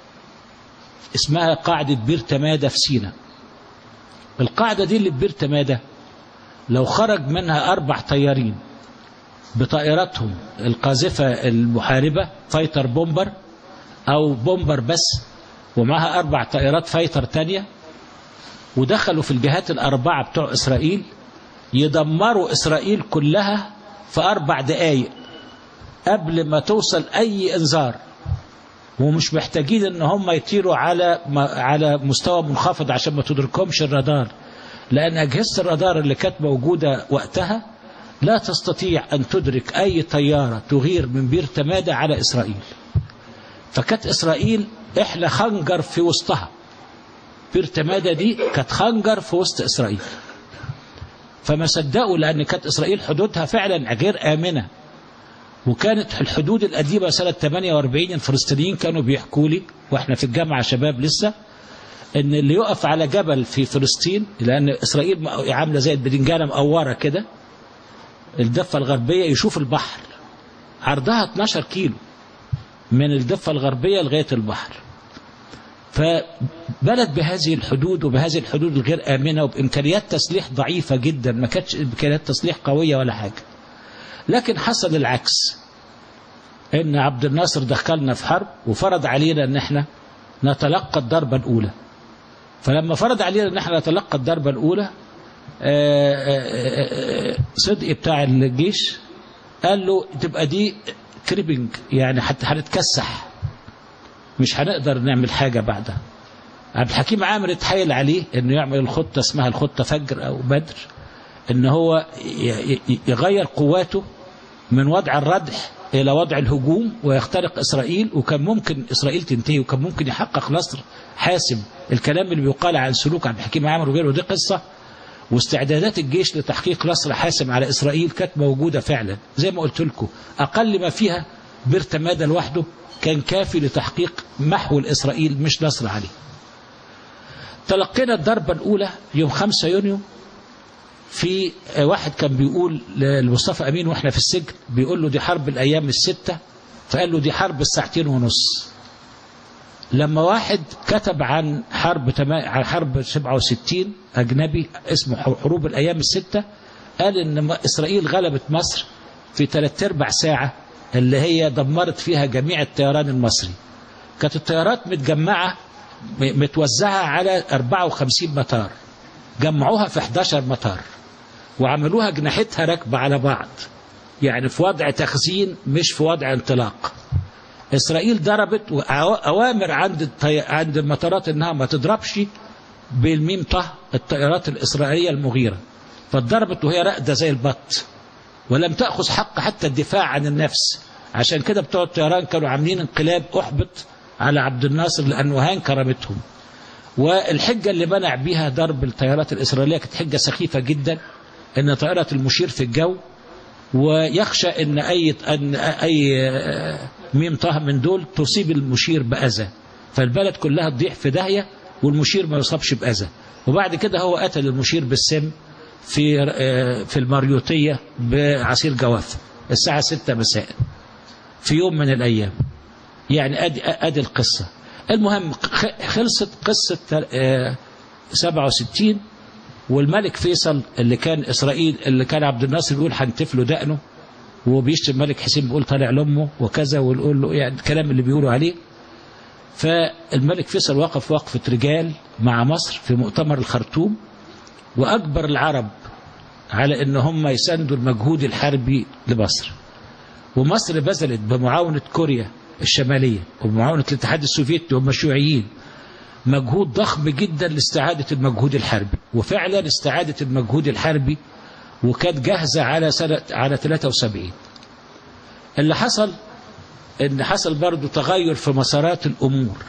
اسمها قاعدة بير تمادة في سينا القاعدة دي اللي في بير تمادة لو خرج منها أربع طيارين بطائراتهم القاذفة المحاربة فايتر بومبر أو بومبر بس ومعها أربع طائرات فايتر تانية ودخلوا في الجهات الأربعة بتوع إسرائيل يدمروا إسرائيل كلها في أربع دقايق قبل ما توصل أي إنذار ومش محتاجين ان هم يطيروا على على مستوى منخفض عشان ما تدركهمش الرادار لان اجهزه الرادار اللي كانت موجوده وقتها لا تستطيع ان تدرك اي طياره تغير من بير تماده على اسرائيل فكانت اسرائيل احلى خنجر في وسطها بير تماده دي كانت خنجر في وسط اسرائيل فما صدقوا لان كانت اسرائيل حدودها فعلا غير امنه وكانت الحدود القديمة سنة 48 الفلسطينيين كانوا بيحكوا لي واحنا في الجامعة شباب لسه ان اللي يقف على جبل في فلسطين لان اسرائيل عاملة زي البدنجانة مقورة كده الضفة الغربية يشوف البحر عرضها 12 كيلو من الضفة الغربية لغاية البحر فبلد بهذه الحدود وبهذه الحدود الغير آمنة وبإمكانيات تسليح ضعيفة جدا ما كانتش إمكانيات تسليح قوية ولا حاجة لكن حصل العكس ان عبد الناصر دخلنا في حرب وفرض علينا ان احنا نتلقى الضربة الاولى فلما فرض علينا ان احنا نتلقى الضربة الاولى صدقي بتاع الجيش قال له تبقى دي كريبنج يعني حتى هنتكسح مش هنقدر نعمل حاجة بعدها عبد الحكيم عامر اتحايل عليه انه يعمل الخطة اسمها الخطة فجر او بدر ان هو يغير قواته من وضع الردح الى وضع الهجوم ويخترق اسرائيل وكان ممكن اسرائيل تنتهي وكان ممكن يحقق نصر حاسم الكلام اللي بيقال عن سلوك عبد الحكيم عامر وغيره دي قصه واستعدادات الجيش لتحقيق نصر حاسم على اسرائيل كانت موجوده فعلا زي ما قلت لكم اقل ما فيها بير تمادى لوحده كان كافي لتحقيق محو الاسرائيل مش نصر عليه تلقينا الضربه الاولى يوم 5 يونيو في واحد كان بيقول لمصطفى أمين وإحنا في السجن بيقول له دي حرب الأيام الستة فقال له دي حرب الساعتين ونص لما واحد كتب عن حرب تما... عن حرب 67 أجنبي اسمه حروب الأيام الستة قال إن إسرائيل غلبت مصر في ثلاث أرباع ساعة اللي هي دمرت فيها جميع الطيران المصري كانت الطيارات متجمعة متوزعة على 54 مطار جمعوها في 11 مطار وعملوها جناحتها راكبة على بعض يعني في وضع تخزين مش في وضع انطلاق إسرائيل ضربت أوامر عند الطي... عند المطارات إنها ما تضربش بالميم طه الطائرات الإسرائيلية المغيرة فاتضربت وهي راقدة زي البط ولم تأخذ حق حتى الدفاع عن النفس عشان كده بتوع الطيران كانوا عاملين انقلاب أحبط على عبد الناصر لأنه هان كرامتهم والحجة اللي منع بيها ضرب الطيارات الإسرائيلية كانت حجة سخيفة جدا إن طائرة المشير في الجو ويخشى إن أي أن أي ميم طه من دول تصيب المشير بأذى فالبلد كلها تضيع في داهية والمشير ما يصابش بأذى وبعد كده هو قتل المشير بالسم في في المريوطية بعصير جوافة الساعة 6 مساء في يوم من الأيام يعني أدي, أدي القصة المهم خلصت قصة 67 والملك فيصل اللي كان إسرائيل اللي كان عبد الناصر بيقول هنتفله دقنه وبيشتم الملك حسين بيقول طالع لأمه وكذا ويقول له يعني الكلام اللي بيقولوا عليه فالملك فيصل وقف وقفة رجال مع مصر في مؤتمر الخرطوم وأجبر العرب على أن هم يساندوا المجهود الحربي لمصر ومصر بذلت بمعاونة كوريا الشمالية وبمعاونة الاتحاد السوفيتي هم الشيوعيين مجهود ضخم جدا لاستعادة المجهود الحربي وفعلا استعادة المجهود الحربي وكانت جاهزة على سنة على 73 اللي حصل ان حصل برضو تغير في مسارات الامور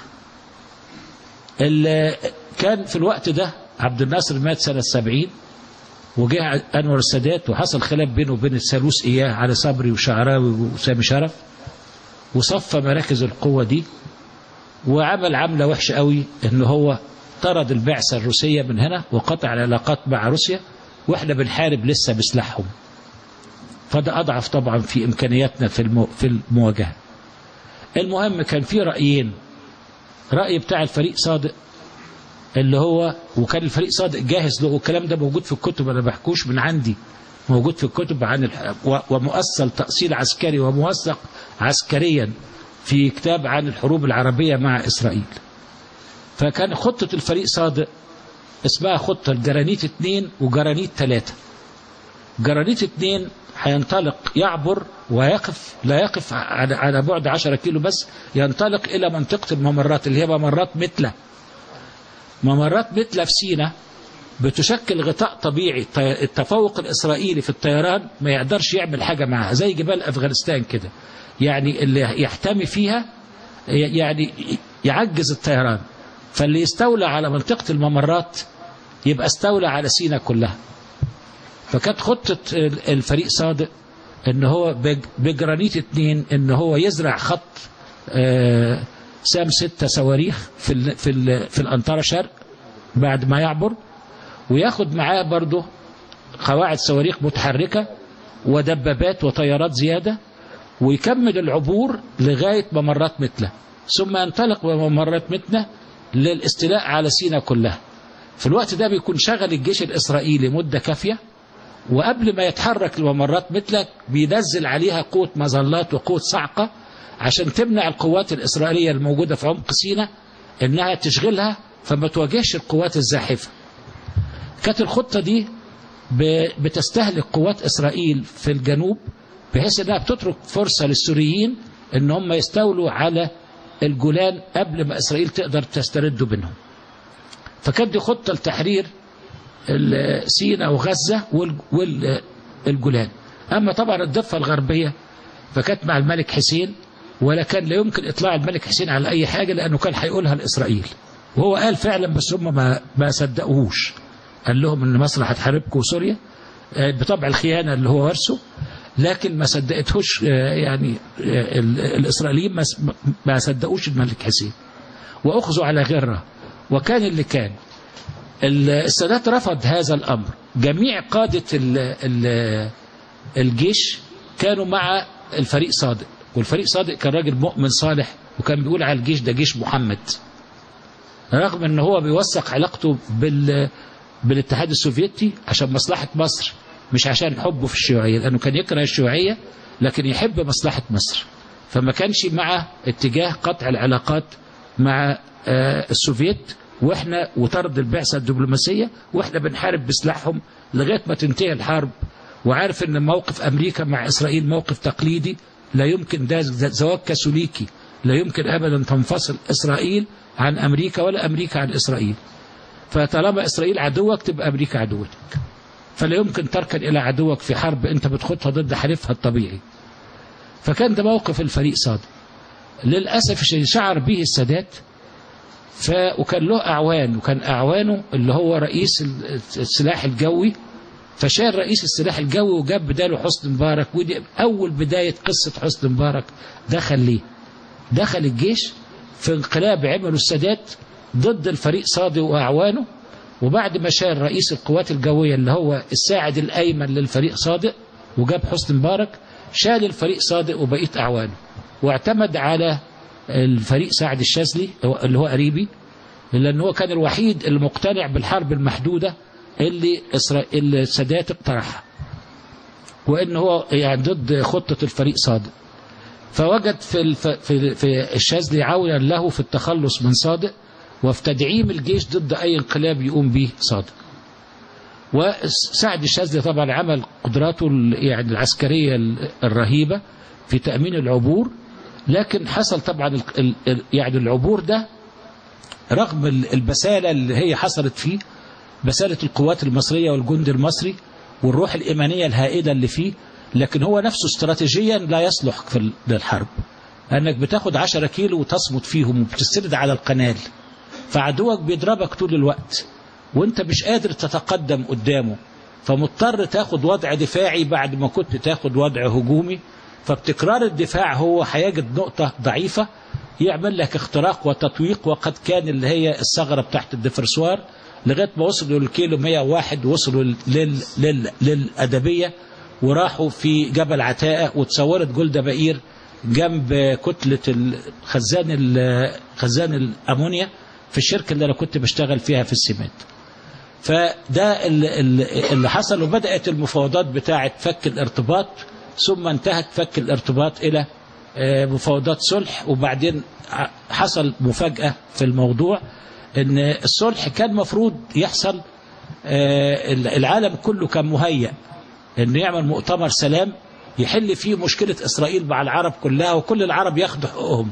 اللي كان في الوقت ده عبد الناصر مات سنة 70 وجه انور السادات وحصل خلاف بينه وبين الثالوث اياه علي صبري وشعراوي وسامي شرف وصفى مراكز القوة دي وعمل عملة وحشة قوي ان هو طرد البعثة الروسية من هنا وقطع العلاقات مع روسيا واحنا بنحارب لسه بسلاحهم فده اضعف طبعا في امكانياتنا في المو في المواجهه المهم كان في رايين راي بتاع الفريق صادق اللي هو وكان الفريق صادق جاهز له والكلام ده موجود في الكتب انا بحكوش من عندي موجود في الكتب عن الح... ومؤصل تأصيل عسكري وموثق عسكريا في كتاب عن الحروب العربية مع إسرائيل فكان خطة الفريق صادق اسمها خطة الجرانيت اثنين وجرانيت ثلاثة جرانيت اثنين هينطلق يعبر ويقف لا يقف على على بعد 10 كيلو بس ينطلق إلى منطقة الممرات اللي هي ممرات متلة ممرات متلة في سينا بتشكل غطاء طبيعي التفوق الإسرائيلي في الطيران ما يقدرش يعمل حاجة معها زي جبال أفغانستان كده يعني اللي يحتمي فيها يعني يعجز الطيران فاللي يستولى على منطقة الممرات يبقى استولى على سينا كلها فكانت خطة الفريق صادق ان هو بجرانيت اتنين ان هو يزرع خط سام ستة صواريخ في ال في ال في الانطره شرق بعد ما يعبر وياخد معاه برضه قواعد صواريخ متحركة ودبابات وطيارات زيادة ويكمل العبور لغاية ممرات متلة ثم ينطلق بممرات متلة للاستيلاء على سينا كلها في الوقت ده بيكون شغل الجيش الإسرائيلي مدة كافية وقبل ما يتحرك الممرات متلة بينزل عليها قوة مظلات وقوة صعقة عشان تمنع القوات الإسرائيلية الموجودة في عمق سينا إنها تشغلها فما تواجهش القوات الزاحفة كانت الخطة دي بتستهلك قوات إسرائيل في الجنوب بحيث أنها بتترك فرصة للسوريين أن هم يستولوا على الجولان قبل ما إسرائيل تقدر تسترد منهم فكانت دي خطة لتحرير سينا وغزة والجولان أما طبعا الضفة الغربية فكانت مع الملك حسين ولا كان لا يمكن إطلاع الملك حسين على أي حاجة لأنه كان هيقولها لإسرائيل وهو قال فعلا بس هم ما, ما صدقوهوش قال لهم ان مصر هتحاربكم وسوريا بطبع الخيانه اللي هو ورثه لكن ما صدقتهوش يعني الاسرائيليين ما صدقوش الملك حسين واخذوا على غره وكان اللي كان السادات رفض هذا الامر جميع قاده ال ال الجيش كانوا مع الفريق صادق والفريق صادق كان راجل مؤمن صالح وكان بيقول على الجيش ده جيش محمد رغم ان هو بيوثق علاقته بال بالاتحاد السوفيتي عشان مصلحة مصر مش عشان حبه في الشيوعية لأنه كان يكره الشيوعية لكن يحب مصلحة مصر فما كانش مع اتجاه قطع العلاقات مع السوفيت واحنا وطرد البعثة الدبلوماسية واحنا بنحارب بسلاحهم لغاية ما تنتهي الحرب وعارف ان موقف امريكا مع اسرائيل موقف تقليدي لا يمكن ده زواج كاثوليكي لا يمكن ابدا تنفصل اسرائيل عن امريكا ولا امريكا عن اسرائيل فطالما اسرائيل عدوك تبقى امريكا عدوتك فلا يمكن تركن الى عدوك في حرب انت بتخوضها ضد حليفها الطبيعي فكان ده موقف الفريق صادق للاسف الشديد شعر به السادات ف وكان له اعوان وكان اعوانه اللي هو رئيس السلاح الجوي فشال رئيس السلاح الجوي وجاب بداله حسني مبارك ودي اول بدايه قصه حسني مبارك دخل ليه دخل الجيش في انقلاب عمله السادات ضد الفريق صادق واعوانه وبعد ما شال رئيس القوات الجويه اللي هو الساعد الايمن للفريق صادق وجاب حسني مبارك شال الفريق صادق وبقيه اعوانه واعتمد على الفريق سعد الشاذلي اللي هو قريبي لان هو كان الوحيد المقتنع بالحرب المحدوده اللي اسرائيل السادات اقترحها وان هو يعني ضد خطه الفريق صادق فوجد في الف... في في الشاذلي عونا له في التخلص من صادق وفي تدعيم الجيش ضد اي انقلاب يقوم به صادق وسعد الشاذلي طبعا عمل قدراته يعني العسكريه الرهيبه في تامين العبور لكن حصل طبعا ال... ال... يعني العبور ده رغم البساله اللي هي حصلت فيه بسالة القوات المصرية والجند المصري والروح الإيمانية الهائلة اللي فيه لكن هو نفسه استراتيجيا لا يصلح في للحرب أنك بتاخد عشرة كيلو وتصمت فيهم وبتستند على القنال فعدوك بيضربك طول الوقت وانت مش قادر تتقدم قدامه فمضطر تاخد وضع دفاعي بعد ما كنت تاخد وضع هجومي فبتكرار الدفاع هو هيجد نقطة ضعيفة يعمل لك اختراق وتطويق وقد كان اللي هي الثغرة بتاعت الدفرسوار لغايه ما وصلوا للكيلو 101 وصلوا لل... لل... للأدبية وراحوا في جبل عتاقة وتصورت جلدة بئير جنب كتلة خزان ال... خزان الأمونيا في الشركة اللي أنا كنت بشتغل فيها في السماد فده اللي حصل وبدأت المفاوضات بتاعة فك الارتباط ثم انتهت فك الارتباط إلى مفاوضات صلح وبعدين حصل مفاجأة في الموضوع ان الصلح كان مفروض يحصل العالم كله كان مهيأ انه يعمل مؤتمر سلام يحل فيه مشكلة اسرائيل مع العرب كلها وكل العرب ياخدوا حقوقهم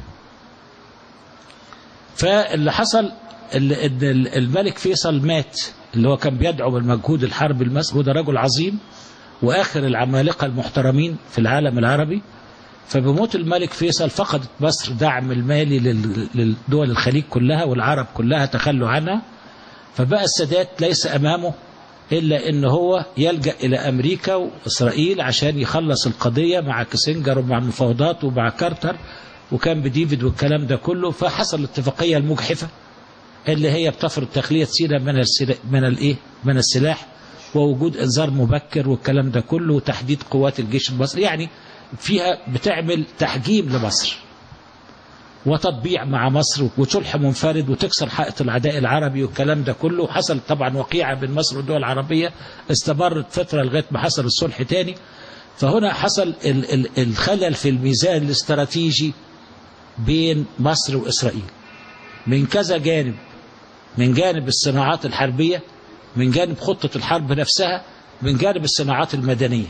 فاللي حصل ان الملك فيصل مات اللي هو كان بيدعو بالمجهود الحرب المصري وده رجل عظيم واخر العمالقة المحترمين في العالم العربي فبموت الملك فيصل فقدت مصر دعم المالي للدول الخليج كلها والعرب كلها تخلوا عنها فبقى السادات ليس أمامه إلا أن هو يلجأ إلى أمريكا وإسرائيل عشان يخلص القضية مع كيسنجر ومع المفاوضات ومع كارتر وكان بديفيد والكلام ده كله فحصل الاتفاقية المجحفة اللي هي بتفرض تخلية سيناء من السلاح من الايه من السلاح ووجود انذار مبكر والكلام ده كله وتحديد قوات الجيش المصري يعني فيها بتعمل تحجيم لمصر وتطبيع مع مصر وصلح منفرد وتكسر حائط العداء العربي والكلام ده كله حصل طبعا وقيعة بين مصر والدول العربية استمرت فترة لغاية ما حصل الصلح تاني فهنا حصل ال ال الخلل في الميزان الاستراتيجي بين مصر وإسرائيل من كذا جانب من جانب الصناعات الحربية من جانب خطة الحرب نفسها من جانب الصناعات المدنية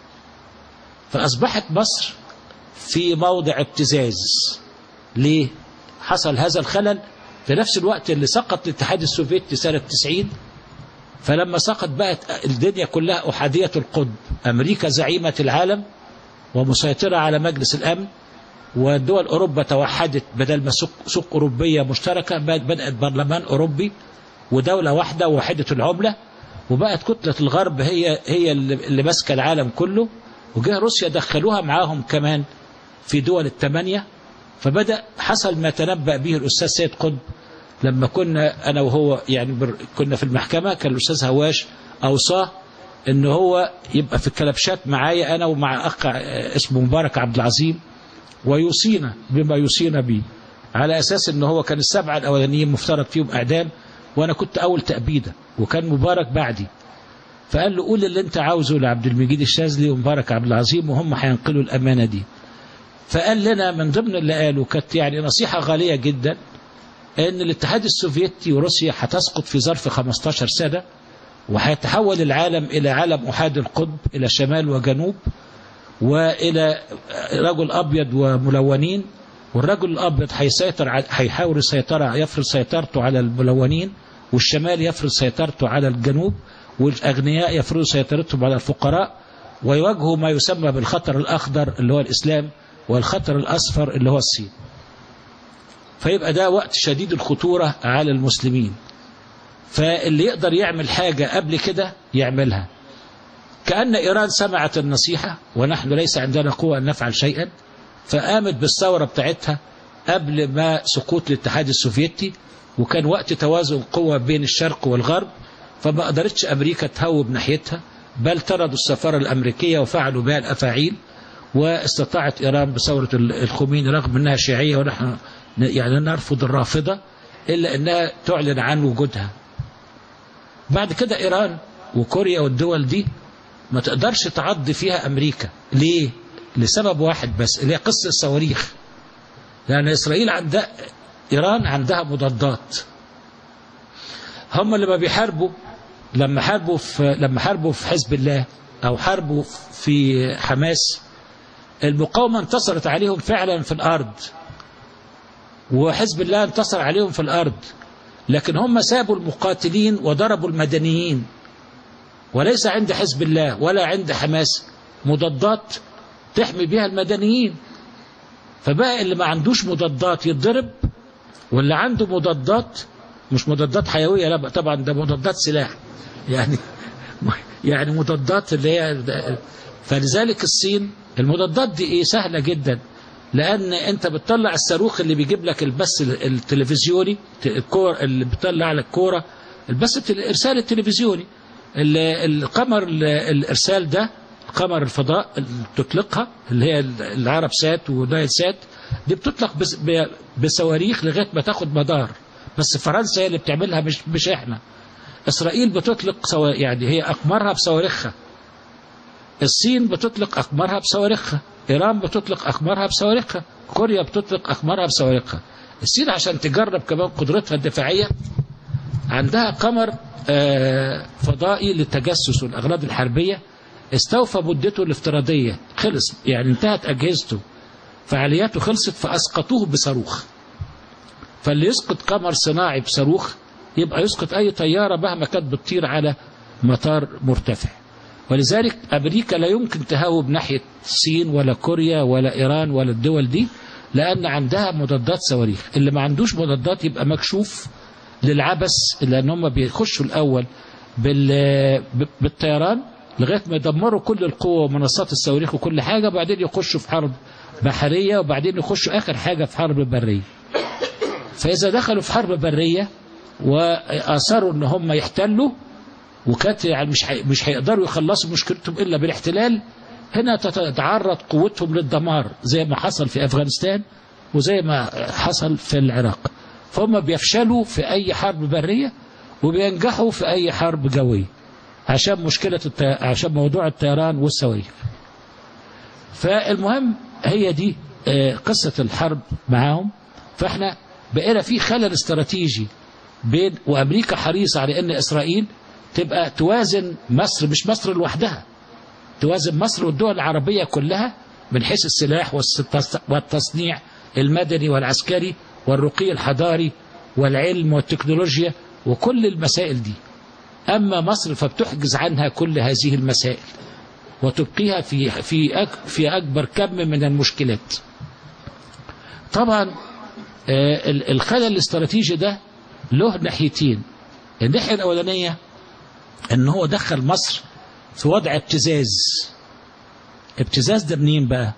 فأصبحت مصر في موضع ابتزاز ليه؟ حصل هذا الخلل في نفس الوقت اللي سقط الاتحاد السوفيتي سنة 90 فلما سقط بقت الدنيا كلها أحادية القطب أمريكا زعيمة العالم ومسيطرة على مجلس الأمن ودول أوروبا توحدت بدل ما سوق, سوق أوروبية مشتركة بدأت برلمان أوروبي ودولة واحدة وحدة العملة وبقت كتلة الغرب هي هي اللي ماسكة العالم كله وجه روسيا دخلوها معاهم كمان في دول الثمانية فبدأ حصل ما تنبأ به الأستاذ سيد قطب لما كنا أنا وهو يعني بر كنا في المحكمة كان الأستاذ هواش أوصاه إن هو يبقى في الكلبشات معايا أنا ومع أخ اسمه مبارك عبد العظيم ويوصينا بما يوصينا به على أساس إن هو كان السبعة الأولانيين مفترض فيهم إعدام وأنا كنت أول تأبيدة وكان مبارك بعدي فقال له قول اللي أنت عاوزه لعبد المجيد الشاذلي ومبارك عبد العظيم وهم هينقلوا الأمانة دي فقال لنا من ضمن اللي قالوا كانت يعني نصيحة غالية جدا ان الاتحاد السوفيتي وروسيا هتسقط في ظرف 15 سنة وهيتحول العالم الى عالم احاد القطب الى شمال وجنوب والى رجل ابيض وملونين والرجل الابيض هيسيطر هيحاول السيطرة يفرض سيطرته على الملونين والشمال يفرض سيطرته على الجنوب والاغنياء يفرضوا سيطرتهم على الفقراء ويواجهوا ما يسمى بالخطر الاخضر اللي هو الاسلام والخطر الاصفر اللي هو الصين فيبقى ده وقت شديد الخطورة على المسلمين فاللي يقدر يعمل حاجة قبل كده يعملها كأن إيران سمعت النصيحة ونحن ليس عندنا قوة أن نفعل شيئا فقامت بالثورة بتاعتها قبل ما سقوط الاتحاد السوفيتي وكان وقت توازن قوة بين الشرق والغرب فما قدرتش أمريكا تهوب ناحيتها بل طردوا السفارة الأمريكية وفعلوا بها الأفاعيل واستطاعت إيران بثورة الخميني رغم أنها شيعية ونحن يعني نرفض الرافضة إلا أنها تعلن عن وجودها بعد كده إيران وكوريا والدول دي ما تقدرش تعض فيها أمريكا ليه؟ لسبب واحد بس اللي هي قصة الصواريخ لأن إسرائيل عندها إيران عندها مضادات هم اللي ما بيحاربوا لما حاربوا في لما حاربوا في حزب الله أو حاربوا في حماس المقاومة انتصرت عليهم فعلا في الأرض وحزب الله انتصر عليهم في الأرض لكن هم سابوا المقاتلين وضربوا المدنيين وليس عند حزب الله ولا عند حماس مضادات تحمي بها المدنيين فبقى اللي ما عندوش مضادات يتضرب واللي عنده مضادات مش مضادات حيوية لا طبعا ده مضادات سلاح يعني يعني مضادات اللي هي فلذلك الصين المضادات دي ايه سهلة جدا لان انت بتطلع الصاروخ اللي بيجيب لك البث التلفزيوني الكور اللي بيطلع لك كوره البث الارسال التلفزيوني القمر الارسال ده قمر الفضاء اللي بتطلقها اللي هي العرب سات ودايل سات دي بتطلق بصواريخ لغايه ما تاخد مدار بس فرنسا هي اللي بتعملها مش مش احنا اسرائيل بتطلق سوا يعني هي اقمارها بصواريخها الصين بتطلق اقمارها بصواريخها ايران بتطلق اقمارها بصواريخها كوريا بتطلق اقمارها بصواريخها الصين عشان تجرب كمان قدرتها الدفاعيه عندها قمر فضائي للتجسس والاغراض الحربيه استوفى مدته الافتراضيه خلص يعني انتهت اجهزته فعالياته خلصت فاسقطوه بصاروخ فاللي يسقط قمر صناعي بصاروخ يبقى يسقط اي طياره مهما كانت بتطير على مطار مرتفع ولذلك أمريكا لا يمكن تهاوب ناحية الصين ولا كوريا ولا إيران ولا الدول دي لأن عندها مضادات صواريخ اللي ما عندوش مضادات يبقى مكشوف للعبث لأن هم بيخشوا الأول بالطيران لغاية ما يدمروا كل القوة ومنصات الصواريخ وكل حاجة وبعدين يخشوا في حرب بحرية وبعدين يخشوا آخر حاجة في حرب برية فإذا دخلوا في حرب برية وأصروا إن هم يحتلوا وكانت يعني مش حي... مش هيقدروا يخلصوا مشكلتهم الا بالاحتلال هنا تتعرض قوتهم للدمار زي ما حصل في افغانستان وزي ما حصل في العراق فهم بيفشلوا في اي حرب بريه وبينجحوا في اي حرب جويه عشان مشكله الت... عشان موضوع الطيران والصواريخ فالمهم هي دي قصه الحرب معاهم فاحنا بقينا في خلل استراتيجي بين وامريكا حريصه على ان اسرائيل تبقى توازن مصر مش مصر لوحدها توازن مصر والدول العربية كلها من حيث السلاح والتصنيع المدني والعسكري والرقي الحضاري والعلم والتكنولوجيا وكل المسائل دي أما مصر فبتحجز عنها كل هذه المسائل وتبقيها في في في أكبر كم من المشكلات طبعا الخلل الاستراتيجي ده له ناحيتين الناحية الأولانية ان هو دخل مصر في وضع ابتزاز ابتزاز ده منين بقى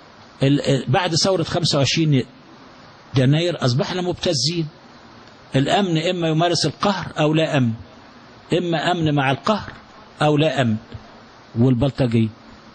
بعد ثورة 25 يناير أصبحنا مبتزين الأمن إما يمارس القهر أو لا أمن إما أمن مع القهر أو لا أمن والبلطجية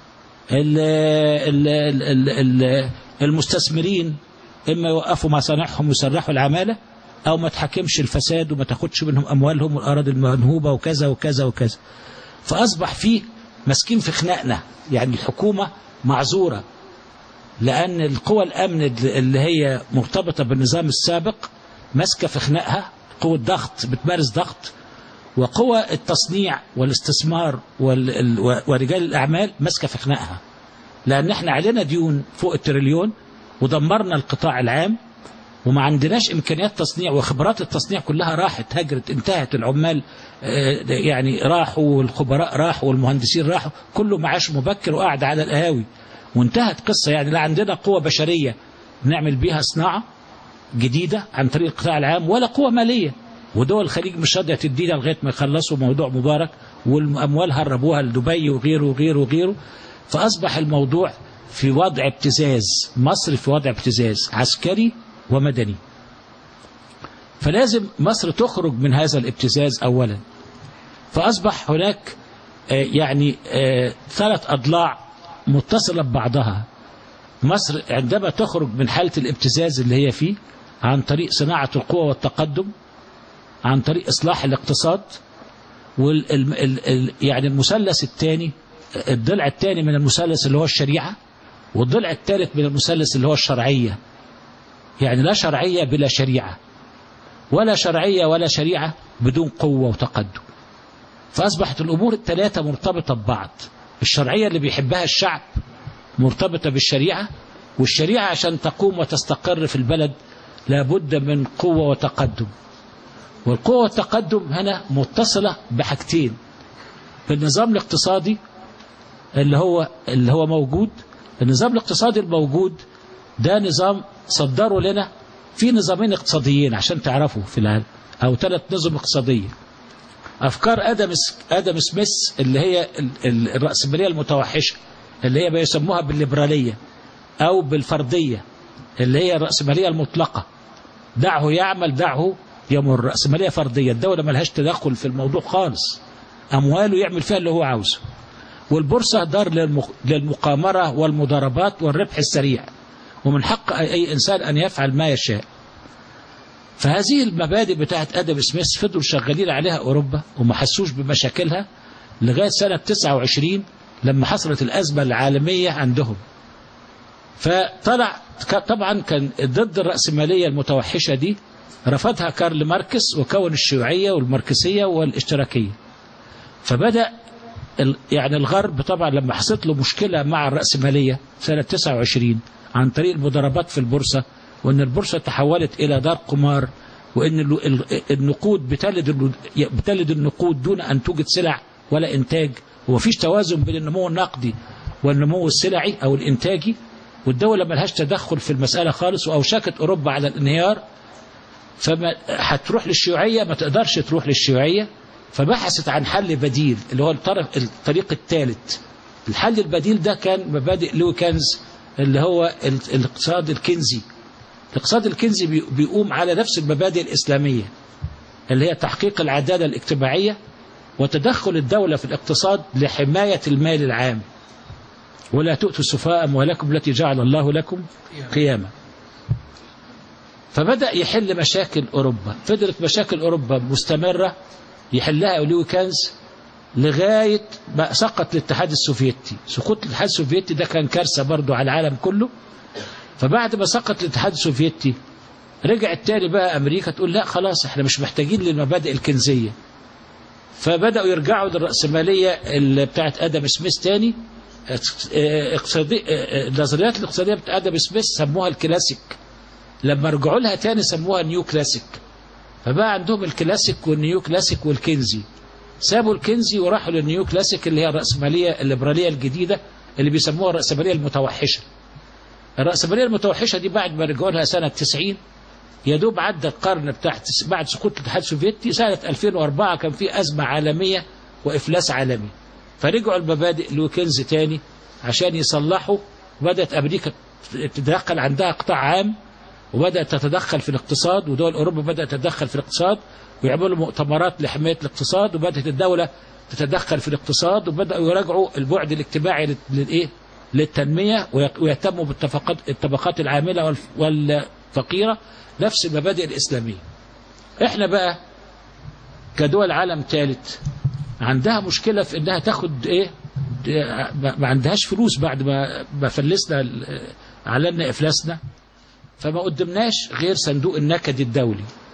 المستثمرين إما يوقفوا مصانعهم ويسرحوا العمالة أو ما تحكمش الفساد وما تاخدش منهم أموالهم والأراضي المنهوبة وكذا وكذا وكذا فأصبح فيه مسكين في خناقنا يعني الحكومة معذورة لأن القوى الأمن اللي هي مرتبطة بالنظام السابق ماسكة في خناقها قوة ضغط بتمارس ضغط وقوى التصنيع والاستثمار ورجال الأعمال ماسكة في خناقها لأن احنا علينا ديون فوق التريليون ودمرنا القطاع العام وما عندناش إمكانيات تصنيع وخبرات التصنيع كلها راحت هجرت انتهت العمال يعني راحوا والخبراء راحوا والمهندسين راحوا كله معاش مبكر وقاعد على القهاوي وانتهت قصة يعني لا عندنا قوة بشرية نعمل بيها صناعة جديدة عن طريق القطاع العام ولا قوة مالية ودول الخليج مش راضية تدينا لغاية ما يخلصوا موضوع مبارك والأموال هربوها لدبي وغيره وغيره وغيره فأصبح الموضوع في وضع ابتزاز مصر في وضع ابتزاز عسكري ومدني فلازم مصر تخرج من هذا الابتزاز أولا فأصبح هناك يعني ثلاث أضلاع متصلة ببعضها مصر عندما تخرج من حالة الابتزاز اللي هي فيه عن طريق صناعة القوة والتقدم عن طريق إصلاح الاقتصاد وال يعني المثلث الثاني الضلع الثاني من المثلث اللي هو الشريعة والضلع الثالث من المثلث اللي هو الشرعية يعني لا شرعية بلا شريعة ولا شرعية ولا شريعة بدون قوة وتقدم فأصبحت الأمور الثلاثة مرتبطة ببعض الشرعية اللي بيحبها الشعب مرتبطة بالشريعة والشريعة عشان تقوم وتستقر في البلد لابد من قوة وتقدم والقوة والتقدم هنا متصلة بحاجتين بالنظام الاقتصادي اللي هو اللي هو موجود النظام الاقتصادي الموجود ده نظام صدروا لنا في نظامين اقتصاديين عشان تعرفوا في العالم او ثلاث نظم اقتصاديه افكار ادم ادم سميث اللي هي الراسماليه المتوحشه اللي هي بيسموها بالليبراليه او بالفرديه اللي هي الراسماليه المطلقه دعه يعمل دعه يمر راسماليه فرديه الدوله ملهاش تدخل في الموضوع خالص امواله يعمل فيها اللي هو عاوزه والبورصه دار للمقامره والمضاربات والربح السريع ومن حق أي إنسان أن يفعل ما يشاء فهذه المبادئ بتاعت أدم سميث فضلوا شغالين عليها أوروبا وما حسوش بمشاكلها لغاية سنة 29 لما حصلت الأزمة العالمية عندهم فطلع طبعا كان ضد الرأسمالية المتوحشة دي رفضها كارل ماركس وكون الشيوعية والماركسية والاشتراكية فبدأ يعني الغرب طبعا لما حصلت له مشكلة مع الرأسمالية سنة 29 عن طريق المضاربات في البورصة وأن البورصة تحولت إلى دار قمار وأن النقود بتلد بتلد النقود دون أن توجد سلع ولا إنتاج ومفيش توازن بين النمو النقدي والنمو السلعي أو الإنتاجي والدولة ملهاش تدخل في المسألة خالص وأوشكت أوروبا على الانهيار فما هتروح للشيوعية ما تقدرش تروح للشيوعية فبحثت عن حل بديل اللي هو الطرف الطريق الثالث الحل البديل ده كان مبادئ لوي كانز اللي هو الاقتصاد الكنزي الاقتصاد الكنزي بيقوم على نفس المبادئ الإسلامية اللي هي تحقيق العدالة الاجتماعية وتدخل الدولة في الاقتصاد لحماية المال العام ولا تؤتوا السفهاء أموالكم التي جعل الله لكم قياما فبدأ يحل مشاكل أوروبا فضلت مشاكل أوروبا مستمرة يحلها أوليو كانز لغاية ما سقط الاتحاد السوفيتي سقوط الاتحاد السوفيتي ده كان كارثة برضو على العالم كله فبعد ما سقط الاتحاد السوفيتي رجعت تاني بقى أمريكا تقول لا خلاص احنا مش محتاجين للمبادئ الكنزية فبدأوا يرجعوا للرأسمالية اللي بتاعت آدم سميث تاني اقتصادي النظريات الاقتصادية بتاعت آدم سميث سموها الكلاسيك لما رجعوا لها تاني سموها نيو كلاسيك فبقى عندهم الكلاسيك والنيو كلاسيك والكنزي سابوا الكنزي وراحوا للنيو كلاسيك اللي هي الرأسمالية الليبرالية الجديدة اللي بيسموها الرأسمالية المتوحشة الرأسمالية المتوحشة دي بعد ما رجعوا لها سنة 90 يا دوب عدى القرن بتاع بعد سقوط الاتحاد السوفيتي سنة 2004 كان في أزمة عالمية وإفلاس عالمي فرجعوا المبادئ لوكنز تاني عشان يصلحوا بدأت أمريكا تتدخل عندها قطاع عام وبدأت تتدخل في الاقتصاد ودول أوروبا بدأت تتدخل في الاقتصاد ويعملوا مؤتمرات لحماية الاقتصاد وبدأت الدولة تتدخل في الاقتصاد وبدأوا يراجعوا البعد الاجتماعي للإيه؟ للتنمية ويهتموا بالطبقات الطبقات العاملة والفقيرة نفس المبادئ الإسلامية احنا بقى كدول عالم ثالث عندها مشكلة في انها تاخد ايه ما عندهاش فلوس بعد ما ما فلسنا اعلنا افلاسنا فما قدمناش غير صندوق النكد الدولي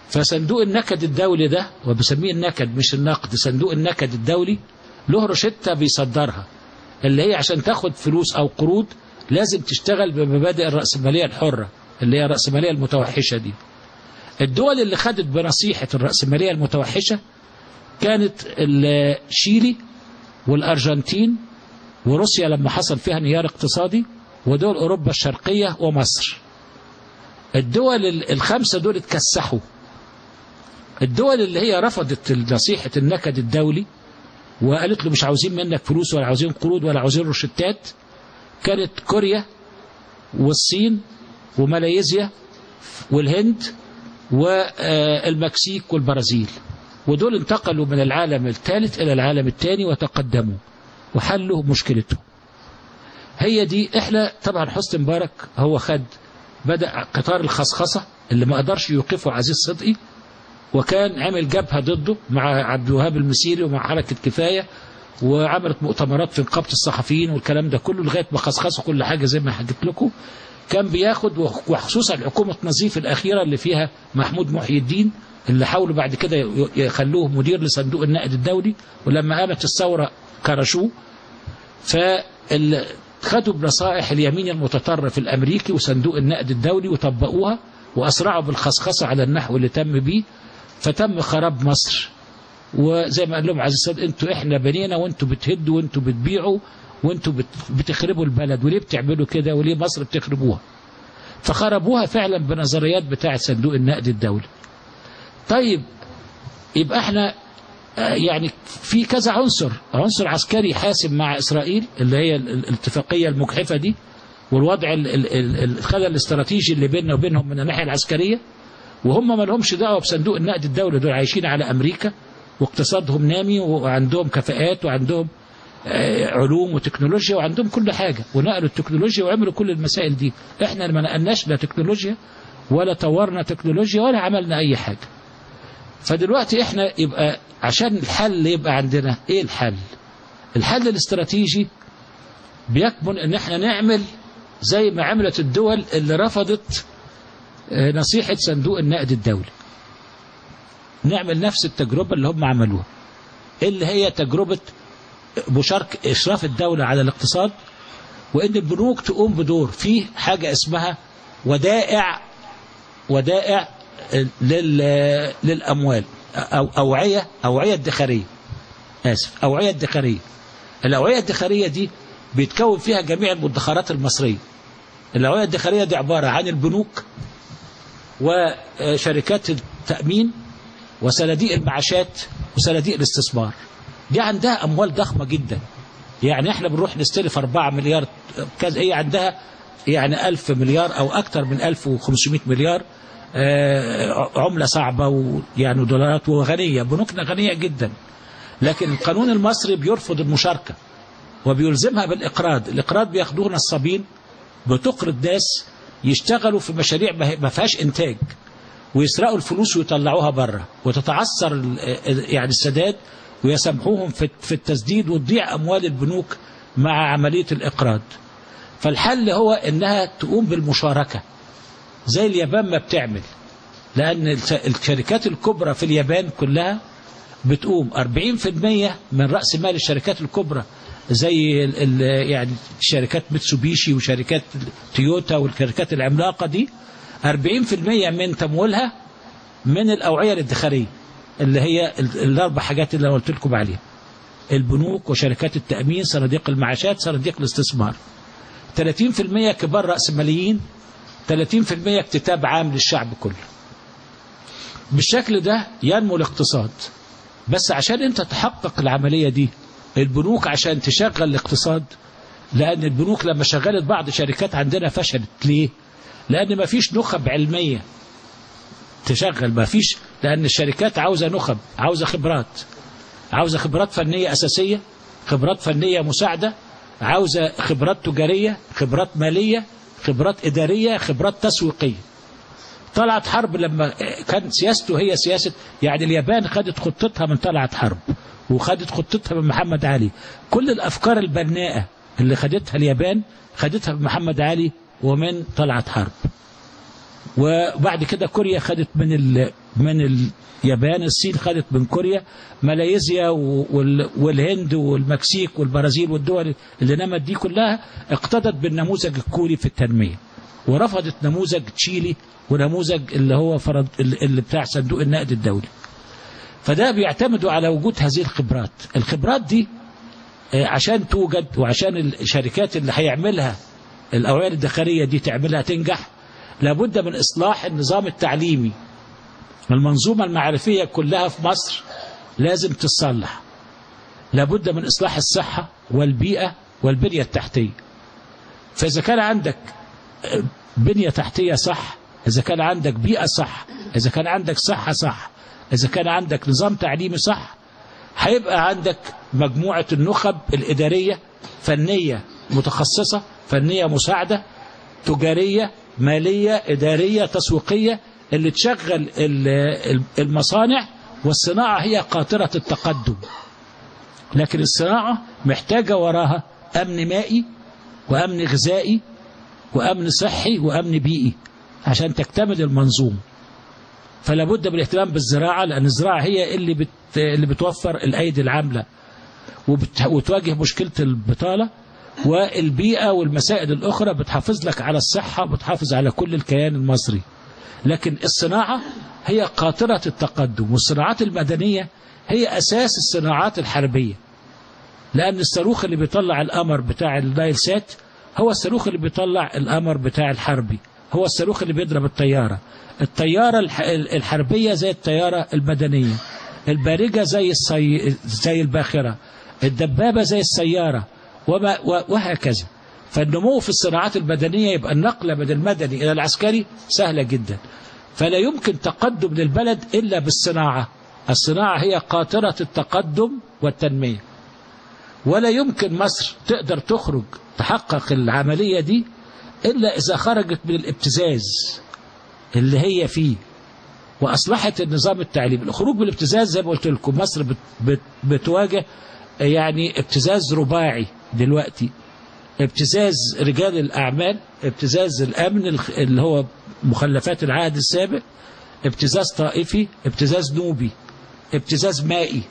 فصندوق النكد الدولي ده وبسميه النكد مش النقد صندوق النكد الدولي له روشتة بيصدرها اللي هي عشان تاخد فلوس أو قروض لازم تشتغل بمبادئ الرأسمالية الحرة اللي هي الرأسمالية المتوحشة دي الدول اللي خدت بنصيحة الرأسمالية المتوحشة كانت الشيلي والأرجنتين وروسيا لما حصل فيها انهيار اقتصادي ودول أوروبا الشرقية ومصر الدول الخمسة دول اتكسحوا الدول اللي هي رفضت نصيحة النكد الدولي وقالت له مش عاوزين منك فلوس ولا عاوزين قروض ولا عاوزين روشتات كانت كوريا والصين وماليزيا والهند والمكسيك والبرازيل ودول انتقلوا من العالم الثالث إلى العالم الثاني وتقدموا وحلوا مشكلتهم هي دي احنا طبعا حسن مبارك هو خد بدأ قطار الخصخصة اللي ما قدرش يوقفه عزيز صدقي وكان عمل جبهة ضده مع عبد الوهاب المسيري ومع حركة كفاية وعملت مؤتمرات في نقابة الصحفيين والكلام ده كله لغاية ما خصخصوا كل حاجة زي ما حكيت لكم كان بياخد وخصوصا حكومة نظيف الأخيرة اللي فيها محمود محي الدين اللي حاولوا بعد كده يخلوه مدير لصندوق النقد الدولي ولما قامت الثورة كرشوه فخدوا بنصائح اليمين المتطرف الأمريكي وصندوق النقد الدولي وطبقوها وأسرعوا بالخصخصة على النحو اللي تم بيه فتم خراب مصر وزي ما قال لهم عزيز السيد انتوا احنا بنينا وانتوا بتهدوا وانتوا بتبيعوا وانتوا بتخربوا البلد وليه بتعملوا كده وليه مصر بتخربوها فخربوها فعلا بنظريات بتاعه صندوق النقد الدولي طيب يبقى احنا يعني في كذا عنصر عنصر عسكري حاسم مع إسرائيل اللي هي الاتفاقية المجحفة دي والوضع الخلل الاستراتيجي اللي بيننا وبينهم من الناحية العسكرية وهم ما لهمش دعوة بصندوق النقد الدولي دول عايشين على أمريكا واقتصادهم نامي وعندهم كفاءات وعندهم علوم وتكنولوجيا وعندهم كل حاجة ونقلوا التكنولوجيا وعملوا كل المسائل دي احنا ما نقلناش لا تكنولوجيا ولا طورنا تكنولوجيا ولا عملنا أي حاجة فدلوقتي احنا يبقى عشان الحل يبقى عندنا ايه الحل الحل الاستراتيجي بيكمن ان احنا نعمل زي ما عملت الدول اللي رفضت نصيحة صندوق النقد الدولي نعمل نفس التجربة اللي هم عملوها اللي هي تجربة مشارك إشراف الدولة على الاقتصاد وإن البنوك تقوم بدور في حاجة اسمها ودائع ودائع للأموال أو أوعية أوعية ادخارية آسف أوعية ادخارية الأوعية الادخارية دي بيتكون فيها جميع المدخرات المصرية الأوعية الادخارية دي عبارة عن البنوك وشركات التأمين وصناديق المعاشات وصناديق الاستثمار دي عندها أموال ضخمة جدا يعني احنا بنروح نستلف 4 مليار كذا هي عندها يعني 1000 مليار أو أكثر من 1500 مليار عملة صعبة ويعني دولارات وغنية بنوكنا غنية جدا لكن القانون المصري بيرفض المشاركة وبيلزمها بالإقراض الإقراض بياخدوه نصابين بتقرض ناس يشتغلوا في مشاريع ما فيهاش إنتاج ويسرقوا الفلوس ويطلعوها بره وتتعثر يعني السداد ويسامحوهم في التسديد وتضيع أموال البنوك مع عملية الإقراض فالحل هو إنها تقوم بالمشاركة زي اليابان ما بتعمل لأن الشركات الكبرى في اليابان كلها بتقوم 40% من رأس مال الشركات الكبرى زي ال ال يعني شركات متسوبيشي وشركات تويوتا والشركات العملاقة دي 40% من تمويلها من الأوعية الادخارية اللي هي الأربع حاجات اللي قلت لكم عليها البنوك وشركات التأمين صناديق المعاشات صناديق الاستثمار 30% كبار رأسماليين 30% اكتتاب عام للشعب كله بالشكل ده ينمو الاقتصاد بس عشان انت تحقق العملية دي البنوك عشان تشغل الاقتصاد لأن البنوك لما شغلت بعض شركات عندنا فشلت ليه لأن ما فيش نخب علمية تشغل ما فيش لأن الشركات عاوزة نخب عاوزة خبرات عاوزة خبرات فنية أساسية خبرات فنية مساعدة عاوزة خبرات تجارية خبرات مالية خبرات إدارية خبرات تسويقية طلعت حرب لما كان سياسته هي سياسة يعني اليابان خدت خطتها من طلعت حرب وخدت خطتها من محمد علي كل الأفكار البناءة اللي خدتها اليابان خدتها من محمد علي ومن طلعت حرب وبعد كده كوريا خدت من من اليابان الصين خدت من كوريا ماليزيا وال- والهند والمكسيك والبرازيل والدول اللي نمت دي كلها اقتدت بالنموذج الكوري في التنمية ورفضت نموذج تشيلي ونموذج اللي هو فرد اللي بتاع صندوق النقد الدولي فده بيعتمدوا على وجود هذه الخبرات الخبرات دي آه، عشان توجد وعشان الشركات اللي هيعملها الأوعية الداخلية دي تعملها تنجح لابد من إصلاح النظام التعليمي المنظومة المعرفية كلها في مصر لازم تصلح لابد من إصلاح الصحة والبيئة والبنية التحتية فإذا كان عندك آه، بنية تحتية صح إذا كان عندك بيئة صح إذا كان عندك صحة صح إذا كان عندك نظام تعليمي صح هيبقى عندك مجموعة النخب الإدارية فنية متخصصة فنية مساعدة تجارية مالية إدارية تسويقية اللي تشغل ال- ال- المصانع والصناعة هي قاطرة التقدم لكن الصناعة محتاجة وراها أمن مائي وأمن غذائي وأمن صحي وأمن بيئي عشان تكتمل المنظومة فلا بد من الاهتمام بالزراعة لأن الزراعة هي اللي بت... اللي بتوفر الأيدي العاملة وبت... وتواجه مشكلة البطالة والبيئة والمسائل الأخرى بتحافظ لك على الصحة بتحافظ على كل الكيان المصري لكن الصناعة هي قاطرة التقدم والصناعات المدنية هي أساس الصناعات الحربية لأن الصاروخ اللي بيطلع القمر بتاع النايل سات هو الصاروخ اللي بيطلع القمر بتاع الحربي هو الصاروخ اللي بيضرب الطيارة الطيارة الح- الحربية زي الطيارة المدنية البارجة زي الصي... زي الباخرة الدبابة زي السيارة وما... و- وهكذا فالنمو في الصناعات المدنية يبقى النقلة من المدني إلى العسكري سهلة جدا فلا يمكن تقدم للبلد إلا بالصناعة الصناعة هي قاطرة التقدم والتنمية ولا يمكن مصر تقدر تخرج تحقق العملية دي إلا إذا خرجت من الابتزاز اللي هي فيه وأصلحت النظام التعليمي الخروج من الابتزاز زي ما قلت لكم مصر بت بت بتواجه يعني ابتزاز رباعي دلوقتي ابتزاز رجال الأعمال ابتزاز الأمن الخ- اللي هو مخلفات العهد السابق ابتزاز طائفي ابتزاز نوبي ابتزاز مائي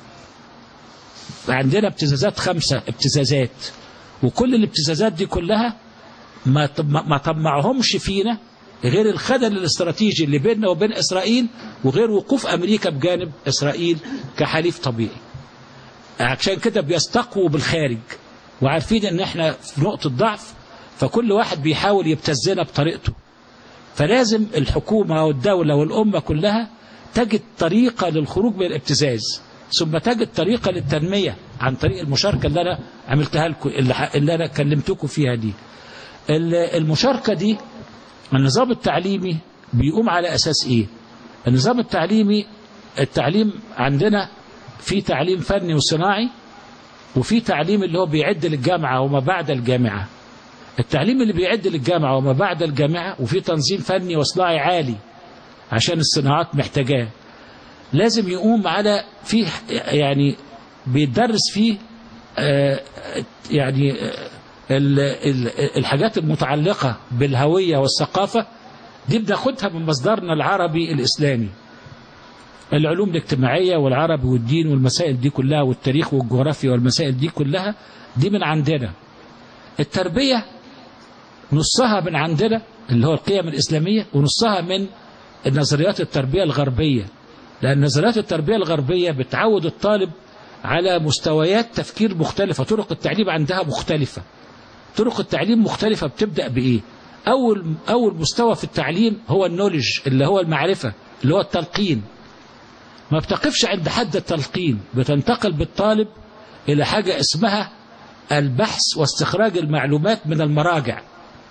عندنا ابتزازات خمسة ابتزازات وكل الابتزازات دي كلها ما طم- ما طمعهمش فينا غير الخدل الاستراتيجي اللي بيننا وبين إسرائيل وغير وقوف أمريكا بجانب إسرائيل كحليف طبيعي عشان كده بيستقوا بالخارج وعارفين ان احنا في نقطة ضعف فكل واحد بيحاول يبتزنا بطريقته فلازم الحكومة والدولة والأمة كلها تجد طريقة للخروج من الابتزاز ثم تجد طريقة للتنمية عن طريق المشاركة اللي أنا عملتها لكم اللي, ح- اللي أنا كلمتكم فيها دي ال- المشاركة دي النظام التعليمي بيقوم على أساس إيه النظام التعليمي التعليم عندنا في تعليم فني وصناعي وفي تعليم اللي هو بيعد للجامعة وما بعد الجامعة التعليم اللي بيعد للجامعة وما بعد الجامعة وفي تنظيم فني وصناعي عالي عشان الصناعات محتاجاه لازم يقوم على فيه يعني بيدرس فيه آه، يعني آه، ال- ال- الحاجات المتعلقة بالهوية والثقافة دي بناخدها من مصدرنا العربي الإسلامي العلوم الاجتماعية والعربي والدين والمسائل دي كلها والتاريخ والجغرافيا والمسائل دي كلها دي من عندنا التربية نصها من عندنا اللي هو القيم الإسلامية ونصها من نظريات التربية الغربية لأن نظريات التربية الغربية بتعود الطالب على مستويات تفكير مختلفة طرق التعليم عندها مختلفة طرق التعليم مختلفة بتبدأ بإيه أول, أول مستوى في التعليم هو النولج اللي هو المعرفة اللي هو التلقين ما بتقفش عند حد التلقين بتنتقل بالطالب إلى حاجة اسمها البحث واستخراج المعلومات من المراجع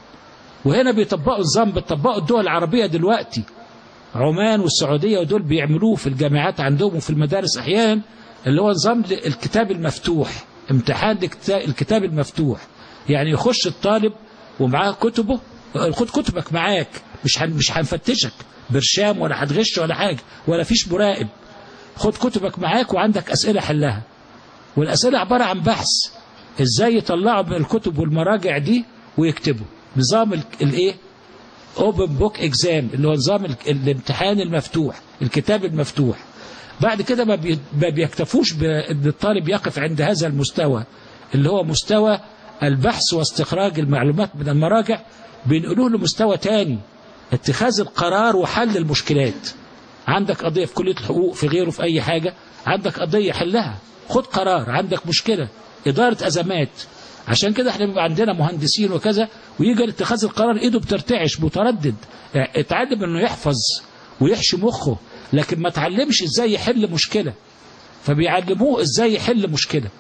وهنا بيطبقوا نظام بيطبقوا الدول العربية دلوقتي عمان والسعودية ودول بيعملوه في الجامعات عندهم وفي المدارس أحيانا اللي هو نظام الكتاب المفتوح امتحان الكتا- الكتاب المفتوح يعني يخش الطالب ومعاه كتبه خد كتبك معاك مش هن مش هنفتشك برشام ولا هتغش ولا حاجة ولا فيش مراقب خد كتبك معاك وعندك أسئلة حلها والأسئلة عبارة عن بحث ازاي يطلعوا من الكتب والمراجع دي ويكتبوا نظام ال- الايه اوبن بوك اكزام اللي هو نظام ال- الامتحان المفتوح الكتاب المفتوح بعد كده ما بي- ما بيكتفوش بان الطالب يقف عند هذا المستوى اللي هو مستوى البحث واستخراج المعلومات من المراجع بينقلوه لمستوى تاني اتخاذ القرار وحل المشكلات عندك قضية في كلية الحقوق في غيره في أي حاجة عندك قضية حلها خد قرار عندك مشكلة إدارة أزمات عشان كده احنا بيبقى عندنا مهندسين وكذا ويجي لاتخاذ القرار ايده بترتعش متردد يعني اتعلم انه يحفظ ويحشي مخه لكن ما تعلمش ازاي يحل مشكلة فبيعلموه ازاي يحل مشكلة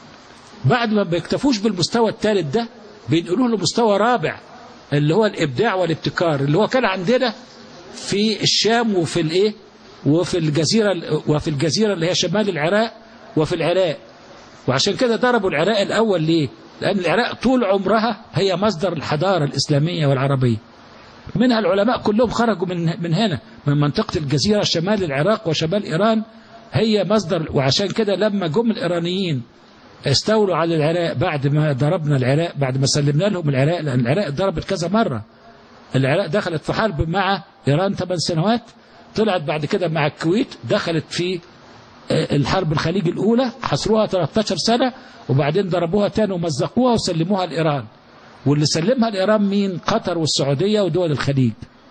بعد ما بيكتفوش بالمستوى الثالث ده بينقلوه لمستوى رابع اللي هو الابداع والابتكار اللي هو كان عندنا في الشام وفي الايه وفي الجزيره وفي الجزيره اللي هي شمال العراق وفي العراق وعشان كده ضربوا العراق الاول ليه لان العراق طول عمرها هي مصدر الحضاره الاسلاميه والعربيه منها العلماء كلهم خرجوا من من هنا من منطقه الجزيره شمال العراق وشمال ايران هي مصدر وعشان كده لما جم الايرانيين استولوا على العراق بعد ما ضربنا العراق بعد ما سلمنا لهم العراق لان العراق ضربت كذا مره العراق دخلت في حرب مع ايران 8 سنوات طلعت بعد كده مع الكويت دخلت في آه، الحرب الخليج الاولى حصروها 13 سنه وبعدين ضربوها تاني ومزقوها وسلموها لايران واللي سلمها لايران مين قطر والسعوديه ودول الخليج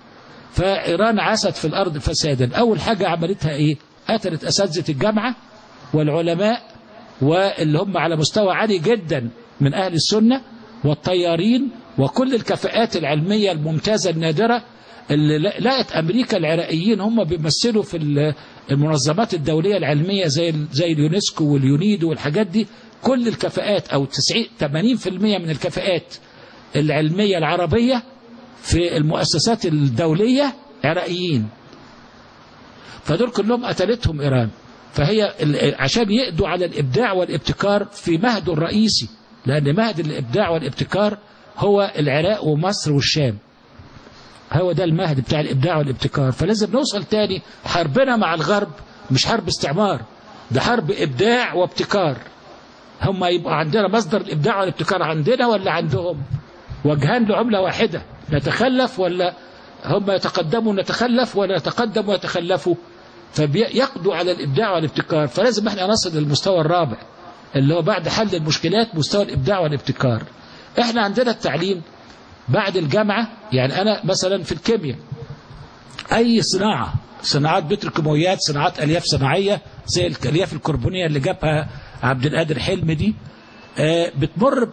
فايران عاست في الارض فسادا اول حاجه عملتها ايه قتلت اساتذه الجامعه والعلماء واللي هم على مستوى عالي جدا من أهل السنة والطيارين وكل الكفاءات العلمية الممتازة النادرة اللي لقت أمريكا العراقيين هم بيمثلوا في ال- المنظمات الدولية العلمية زي ال- زي اليونسكو واليونيدو والحاجات دي كل الكفاءات أو 90 80% من الكفاءات العلمية العربية في المؤسسات الدولية عراقيين فدول كلهم قتلتهم إيران فهي ال- عشان يقضوا على الإبداع والابتكار في مهده الرئيسي لأن مهد الإبداع والابتكار هو العراق ومصر والشام هو ده المهد بتاع الإبداع والابتكار فلازم نوصل تاني حربنا مع الغرب مش حرب استعمار ده حرب إبداع وابتكار هم يبقى عندنا مصدر الإبداع والابتكار عندنا ولا عندهم وجهان لعملة واحدة نتخلف ولا هم يتقدموا نتخلف ولا نتقدم ويتخلفوا فيقضوا على الإبداع والابتكار فلازم احنا نصل للمستوى الرابع اللي هو بعد حل المشكلات مستوى الإبداع والابتكار احنا عندنا التعليم بعد الجامعة يعني أنا مثلا في الكيمياء أي صناعة صناعات بتروكيماويات صناعات ألياف صناعية زي الألياف الكربونية اللي جابها عبد القادر حلمي دي آه، بتمر ب-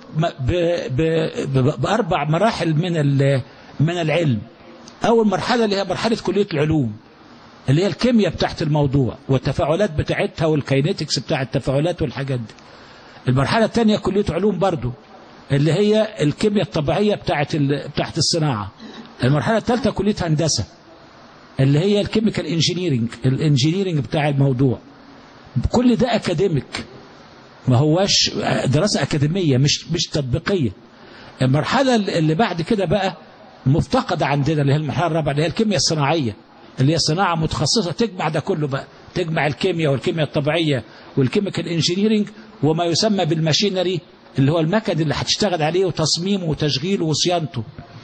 ب- ب- ب- بأربع مراحل من ال- من العلم أول مرحلة اللي هي مرحلة كلية العلوم اللي هي الكيمياء بتاعت الموضوع والتفاعلات بتاعتها والكاينيتكس بتاع التفاعلات والحاجات دي المرحلة الثانية كلية علوم برضو اللي هي الكيمياء الطبيعية بتاعت ال- بتاعت الصناعة المرحلة الثالثة كلية هندسة اللي هي الكيميكال انجينيرنج الانجينيرنج بتاع الموضوع كل ده اكاديميك ما هواش دراسة أكاديمية مش مش تطبيقية المرحلة اللي بعد كده بقى مفتقدة عندنا اللي هي المرحلة الرابعة اللي هي الكيمياء الصناعية اللي هي صناعة متخصصة تجمع ده كله بقى تجمع الكيمياء والكيمياء الطبيعية والكيميكال انجينيرنج وما يسمى بالماشينري اللي هو المكن اللي هتشتغل عليه وتصميمه وتشغيله وصيانته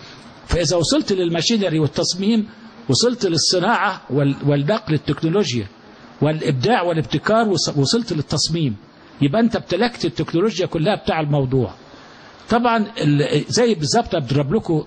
فإذا وصلت للماشينري والتصميم وصلت للصناعة وال- والنقل التكنولوجيا والإبداع والابتكار وص- وصلت للتصميم يبقى أنت امتلكت التكنولوجيا كلها بتاع الموضوع طبعا ال- زي بالظبط أضرب لكم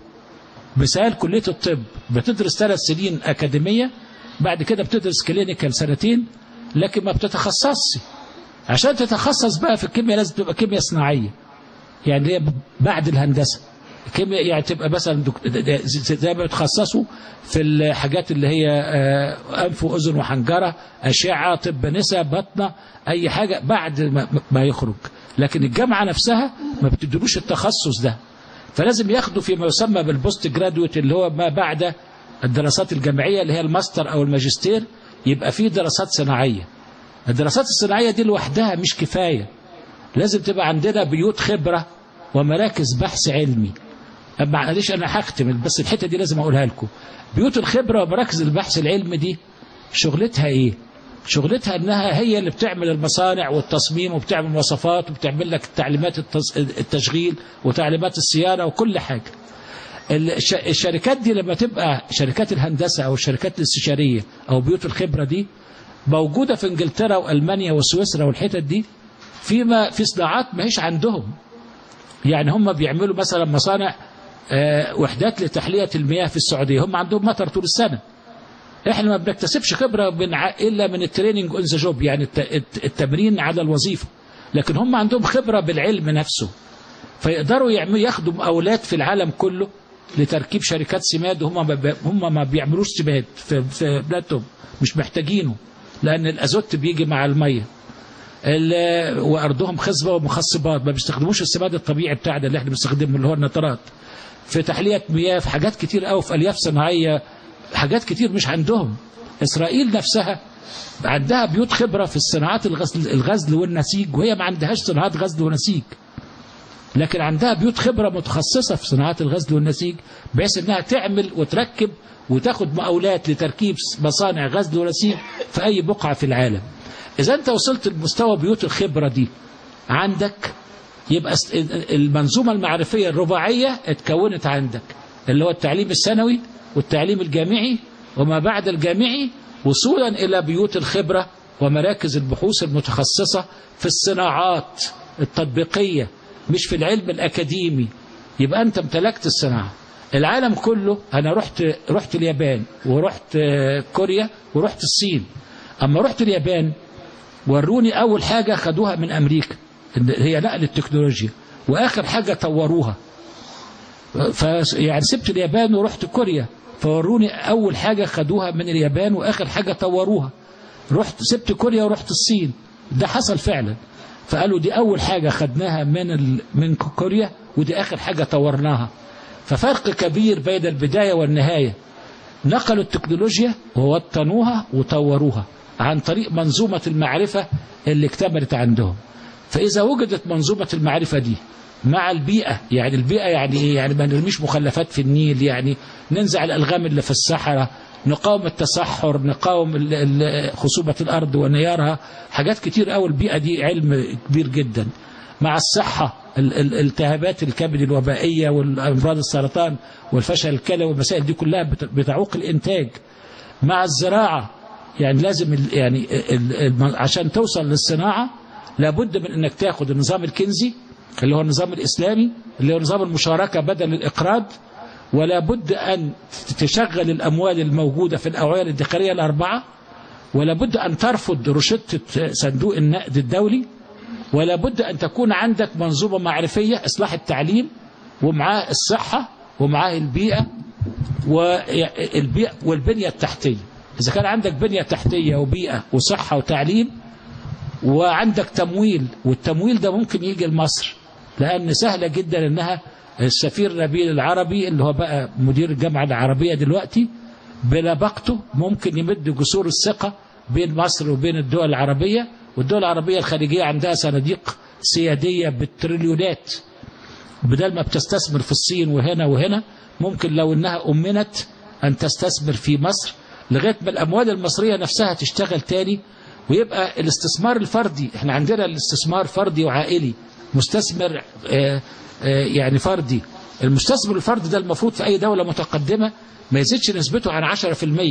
مثال كلية الطب بتدرس ثلاث سنين أكاديمية بعد كده بتدرس كلينيكال سنتين لكن ما بتتخصصش عشان تتخصص بقى في الكيمياء لازم تبقى كيمياء صناعية يعني هي بعد الهندسة كيمياء يعني تبقى مثلا دك- زي ما بيتخصصوا في الحاجات اللي هي آه، أنف وأذن وحنجرة أشعة طب نساء بطنة أي حاجة بعد ما- ما يخرج لكن الجامعة نفسها ما بتدلوش التخصص ده فلازم ياخدوا فيما يسمى بالبوست جرادويت اللي هو ما بعد الدراسات الجامعية اللي هي الماستر أو الماجستير يبقى فيه دراسات صناعية الدراسات الصناعية دي لوحدها مش كفاية لازم تبقى عندنا بيوت خبرة ومراكز بحث علمي أما معلش أنا هختم بس الحتة دي لازم أقولها لكم بيوت الخبرة ومراكز البحث العلمي دي شغلتها إيه شغلتها انها هي اللي بتعمل المصانع والتصميم وبتعمل مواصفات وبتعمل لك تعليمات التص- التشغيل وتعليمات الصيانه وكل حاجه الش- الشركات دي لما تبقى شركات الهندسة أو الشركات الاستشارية أو بيوت الخبرة دي موجودة في انجلترا وألمانيا وسويسرا والحتت دي فيما في صناعات ما هيش عندهم يعني هم بيعملوا مثلا مصانع آه، وحدات لتحلية المياه في السعودية هم عندهم مطر طول السنة احنا ما بنكتسبش خبرة من ع... الا من التريننج اون ذا جوب يعني الت... الت- التمرين على الوظيفة لكن هم عندهم خبرة بالعلم نفسه فيقدروا يعملوا ياخدوا مقاولات في العالم كله لتركيب شركات سماد وهم ما ب... هم ما بيعملوش سماد في, في بلادهم مش محتاجينه لان الازوت بيجي مع الميه ال- وارضهم خصبه ومخصبات ما بيستخدموش السماد الطبيعي بتاعنا اللي احنا بنستخدمه اللي هو النترات في تحليه مياه في حاجات كتير قوي في الياف صناعيه حاجات كتير مش عندهم اسرائيل نفسها عندها بيوت خبره في الصناعات الغزل, الغزل والنسيج وهي ما عندهاش صناعات غزل ونسيج لكن عندها بيوت خبره متخصصه في صناعات الغزل والنسيج بحيث انها تعمل وتركب وتاخد مقاولات لتركيب مصانع غزل ونسيج في اي بقعه في العالم اذا انت وصلت لمستوى بيوت الخبره دي عندك يبقى است- المنظومه المعرفيه الرباعيه اتكونت عندك اللي هو التعليم الثانوي والتعليم الجامعي وما بعد الجامعي وصولا الى بيوت الخبره ومراكز البحوث المتخصصه في الصناعات التطبيقيه مش في العلم الاكاديمي يبقى انت امتلكت الصناعه العالم كله انا رحت رحت اليابان ورحت آه، كوريا ورحت الصين اما رحت اليابان وروني اول حاجه خدوها من امريكا إن هي نقل التكنولوجيا واخر حاجه طوروها ف يعني سبت اليابان ورحت كوريا فوروني اول حاجه خدوها من اليابان واخر حاجه طوروها رحت سبت كوريا ورحت الصين ده حصل فعلا فقالوا دي اول حاجه خدناها من ال... من كوريا ودي اخر حاجه طورناها ففرق كبير بين البدايه والنهايه نقلوا التكنولوجيا ووطنوها وطوروها عن طريق منظومة المعرفة اللي اكتملت عندهم فإذا وجدت منظومة المعرفة دي مع البيئة يعني البيئة يعني إيه يعني ما نرميش مخلفات في النيل يعني ننزع الألغام اللي في الصحراء نقاوم التصحر نقاوم ال- ال- خصوبة الأرض ونيارها حاجات كتير قوي البيئة دي علم كبير جدا مع الصحة ال- ال- الالتهابات الكبد الوبائية والأمراض السرطان والفشل الكلوي والمسائل دي كلها بت- بتعوق الإنتاج مع الزراعة يعني لازم ال- يعني ال- ال- عشان توصل للصناعة لابد من انك تاخد النظام الكنزي اللي هو النظام الاسلامي اللي هو نظام المشاركة بدل الاقراض ولا بد ان تشغل الاموال الموجودة في الاوعية الادخارية الاربعة ولا بد ان ترفض روشتة صندوق النقد الدولي ولا بد ان تكون عندك منظومة معرفية اصلاح التعليم ومعاه الصحة ومعاه البيئة والبيئة والبنية التحتية إذا كان عندك بنية تحتية وبيئة وصحة وتعليم وعندك تمويل والتمويل ده ممكن يجي لمصر لأن سهلة جدا إنها السفير نبيل العربي اللي هو بقى مدير الجامعة العربية دلوقتي بلبقته ممكن يمد جسور الثقة بين مصر وبين الدول العربية والدول العربية الخارجية عندها صناديق سيادية بالتريليونات بدل ما بتستثمر في الصين وهنا وهنا ممكن لو انها امنت ان تستثمر في مصر لغايه ما الاموال المصريه نفسها تشتغل تاني ويبقى الاستثمار الفردي احنا عندنا الاستثمار فردي وعائلي مستثمر آه، آه، يعني فردي المستثمر الفردي ده المفروض في اي دوله متقدمه ما يزيدش نسبته عن 10%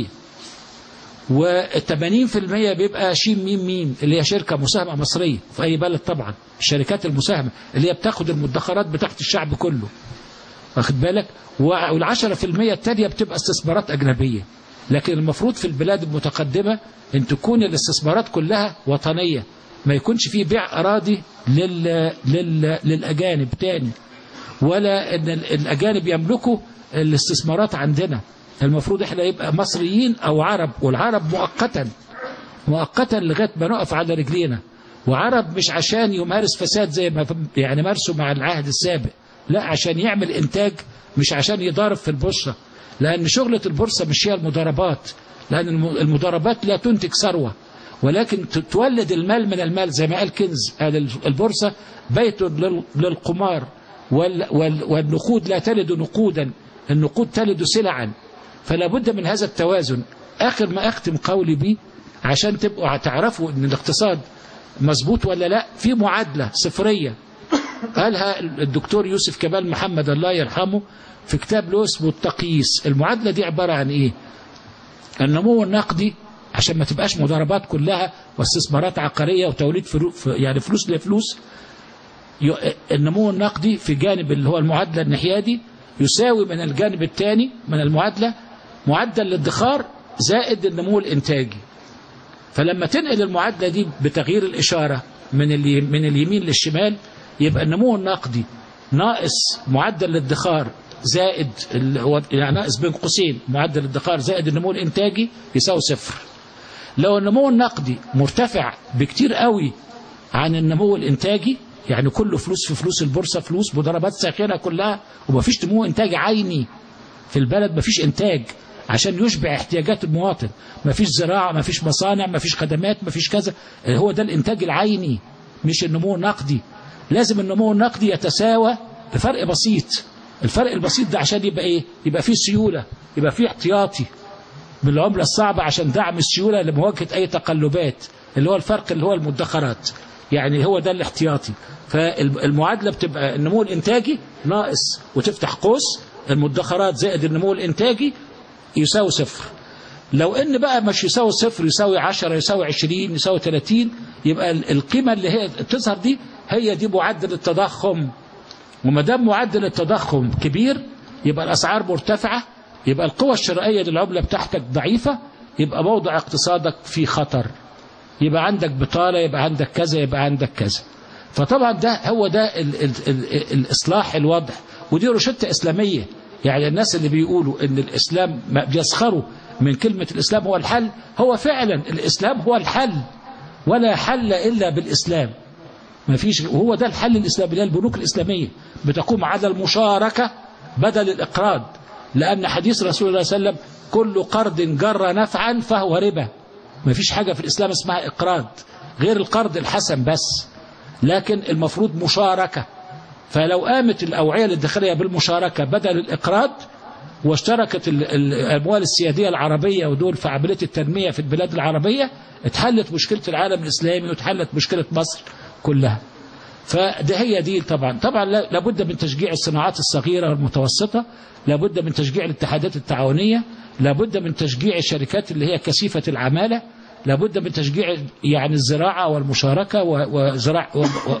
و80% بيبقى شيم ميم ميم اللي هي شركة مساهمة مصرية في أي بلد طبعا الشركات المساهمة اللي هي بتاخد المدخرات بتاعت الشعب كله واخد بالك والعشرة في المية التانية بتبقى استثمارات أجنبية لكن المفروض في البلاد المتقدمة أن تكون الاستثمارات كلها وطنية ما يكونش فيه بيع أراضي لل... لل... للأجانب تاني ولا أن ال- الأجانب يملكوا الاستثمارات عندنا المفروض احنا يبقى مصريين أو عرب والعرب مؤقتا مؤقتا لغاية ما نقف على رجلينا وعرب مش عشان يمارس فساد زي ما يعني مارسوا مع العهد السابق لا عشان يعمل إنتاج مش عشان يضارب في البورصة لأن شغلة البورصة مش هي المضاربات لأن الم- المضاربات لا تنتج ثروة ولكن ت- تولد المال من المال زي ما قال كنز قال ال- البورصة بيت لل- للقمار وال- وال- والنقود لا تلد نقودا النقود تلد سلعا فلا بد من هذا التوازن آخر ما أختم قولي بيه عشان تبقوا تعرفوا أن الاقتصاد مظبوط ولا لا في معادلة صفرية قالها الدكتور يوسف كمال محمد الله يرحمه في كتاب له اسمه التقييس المعادلة دي عبارة عن ايه النمو النقدي عشان ما تبقاش مضاربات كلها واستثمارات عقارية وتوليد فلو يعني فلوس لفلوس النمو النقدي في جانب اللي هو المعادلة الناحية دي يساوي من الجانب الثاني من المعادلة معدل الادخار زائد النمو الانتاجي فلما تنقل المعادلة دي بتغيير الإشارة من من اليمين للشمال يبقى النمو النقدي ناقص معدل الادخار زائد هو يعني ناقص بين قوسين معدل الادخار زائد النمو الانتاجي يساوي صفر لو النمو النقدي مرتفع بكتير قوي عن النمو الانتاجي يعني كله فلوس في فلوس البورصة فلوس مضاربات ساخنة كلها ومفيش نمو انتاجي عيني في البلد مفيش انتاج عشان يشبع احتياجات المواطن مفيش زراعة مفيش مصانع مفيش خدمات مفيش كذا هو ده الانتاج العيني مش النمو النقدي لازم النمو النقدي يتساوى بفرق بسيط الفرق البسيط ده عشان يبقى ايه يبقى فيه سيولة يبقى فيه احتياطي بالعملة الصعبة عشان دعم السيولة لمواجهة اي تقلبات اللي هو الفرق اللي هو المدخرات يعني هو ده الاحتياطي فالمعادلة بتبقى النمو الانتاجي ناقص وتفتح قوس المدخرات زائد النمو الانتاجي يساوي صفر لو ان بقى مش يساوي صفر يساوي 10 يساوي 20 يساوي 30 يبقى القيمة اللي هي تظهر دي هي دي معدل التضخم وما دام معدل التضخم كبير يبقى الأسعار مرتفعة يبقى القوة الشرائية للعملة بتاعتك ضعيفة يبقى موضع اقتصادك في خطر يبقى عندك بطالة يبقى عندك كذا يبقى عندك كذا فطبعا ده هو ده ال ال ال الإصلاح الواضح ودي روشتة إسلامية يعني الناس اللي بيقولوا ان الإسلام بيسخروا من كلمة الإسلام هو الحل هو فعلا الإسلام هو الحل ولا حل إلا بالإسلام ما فيش وهو ده الحل الإسلامي اللي هي البنوك الإسلامية بتقوم على المشاركة بدل الإقراض لأن حديث رسول الله صلى الله عليه وسلم كل قرض جر نفعا فهو ربا ما فيش حاجة في الإسلام اسمها إقراض غير القرض الحسن بس لكن المفروض مشاركة فلو قامت الأوعية الداخلية بالمشاركة بدل الإقراض واشتركت الأموال السيادية العربية ودول في عملية التنمية في البلاد العربية اتحلت مشكلة العالم الإسلامي واتحلت مشكلة مصر كلها فده هي دي طبعا طبعا لابد من تشجيع الصناعات الصغيرة والمتوسطة لابد من تشجيع الاتحادات التعاونية لابد من تشجيع الشركات اللي هي كثيفة العمالة لابد من تشجيع يعني الزراعة والمشاركة وزراع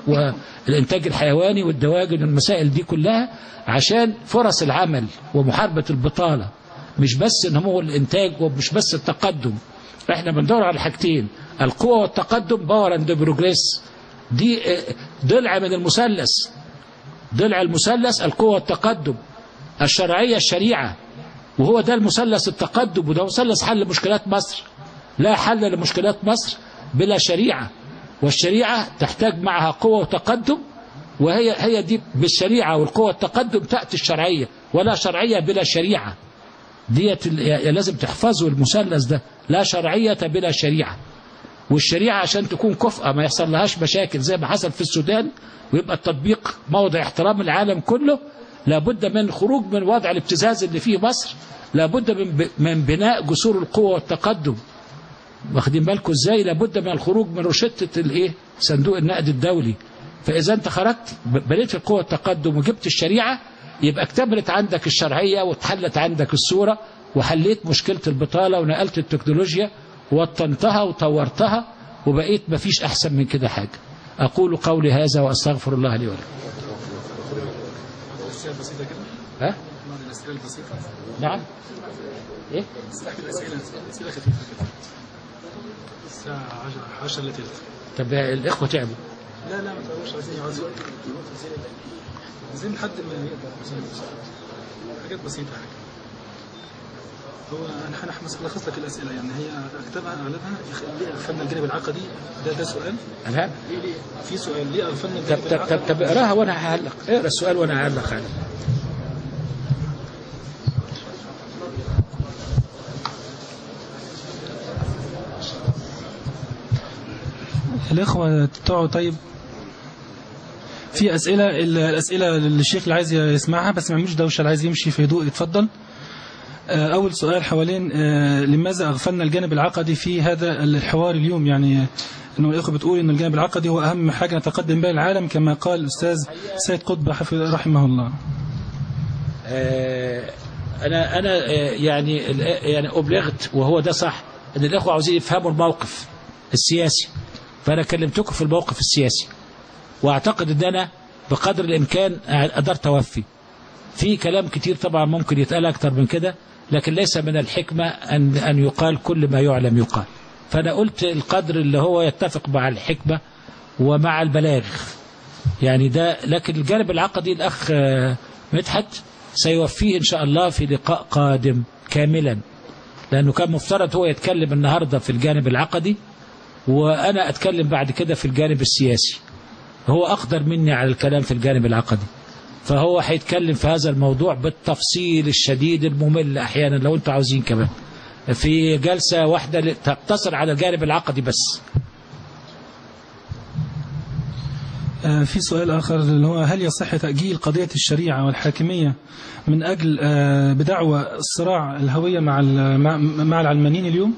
والإنتاج الحيواني والدواجن والمسائل دي كلها عشان فرص العمل ومحاربة البطالة مش بس نمو الإنتاج ومش بس التقدم احنا بندور على حاجتين القوة والتقدم باور اند بروجريس دي ضلع من المثلث ضلع المثلث القوة والتقدم الشرعية الشريعة وهو ده المثلث التقدم وده مثلث حل مشكلات مصر لا حل لمشكلات مصر بلا شريعة والشريعة تحتاج معها قوة وتقدم وهي هي دي بالشريعة والقوة والتقدم تأتي الشرعية ولا شرعية بلا شريعة ديت لازم تحفظوا المثلث ده لا شرعية بلا شريعة والشريعة عشان تكون كفءة ما يحصل لهاش مشاكل زي ما حصل في السودان ويبقى التطبيق موضع احترام العالم كله لابد من خروج من وضع الابتزاز اللي فيه مصر لابد من من بناء جسور القوة والتقدم واخدين بالكم ازاي لابد من الخروج من روشتة الايه صندوق النقد الدولي فاذا انت خرجت بنيت القوة والتقدم وجبت الشريعة يبقى اكتملت عندك الشرعية واتحلت عندك الصورة وحليت مشكلة البطالة ونقلت التكنولوجيا وطنتها وطورتها وبقيت مفيش أحسن من كده حاجة أقول قولي هذا وأستغفر الله لي ولكم ها؟ نعم ايه أسئلة خفيفة الساعة 10 الا تلت طب الإخوة تعبوا لا لا ما تعرفش عايزين يقعدوا عايزين حد ما يقدر حاجات بسيطة حاجة هو انا انا هلخص لك الاسئله يعني هي اكتبها اعلنها ليه اغفلنا الجانب العقدي ده ده سؤال أنا في سؤال ليه اغفلنا طب الجانب طب طب طب اقراها وأنا هعلق اقرا السؤال وأنا هعلق عليه الإخوة بتوعه طيب في أسئلة الأسئلة للشيخ اللي عايز يسمعها بس ما يعملش دوشة اللي عايز يمشي في هدوء يتفضل آه، أول سؤال حوالين آه، لماذا أغفلنا الجانب العقدي في هذا الحوار اليوم يعني أنه الأخوة بتقول أن الجانب العقدي هو أهم حاجة نتقدم بها العالم كما قال الأستاذ سيد قطب حفظ- رحمه الله آه، انا انا آه، يعني يعني ابلغت وهو ده صح ان الاخوه عاوزين يفهموا الموقف السياسي فانا كلمتكم في الموقف السياسي واعتقد ان انا بقدر الامكان قدرت اوفي في كلام كتير طبعا ممكن يتقال اكتر من كده لكن ليس من الحكمه ان ان يقال كل ما يعلم يقال فانا قلت القدر اللي هو يتفق مع الحكمه ومع البلاغ يعني ده لكن الجانب العقدي الأخ آه، مدحت سيوفيه إن شاء الله في لقاء قادم كاملا لأنه كان مفترض هو يتكلم النهاردة في الجانب العقدي وأنا أتكلم بعد كده في الجانب السياسي هو أقدر مني على الكلام في الجانب العقدي فهو هيتكلم في هذا الموضوع بالتفصيل الشديد الممل أحيانا لو أنتوا عاوزين كمان في جلسة واحدة تقتصر على الجانب العقدي بس آه، في سؤال آخر اللي هو هل يصح تأجيل قضية الشريعة والحاكمية من أجل آه، بدعوى الصراع الهوية مع ال- مع- مع العلمانيين اليوم؟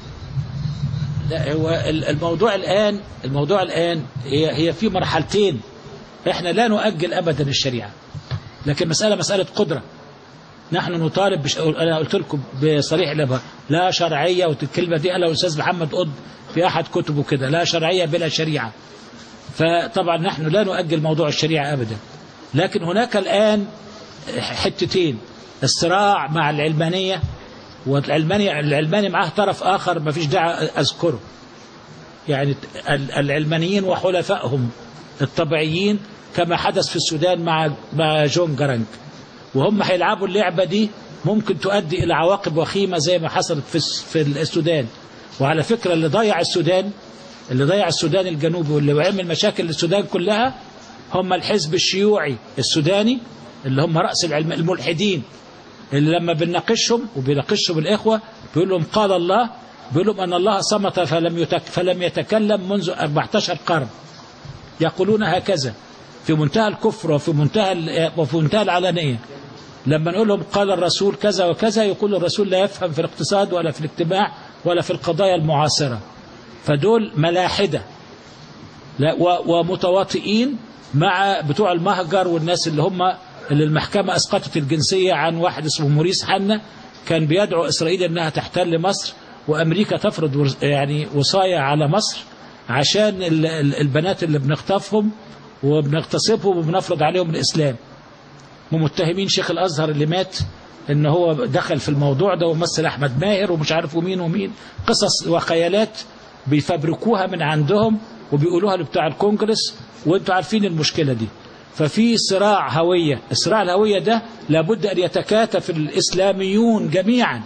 لا هو ال- الموضوع الآن الموضوع الآن هي هي في مرحلتين احنا لا نؤجل أبدا الشريعة لكن مسألة مسألة قدرة نحن نطالب بش... أنا قلت لكم بصريح الإبهار لا شرعية والكلمة دي قالها الأستاذ محمد قد في أحد كتبه كده لا شرعية بلا شريعة فطبعا نحن لا نؤجل موضوع الشريعة أبدا لكن هناك الآن حتتين الصراع مع العلمانية والعلماني العلماني معاه طرف آخر ما فيش داعي أذكره يعني ال- العلمانيين وحلفائهم الطبيعيين كما حدث في السودان مع مع جون جرانج وهم هيلعبوا اللعبة دي ممكن تؤدي إلى عواقب وخيمة زي ما حصلت في الس- في السودان وعلى فكرة اللي ضيع السودان اللي ضيع السودان الجنوبي واللي عمل مشاكل للسودان كلها هم الحزب الشيوعي السوداني اللي هم رأس العلم الملحدين اللي لما بنناقشهم وبيناقشهم الإخوة بيقول لهم قال الله بيقول لهم أن الله صمت فلم يتك فلم يتكلم منذ 14 قرن يقولون هكذا في منتهى الكفر وفي منتهى ال- وفي منتهى العلانية لما نقول لهم قال الرسول كذا وكذا يقول الرسول لا يفهم في الاقتصاد ولا في الاجتماع ولا في القضايا المعاصرة فدول ملاحدة لا و- ومتواطئين مع بتوع المهجر والناس اللي هم اللي المحكمة أسقطت الجنسية عن واحد اسمه موريس حنا كان بيدعو إسرائيل أنها تحتل مصر وأمريكا تفرض ور- يعني وصاية على مصر عشان ال- ال- البنات اللي بنخطفهم وبنغتصبهم وبنفرض عليهم الإسلام ومتهمين شيخ الازهر اللي مات ان هو دخل في الموضوع ده ومثل احمد ماهر ومش عارف ومين ومين قصص وخيالات بيفبركوها من عندهم وبيقولوها لبتاع الكونجرس وانتوا عارفين المشكله دي ففي صراع هويه الصراع الهويه ده لابد ان يتكاتف الاسلاميون جميعا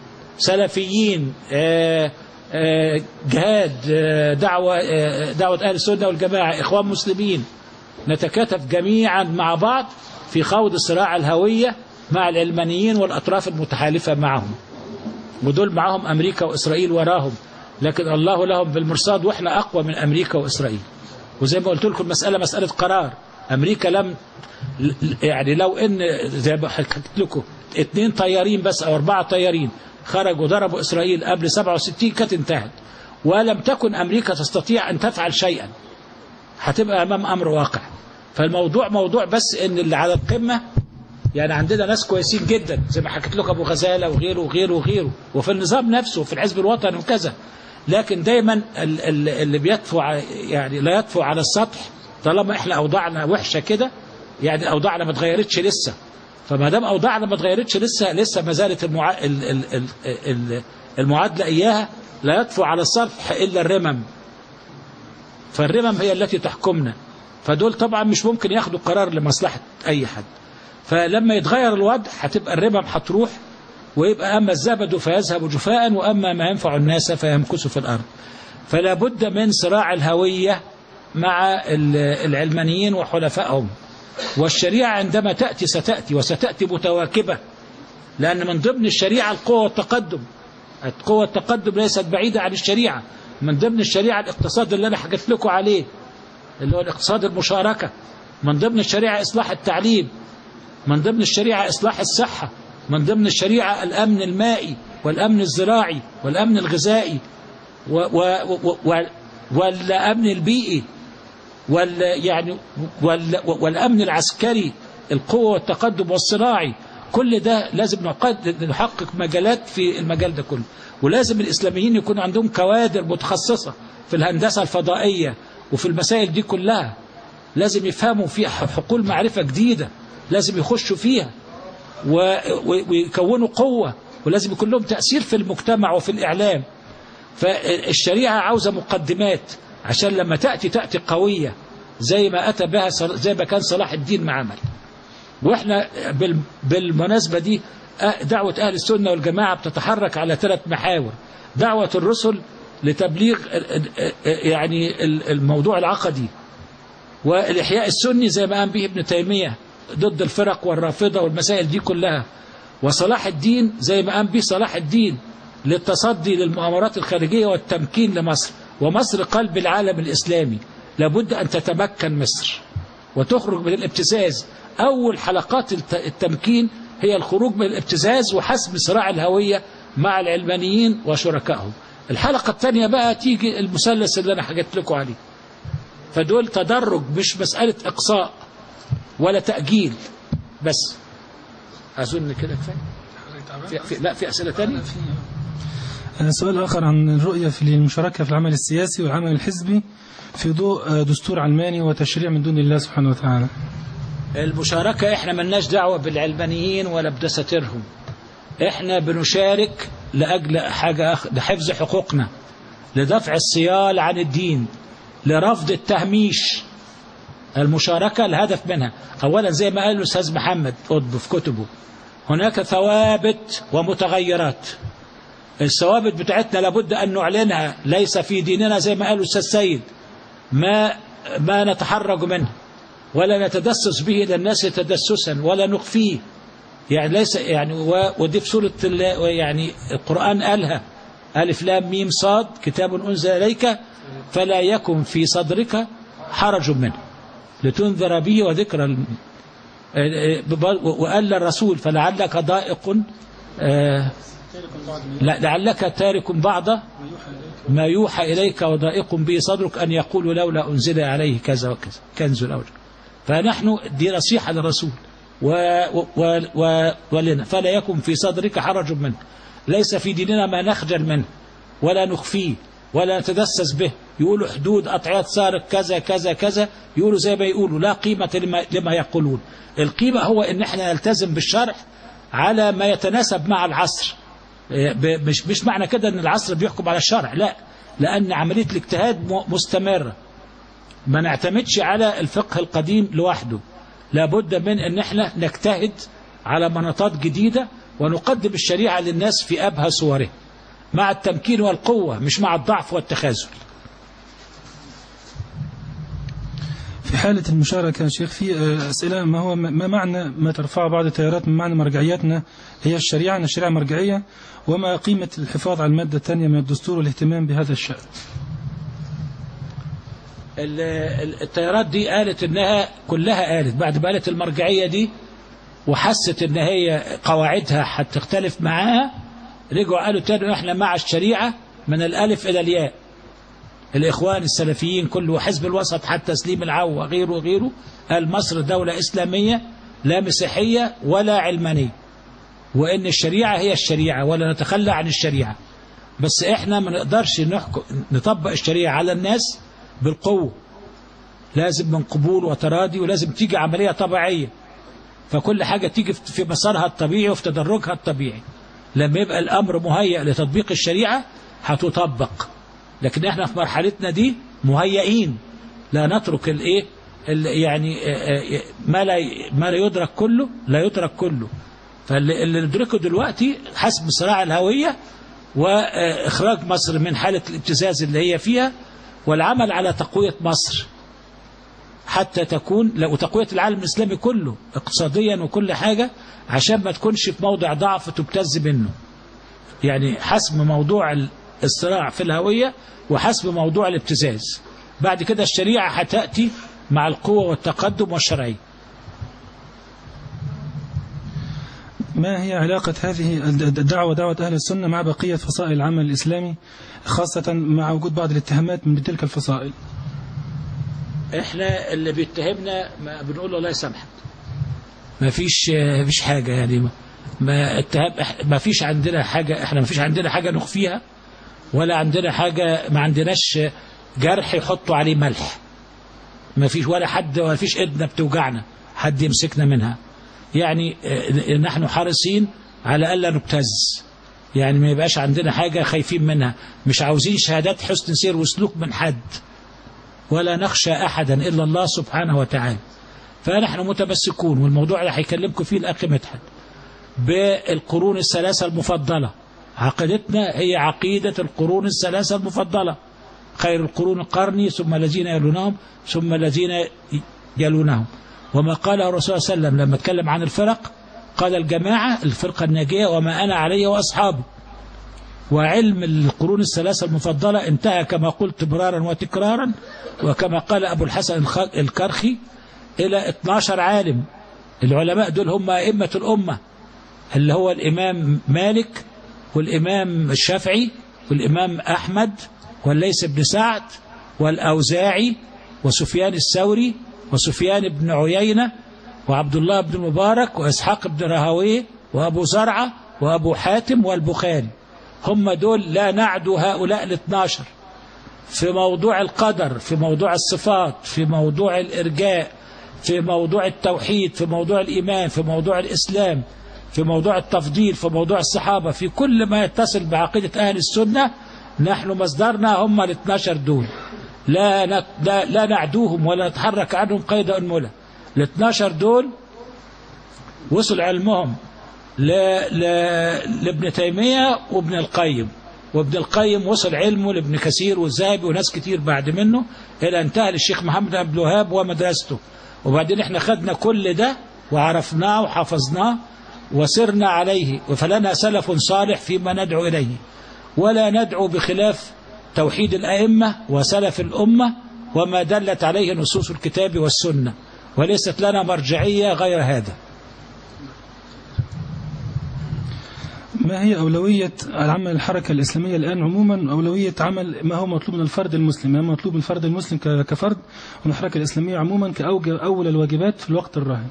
سلفيين آه، آه، جهاد آه، دعوة آه، دعوة أهل السنة والجماعة إخوان مسلمين نتكاتف جميعا مع بعض في خوض صراع الهوية مع العلمانيين والأطراف المتحالفة معهم ودول معهم أمريكا وإسرائيل وراهم لكن الله لهم بالمرصاد وإحنا أقوى من أمريكا وإسرائيل وزي ما قلت لكم المسألة مسألة قرار أمريكا لم يعني لو إن زي ما حكيت لكم اثنين طيارين بس أو أربعة طيارين خرجوا ضربوا إسرائيل قبل 67 كانت انتهت ولم تكن أمريكا تستطيع أن تفعل شيئا هتبقى أمام أمر واقع فالموضوع موضوع بس إن اللي على القمة يعني عندنا ناس كويسين جدا زي ما حكيت لكم أبو غزالة وغيره وغيره وغيره وفي النظام نفسه وفي الحزب الوطني وكذا لكن دايما ال- ال- اللي بيطفو ع- يعني لا يطفو على السطح طالما احنا اوضاعنا وحشه كده يعني اوضاعنا ما اتغيرتش لسه فما دام اوضاعنا ما اتغيرتش لسه لسه ما زالت المع... ال... ال... ال... ال... المعادله اياها لا يطفو على السطح الا الرمم فالرمم هي التي تحكمنا فدول طبعا مش ممكن ياخدوا قرار لمصلحه اي حد فلما يتغير الوضع هتبقى الرمم هتروح ويبقى أما الزبد فيذهب جفاء وأما ما ينفع الناس فيمكث في الأرض فلا بد من صراع الهوية مع ال- العلمانيين وحلفائهم والشريعة عندما تأتي ستأتي وستأتي متواكبة لأن من ضمن الشريعة القوة والتقدم القوة والتقدم ليست بعيدة عن الشريعة من ضمن الشريعة الاقتصاد اللي أنا حكيت لكم عليه اللي هو الاقتصاد المشاركة من ضمن الشريعة إصلاح التعليم من ضمن الشريعة إصلاح الصحة من ضمن الشريعة الأمن المائي والأمن الزراعي والأمن الغذائي و و و و والأمن البيئي وال يعني وال والأمن العسكري القوة والتقدم والصناعي كل ده لازم نقد نحقق مجالات في المجال ده كله ولازم الإسلاميين يكون عندهم كوادر متخصصة في الهندسة الفضائية وفي المسائل دي كلها لازم يفهموا في حقول معرفة جديدة لازم يخشوا فيها و- و- ويكونوا قوة ولازم يكون لهم تأثير في المجتمع وفي الإعلام فالشريعة عاوزة مقدمات عشان لما تأتي تأتي قوية زي ما أتى بها صل- زي ما كان صلاح الدين ما عمل واحنا بال- بالمناسبة دي أه- دعوة أهل السنة والجماعة بتتحرك على ثلاث محاور دعوة الرسل لتبليغ ال- ال- يعني ال- الموضوع العقدي والإحياء السني زي ما قام به ابن تيمية ضد الفرق والرافضة والمسائل دي كلها وصلاح الدين زي ما قام به صلاح الدين للتصدي للمؤامرات الخارجية والتمكين لمصر ومصر قلب العالم الإسلامي لابد أن تتمكن مصر وتخرج من الابتزاز أول حلقات الت- التمكين هي الخروج من الابتزاز وحسم صراع الهوية مع العلمانيين وشركائهم الحلقة الثانية بقى تيجي المثلث اللي أنا حكيت لكم عليه فدول تدرج مش مسألة إقصاء ولا تأجيل بس أظن كده كفاية في في لا في أسئلة تانية آه، سؤال آخر عن الرؤية في المشاركة في العمل السياسي والعمل الحزبي في ضوء آه، دستور علماني وتشريع من دون الله سبحانه وتعالى المشاركة احنا ملناش دعوة بالعلمانيين ولا بدساتيرهم احنا بنشارك لأجل حاجة أخ... لحفظ حقوقنا لدفع السيال عن الدين لرفض التهميش المشاركة الهدف منها أولا زي ما قال الأستاذ محمد قطب في كتبه هناك ثوابت ومتغيرات الثوابت بتاعتنا لابد أن نعلنها ليس في ديننا زي ما قال الأستاذ سيد ما ما نتحرج منه ولا نتدسس به إلى الناس تدسسا ولا نخفيه يعني ليس يعني و- ودي في سورة ال- يعني القرآن قالها ألف لام ميم صاد كتاب أنزل إليك فلا يكن في صدرك حرج منه لتنذر به وذكر الم- آه، آه، وقال للرسول فلعلك ضائق آه، لا لعلك تارك بعض ما يوحى إليك وضائق به صدرك أن يقول لولا أنزل عليه كذا وكذا كنز الأوجه فنحن دي نصيحة للرسول و و و ولنا فلا يكن في صدرك حرج منه ليس في ديننا ما نخجل منه ولا نخفيه ولا نتدسس به يقولوا حدود أطعيات سارق كذا كذا كذا يقولوا زي ما يقولوا لا قيمة لما, لما يقولون القيمة هو ان احنا نلتزم بالشرع على ما يتناسب مع العصر ب- مش مش معنى كده ان العصر بيحكم على الشرع لا لان عمليه الاجتهاد م- مستمره ما نعتمدش على الفقه القديم لوحده لابد من ان احنا نجتهد على مناطات جديده ونقدم الشريعه للناس في ابهى صوره مع التمكين والقوه مش مع الضعف والتخاذل في حالة المشاركة يا شيخ في آه، أسئلة ما هو ما معنى ما ترفعه بعض التيارات من معنى مرجعياتنا هي الشريعة أن الشريعة مرجعية وما قيمة الحفاظ على المادة الثانية من الدستور والاهتمام بهذا الشأن ال- ال- التيارات دي قالت انها كلها قالت بعد ما قالت المرجعيه دي وحست ان هي قواعدها هتختلف معاها رجعوا قالوا تاني احنا مع الشريعه من الالف الى الياء الاخوان السلفيين كله حزب الوسط حتى سليم العو وغيره وغيره قال مصر دوله اسلاميه لا مسيحيه ولا علمانيه وان الشريعه هي الشريعه ولا نتخلى عن الشريعه بس احنا ما نقدرش نحكم نطبق الشريعه على الناس بالقوه لازم من قبول وتراضي ولازم تيجي عمليه طبيعيه فكل حاجه تيجي في في مسارها الطبيعي وفي تدرجها الطبيعي لما يبقى الامر مهيأ لتطبيق الشريعه هتطبق لكن احنا في مرحلتنا دي مهيئين لا نترك الايه ال- يعني آه، آه، ما لا ما لا يدرك كله لا يترك كله فاللي اللي ندركه دلوقتي حسب صراع الهويه واخراج مصر من حاله الابتزاز اللي هي فيها والعمل على تقويه مصر حتى تكون لا- وتقويه العالم الاسلامي كله اقتصاديا وكل حاجه عشان ما تكونش في موضع ضعف تبتز منه يعني حسم موضوع الصراع في الهوية وحسم موضوع الابتزاز بعد كده الشريعة هتأتي مع القوة والتقدم والشرعية ما هي علاقة هذه الدعوة دعوة أهل السنة مع بقية فصائل العمل الإسلامي خاصة مع وجود بعض الاتهامات من تلك الفصائل احنا اللي بيتهمنا ما بنقول له الله يسامحك ما فيش ما فيش حاجة يعني ما ما, اتهام ما فيش عندنا حاجة احنا ما فيش عندنا حاجة نخفيها ولا عندنا حاجة ما عندناش جرح يحطوا عليه ملح ما فيش ولا حد ولا فيش ايدنا بتوجعنا حد يمسكنا منها يعني اه، نحن حريصين على الا نبتز يعني ما يبقاش عندنا حاجة خايفين منها مش عاوزين شهادات حسن سير وسلوك من حد ولا نخشى أحدا إلا الله سبحانه وتعالى فنحن متمسكون والموضوع اللي هيكلمكم فيه الأخ مدحت بالقرون الثلاثة المفضلة عقيدتنا هي عقيدة القرون الثلاثة المفضلة خير القرون قرني ثم الذين يلونهم ثم الذين يلونهم وما قاله الرسول صلى الله عليه وسلم لما اتكلم عن الفرق قال الجماعة الفرقة الناجية وما أنا عليه وأصحابي وعلم القرون الثلاثة المفضلة انتهى كما قلت مرارا وتكرارا وكما قال أبو الحسن الخ- الكرخي إلى 12 عالم العلماء دول هم أئمة الأمة اللي هو الإمام مالك والإمام الشافعي والإمام أحمد والليث بن سعد والأوزاعي وسفيان الثوري وسفيان بن عيينة وعبد الله بن المبارك وإسحاق بن راهويه وأبو زرعة وأبو حاتم والبخاري هم دول لا نعدو هؤلاء الاثناشر في موضوع القدر في موضوع الصفات في موضوع الإرجاء في موضوع التوحيد في موضوع الإيمان في موضوع الإسلام في موضوع التفضيل في موضوع الصحابة في كل ما يتصل بعقيدة أهل السنة نحن مصدرنا هم ال 12 دول لا, نت... لا, لا نعدوهم ولا نتحرك عنهم قيد أنملة ال 12 دول وصل علمهم ل... ل... لابن تيمية وابن القيم وابن القيم وصل علمه لابن كثير والذهبي وناس كتير بعد منه إلى انتهى للشيخ محمد عبد الوهاب ومدرسته وبعدين احنا خدنا كل ده وعرفناه وحفظناه وسرنا عليه فلنا سلف صالح فيما ندعو إليه ولا ندعو بخلاف توحيد الأئمة وسلف الأمة وما دلت عليه نصوص الكتاب والسنة وليست لنا مرجعية غير هذا ما هي أولوية عمل الحركة الإسلامية الآن عموما أولوية عمل ما هو مطلوب من الفرد المسلم ما هو مطلوب من الفرد المسلم ك- كفرد ومن الحركة الإسلامية عموما كأول الواجبات في الوقت الراهن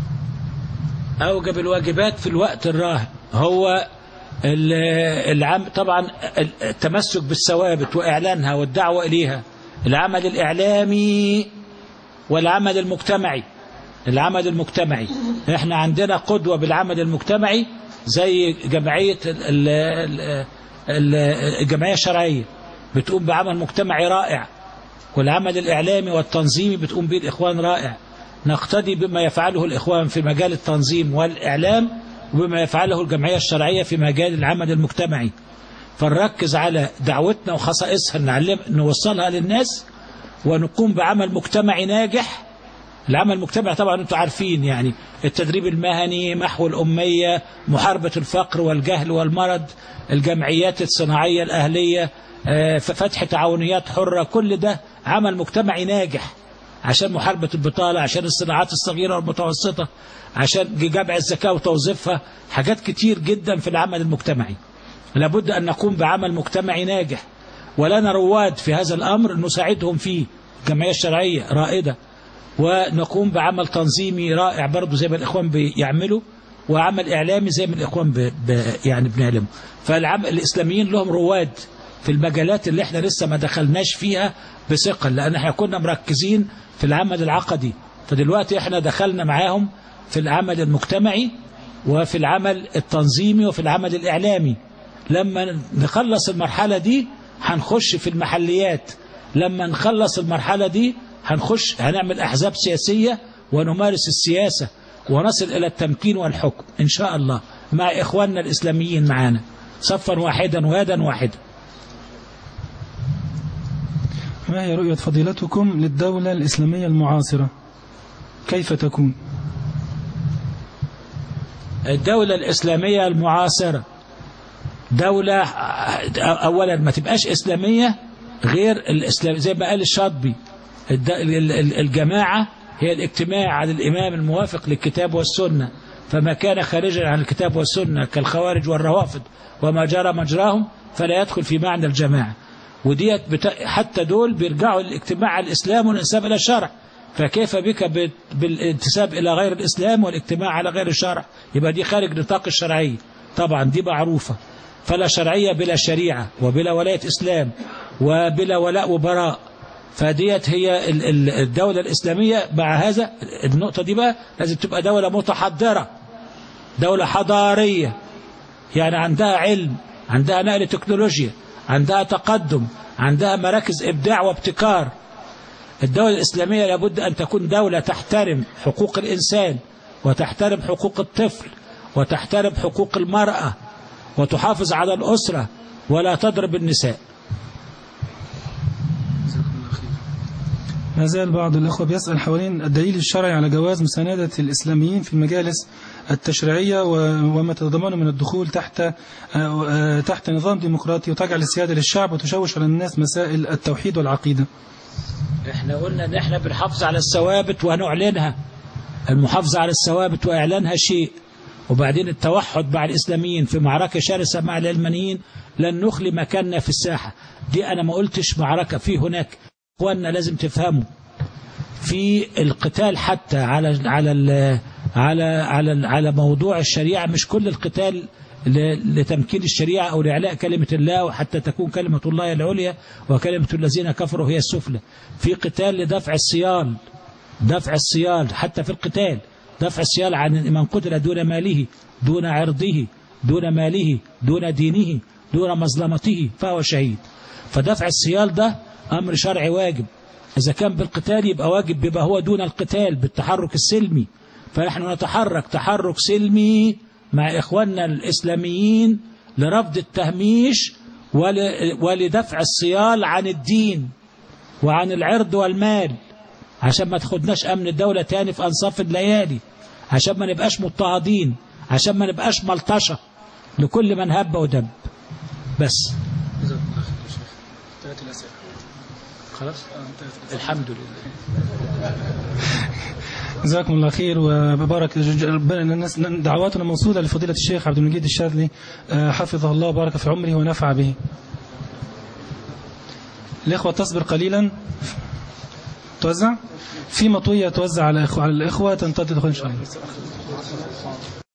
أوجب الواجبات في الوقت الراهن هو ال- العم طبعا التمسك بالثوابت وإعلانها والدعوة إليها العمل الإعلامي والعمل المجتمعي العمل المجتمعي احنا عندنا قدوة بالعمل المجتمعي زي جمعية ال- ال- ال- ال- الجمعية الشرعية بتقوم بعمل مجتمعي رائع والعمل الإعلامي والتنظيمي بتقوم به الإخوان رائع نقتدي بما يفعله الإخوان في مجال التنظيم والإعلام وبما يفعله الجمعية الشرعية في مجال العمل المجتمعي فنركز على دعوتنا وخصائصها نعلم نوصلها للناس ونقوم بعمل مجتمعي ناجح العمل المجتمعي طبعا انتم عارفين يعني التدريب المهني محو الأمية محاربة الفقر والجهل والمرض الجمعيات الصناعية الأهلية آه، فتح تعاونيات حرة كل ده عمل مجتمعي ناجح عشان محاربة البطالة عشان الصناعات الصغيرة والمتوسطة عشان جمع الزكاة وتوظيفها حاجات كتير جدا في العمل المجتمعي لابد أن نقوم بعمل مجتمعي ناجح ولنا رواد في هذا الأمر نساعدهم فيه الجمعية الشرعية رائدة ونقوم بعمل تنظيمي رائع برضه زي ما الإخوان بيعملوا وعمل إعلامي زي ما الإخوان ب... ب... يعني بنعلمه فالعمل الإسلاميين لهم رواد في المجالات اللي احنا لسه ما دخلناش فيها بثقل لأن احنا كنا مركزين في العمل العقدي فدلوقتي احنا دخلنا معاهم في العمل المجتمعي وفي العمل التنظيمي وفي العمل الإعلامي لما نخلص المرحلة دي هنخش في المحليات لما نخلص المرحلة دي هنخش هنعمل أحزاب سياسية ونمارس السياسة ونصل إلى التمكين والحكم إن شاء الله مع إخواننا الإسلاميين معانا صفا واحدا ويدا واحدا ما هي رؤية فضيلتكم للدولة الإسلامية المعاصرة كيف تكون الدولة الإسلامية المعاصرة دولة أولا ما تبقاش إسلامية غير الإسلام زي ما قال الشاطبي الد- ال- ال- الجماعة هي الاجتماع على الإمام الموافق للكتاب والسنة فما كان خارجا عن الكتاب والسنة كالخوارج والروافض وما جرى مجراهم فلا يدخل في معنى الجماعة وديت بت... حتى دول بيرجعوا الاجتماع على الإسلام والانساب إلى الشرع فكيف بك ب... بالانتساب إلى غير الإسلام والاجتماع على غير الشرع يبقى دي خارج نطاق الشرعية طبعا دي معروفة فلا شرعية بلا شريعة وبلا ولاية إسلام وبلا ولاء وبراء فديت هي الدولة الإسلامية مع هذا النقطة دي بقى لازم تبقى دولة متحضرة دولة حضارية يعني عندها علم عندها نقل تكنولوجيا عندها تقدم عندها مراكز إبداع وابتكار الدولة الإسلامية لابد أن تكون دولة تحترم حقوق الإنسان وتحترم حقوق الطفل وتحترم حقوق المرأة وتحافظ على الأسرة ولا تضرب النساء ما زال بعض الأخوة بيسأل حوالين الدليل الشرعي على جواز مساندة الإسلاميين في المجالس التشريعية وما تتضمنه من الدخول تحت تحت نظام ديمقراطي وتجعل السيادة للشعب وتشوش على الناس مسائل التوحيد والعقيدة احنا قلنا ان احنا بنحافظ على الثوابت ونعلنها المحافظة على الثوابت وإعلانها شيء وبعدين التوحد مع الإسلاميين في معركة شرسة مع العلمانيين لن نخلي مكاننا في الساحة دي أنا ما قلتش معركة في هناك اخواننا لازم تفهموا في القتال حتى على على ال على على على موضوع الشريعه مش كل القتال لتمكين الشريعه او لاعلاء كلمه الله وحتى تكون كلمه الله العليا وكلمه الذين كفروا هي السفلى في قتال لدفع الصيال دفع الصيال حتى في القتال دفع الصيال عن من قتل دون ماله دون عرضه دون ماله دون دينه دون مظلمته فهو شهيد فدفع الصيال ده أمر شرعي واجب إذا كان بالقتال يبقى واجب بيبقى هو دون القتال بالتحرك السلمي فنحن نتحرك تحرك سلمي مع إخواننا الإسلاميين لرفض التهميش ولدفع الصيال عن الدين وعن العرض والمال عشان ما تاخدناش أمن الدولة تاني في أنصاف الليالي عشان ما نبقاش مضطهدين عشان ما نبقاش ملطشة لكل من هب ودب بس خلاص الحمد لله جزاكم الله خير وبارك دعواتنا موصولة لفضيلة الشيخ عبد المجيد الشاذلي حفظه الله وبارك في عمره ونفع به الإخوة تصبر قليلا توزع في مطوية توزع على الإخوة تنتظر إن شاء الله